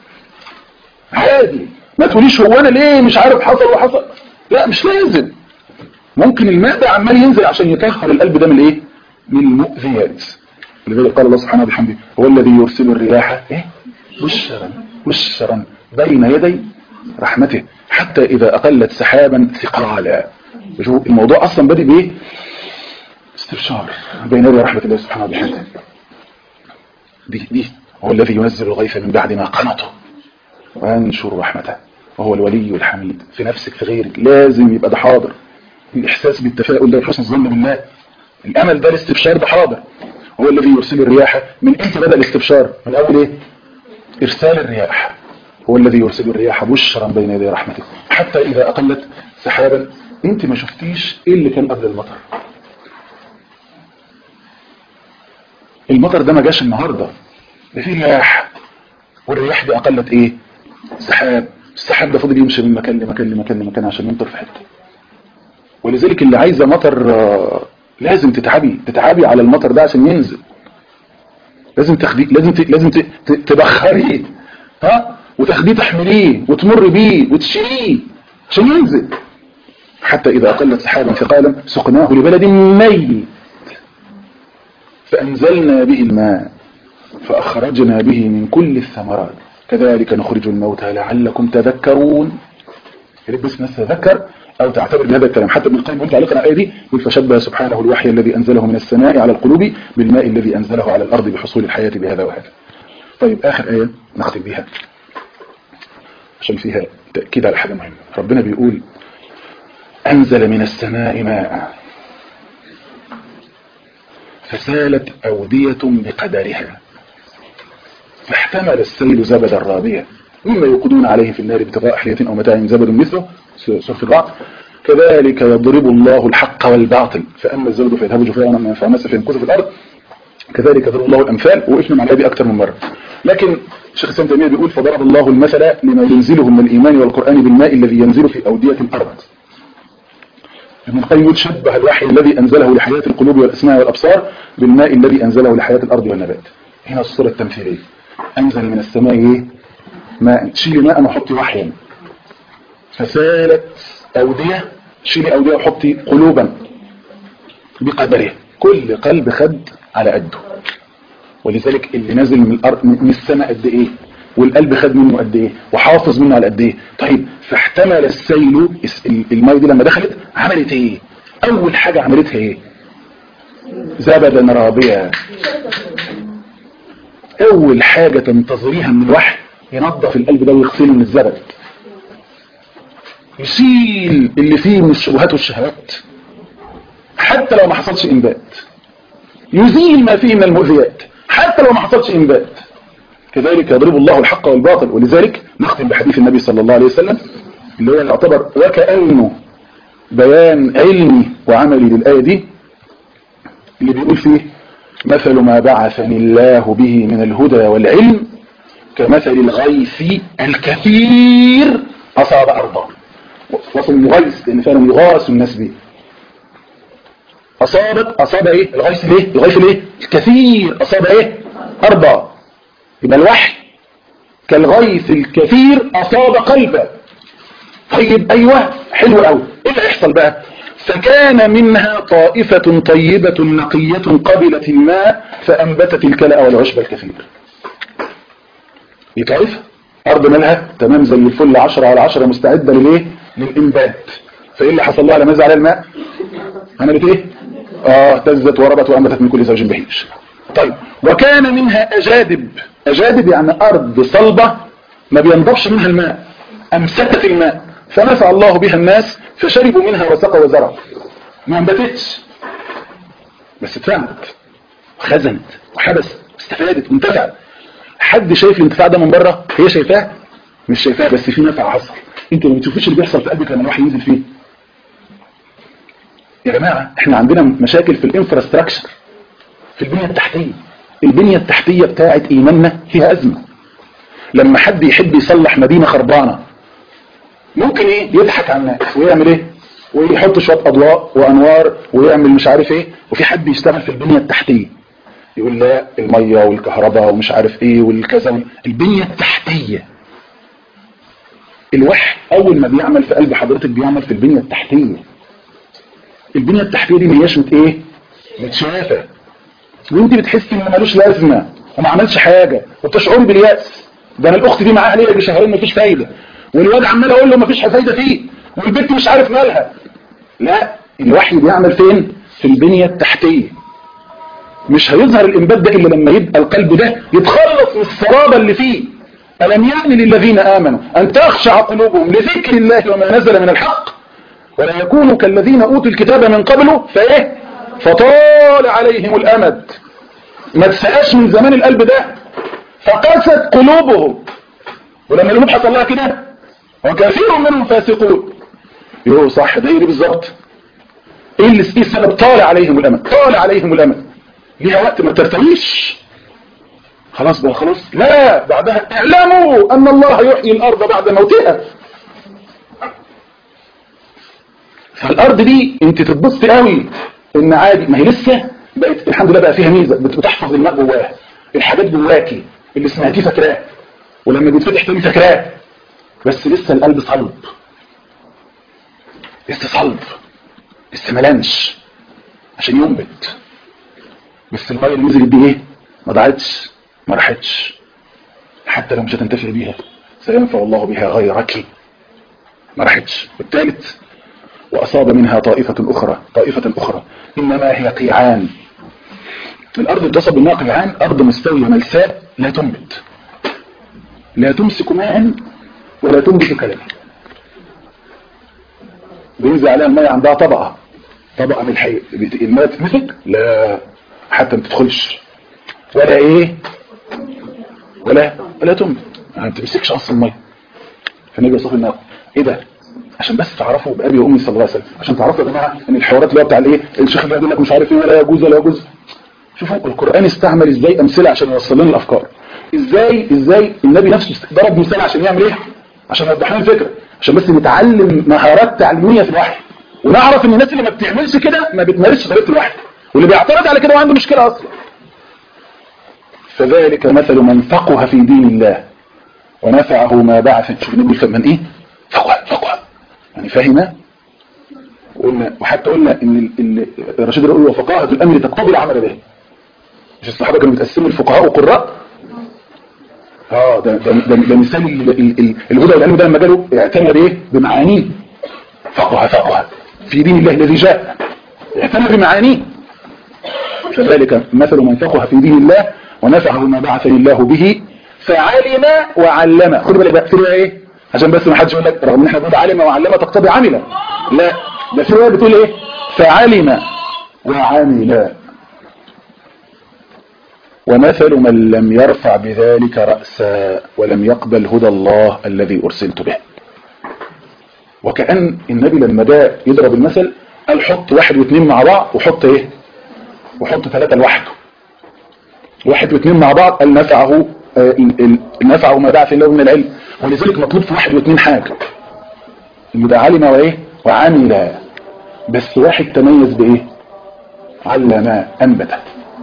عادي ما تقوليش هو انا ليه مش عارف حصل وحصل لا مش لازم ممكن الماء ده عمال ينزل عشان يطهر القلب ده من ايه من المؤذيات لذلك قال الله سبحانه وبحمده هو الذي يرسل الرياح ايه بشرا بشرا بين يدي رحمته حتى اذا اقلت سحابا ثقالا شوف الموضوع اصلا بادئ بايه استبشار بين يدي رحمة الله سبحانه وبحمده دي دي هو الذي ينزل الغيث من بعد ما قنطه وينشر رحمته وهو الولي الحميد في نفسك في غيرك لازم يبقى ده حاضر الإحساس بالتفاؤل ده وحسن الظن بالله الأمل ده الاستبشار ده حاضر هو الذي يرسل الرياح من امتى بدأ الاستبشار من أول إيه إرسال الرياح هو الذي يرسل الرياح بشرا بين يدي رحمته حتى إذا أقلت سحابا انت ما شفتيش ايه اللي كان قبل المطر المطر ده ما جاش النهاردة ده فيه رياح والرياح دي أقلت إيه سحاب السحاب ده فضل يمشي من مكان لمكان لمكان لمكان عشان يمطر في حتة ولذلك اللي عايزة مطر آه، لازم تتعبي تتعبي على المطر ده عشان ينزل لازم تاخديه لازم ت... لازم ت... ت... تبخريه ها وتاخديه تحمليه وتمر بيه وتشيليه عشان ينزل حتى إذا أقلت سحابا ثقالا سقناه لبلد ميت فأنزلنا به الماء فأخرجنا به من كل الثمرات كذلك نخرج الموتى لعلكم تذكرون يريد بس الناس تذكر أو تعتبر بهذا الكلام حتى ابن القيم قلت عليك الآية دي يقول فشبه سبحانه الوحي الذي أنزله من السماء على القلوب بالماء الذي أنزله على الأرض بحصول الحياة بهذا وهذا طيب آخر آية نختم بها عشان فيها تأكيد على حاجة مهمة ربنا بيقول أنزل من السماء ماء فسالت أودية بقدرها فاحتمل السيل زبدا رابيا مما يوقدون عليه في النار ابتغاء حلية أو متاع زبد مثله سورة الرعد كذلك يضرب الله الحق والباطل فأما الزبد فيذهب جفاء فأمس فينكث في الأرض كذلك يضرب الله الأمثال وقفنا مع الآية دي أكثر من مرة لكن الشيخ الإسلام تيمية بيقول فضرب الله المثل لما ينزله من الإيمان والقرآن بالماء الذي ينزل في أودية الأرض ابن القيم يقول شبه الوحي الذي أنزله لحياة القلوب والأسماع والأبصار بالماء الذي أنزله لحياة الأرض والنبات هنا الصورة التمثيلية أنزل من السماء إيه؟ ماء تشيلي ماء وحطي وحيا فسالت أودية شيلي أودية وحطي قلوبا بقدره كل قلب خد على قده ولذلك اللي نازل من الأرض من السماء قد إيه والقلب خد منه قد ايه وحافظ منه على قد ايه طيب فاحتمل السيل الميه دي لما دخلت عملت ايه اول حاجة عملتها ايه زبدا رابيا اول حاجة تنتظريها من الوحي ينظف القلب ده ويغسله من الزبد يشيل اللي فيه من الشبهات والشهوات حتى لو ما حصلش انبات يزيل ما فيه من المؤذيات حتى لو ما حصلش انبات كذلك يضرب الله الحق والباطل ولذلك نختم بحديث النبي صلى الله عليه وسلم اللي هو يعتبر وكأنه بيان علمي وعملي للآية دي اللي بيقول فيه مثل ما بعثني الله به من الهدى والعلم كمثل الغيث الكثير أصاب أرضا وصل المغيث لأن فعلا يغاث الناس به أصابت أصاب إيه الغيث ليه الغيث ليه الكثير أصاب إيه أرضا يبقى الوحي كالغيث الكثير أصاب قلبه طيب أيوة حلو قوي إيه اللي هيحصل بقى فكان منها طائفة طيبة نقية قبلت الماء فأنبتت الكلأ والعشب الكثير يتعرف أرض مالها تمام زي الفل عشرة على عشرة مستعدة للإيه للإنبات فإيه اللي حصل لها لما نزل على الماء عملت إيه آه اهتزت وربت وأنبتت من كل زوج بهيج طيب وكان منها أجادب أجادب يعني أرض صلبة ما بينضفش منها الماء أمسكت الماء فنفع الله بها الناس فشربوا منها وسقوا وزرعوا ما انبتتش بس اتفهمت وخزنت وحبست واستفادت وانتفعت حد شايف الانتفاع ده من بره هي شايفاه مش شايفاه بس في نفع حصل انتوا ما بتشوفوش اللي بيحصل في قلبك لما الواحد ينزل فيه يا جماعه احنا عندنا مشاكل في الانفراستراكشر في البنيه التحتيه البنيه التحتيه بتاعه ايماننا فيها ازمه لما حد يحب يصلح مدينه خربانه ممكن ايه يضحك على الناس ويعمل ايه ويحط شويه اضواء وانوار ويعمل مش عارف ايه وفي حد يشتغل في البنيه التحتيه يقول لا الميه والكهرباء ومش عارف ايه والكذا البنيه التحتيه الوحي اول ما بيعمل في قلب حضرتك بيعمل في البنيه التحتيه البنيه التحتيه دي ما هياش مت ايه متشافه وانت بتحسي انه ملوش لازمه وما عملش حاجه وبتشعري بالياس ده انا الاخت دي معاها ليه شهرين مفيش فايده والواد عمال اقول له مفيش فايده فيه والبنت مش عارف مالها لا الوحي بيعمل فين في البنيه التحتيه مش هيظهر الانبات ده الا لما يبقى القلب ده يتخلص من السرابه اللي فيه الم يأن للذين امنوا ان تخشع قلوبهم لذكر الله وما نزل من الحق ولا يكونوا كالذين اوتوا الكتاب من قبله فايه فطال عليهم الامد ما تسقاش من زمان القلب ده فقست قلوبهم ولما القلوب حصل لها كده وكثير منهم فاسقون يقول صح ده ايه بالظبط ايه اللي ايه السبب طال عليهم الامد طال عليهم الامد ليها وقت ما ترتويش خلاص بقى خلاص لا بعدها اعلموا ان الله يحيي الارض بعد موتها فالارض دي انت تتبسطي قوي ان عادي ما هي لسه بقت الحمد لله بقى فيها ميزه بتحفظ الماء جواها الحاجات جواكي اللي سمعتيه فاكراه ولما بيتفتح تاني فاكراه بس لسه القلب صلب لسه صلب لسه ملانش عشان ينبت بس الميه اللي نزلت دي ايه ما ضاعتش ما راحتش حتى لو مش هتنتفع بيها سينفع الله بها غيرك ما راحتش والثالث وأصاب منها طائفة أخرى طائفة أخرى إنما هي قيعان الأرض اتصب بالماء قيعان أرض مستوية ملساء لا تنبت لا تمسك ماء ولا تنبت كلمة بينزل عليها المية عندها طبقة طبقة من الحي الماء تتمسك لا حتى ما تدخلش ولا ايه ولا ولا تنبت ما بتمسكش اصلا المية فالنبي صلى الله عليه وسلم ايه ده عشان بس تعرفوا بأبي وأمي صلى الله عليه وسلم عشان تعرفوا يا جماعة ان الحوارات اللي هو بتاع الايه الشيخ اللي يقول لك مش عارف ايه ولا يجوز ولا يجوز شوفوا القرآن استعمل ازاي امثله عشان يوصل لنا الافكار ازاي ازاي النبي نفسه ضرب مثال عشان يعمل ايه عشان يوضح لنا الفكره عشان بس نتعلم مهارات تعليميه في الوحي ونعرف ان الناس اللي ما بتعملش كده ما بتمارسش طريقه الوحي واللي بيعترض على كده وعنده مشكله اصلا فذلك مثل من فقه في دين الله ونفعه ما بعث شوف النبي من ايه فقه فقه يعني فهم قلنا وحتى قلنا ان ال- ال- الرشيد يقول وفقاهة الامر تقتضي العمل به مش الصحابه كانوا بيتقسموا الفقهاء وقراء اه ده ده ده, ده مثال ال- ال- ال- الهدى والعلم ده لما جاله اعتنى بايه بمعانيه فقه فقه في دين الله الذي جاء اعتنى بمعانيه فذلك مثل من فقه في دين الله ونفعه ما بعثني الله به فعلم وعلم خد بالك بقى في رواية ايه عشان بس ما حدش يقول لك رغم ان احنا بنقول علم وعلم تقتضي عمل لا ده في رواية بتقول ايه فعلم وعمل ومثل من لم يرفع بذلك رأسا ولم يقبل هدى الله الذي أرسلت به وكأن النبي لما ده يضرب المثل قال حط واحد واثنين مع بعض وحط ايه وحط ثلاثة لوحده واحد واثنين مع بعض قال نفعه آه، ال- ال- نفعه ما بعث الله من العلم ولذلك مطلوب في واحد واثنين حاجة اللي ده علم وايه وعمل بس واحد تميز بايه علم انبت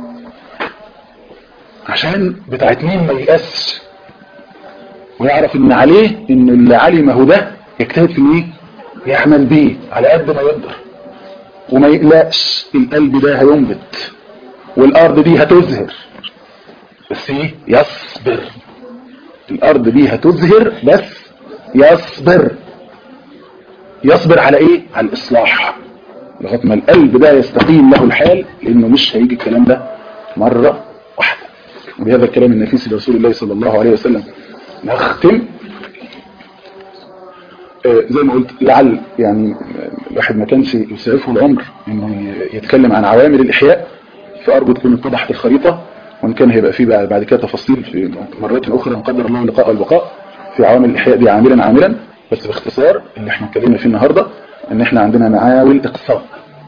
عشان بتاع اتنين ما ييأسش ويعرف ان عليه ان اللي علمه ده يجتهد في ايه يعمل بيه على قد ما يقدر وما يقلقش القلب ده هينبت والارض دي هتزهر بس ايه يصبر الارض دي هتزهر بس يصبر يصبر على ايه على الاصلاح لغايه ما القلب ده يستقيم له الحال لانه مش هيجي الكلام ده مره واحده وبهذا الكلام النفيس لرسول الله صلى الله عليه وسلم نختم آه، زي ما قلت لعل يعني آه، الواحد ما كانش يسعفه الامر انه ي- يتكلم عن عوامل الاحياء فارجو تكون اتضحت الخريطه وان كان هيبقى فيه بعد بعد كده تفاصيل في مرات اخرى ان قدر الله اللقاء والبقاء في عوامل الاحياء دي عاملا عاملا بس باختصار اللي احنا اتكلمنا فيه النهارده ان احنا عندنا معاول اقصاء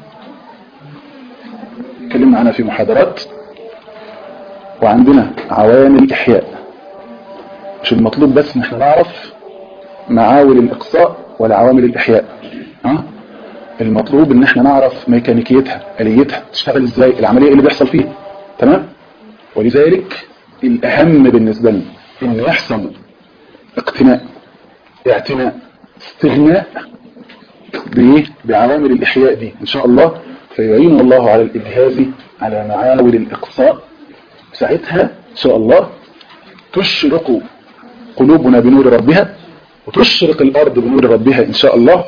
اتكلمنا عنها في محاضرات وعندنا عوامل احياء مش المطلوب بس ان احنا نعرف معاول الاقصاء ولا عوامل الاحياء ها المطلوب ان احنا نعرف ميكانيكيتها اليتها تشتغل ازاي العمليه ايه اللي بيحصل فيها تمام ولذلك الاهم بالنسبه لنا ان يحصل اقتناء اعتناء استغناء بايه بعوامل الاحياء دي ان شاء الله فيعين الله على الاجهاز على معاول الاقصاء ساعتها ان شاء الله تشرق قلوبنا بنور ربها وتشرق الارض بنور ربها ان شاء الله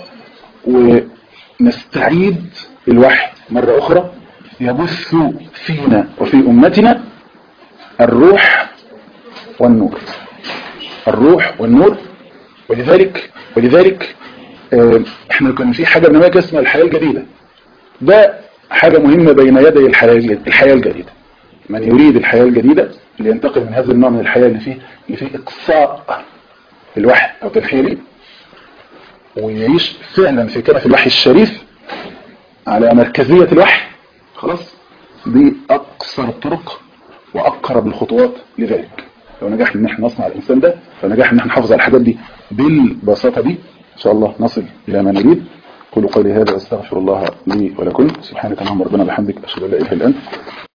ونستعيد الوحي مرة اخرى يبث فينا وفي امتنا الروح والنور الروح والنور ولذلك ولذلك آه، احنا كان في حاجة بنسميها اسمها الحياة الجديدة ده حاجة مهمة بين يدي الحياة الجديدة الحياة الجديدة من يريد الحياة الجديدة اللي ينتقل من هذا النوع من الحياة اللي فيه اللي فيه إقصاء الوحي أو تنحيري ويعيش فعلا في كنف الوحي الشريف على مركزية الوحي خلاص دي أقصر الطرق وأقرب الخطوات لذلك لو نجحنا ان احنا نصنع الانسان ده لو نجحنا ان احنا نحافظ على الحاجات دي بالبساطة دي ان شاء الله نصل الى ما نريد قولوا قولي هذا واستغفر الله لي ولكم سبحانك اللهم ربنا بحمدك اشهد ان لا اله الا انت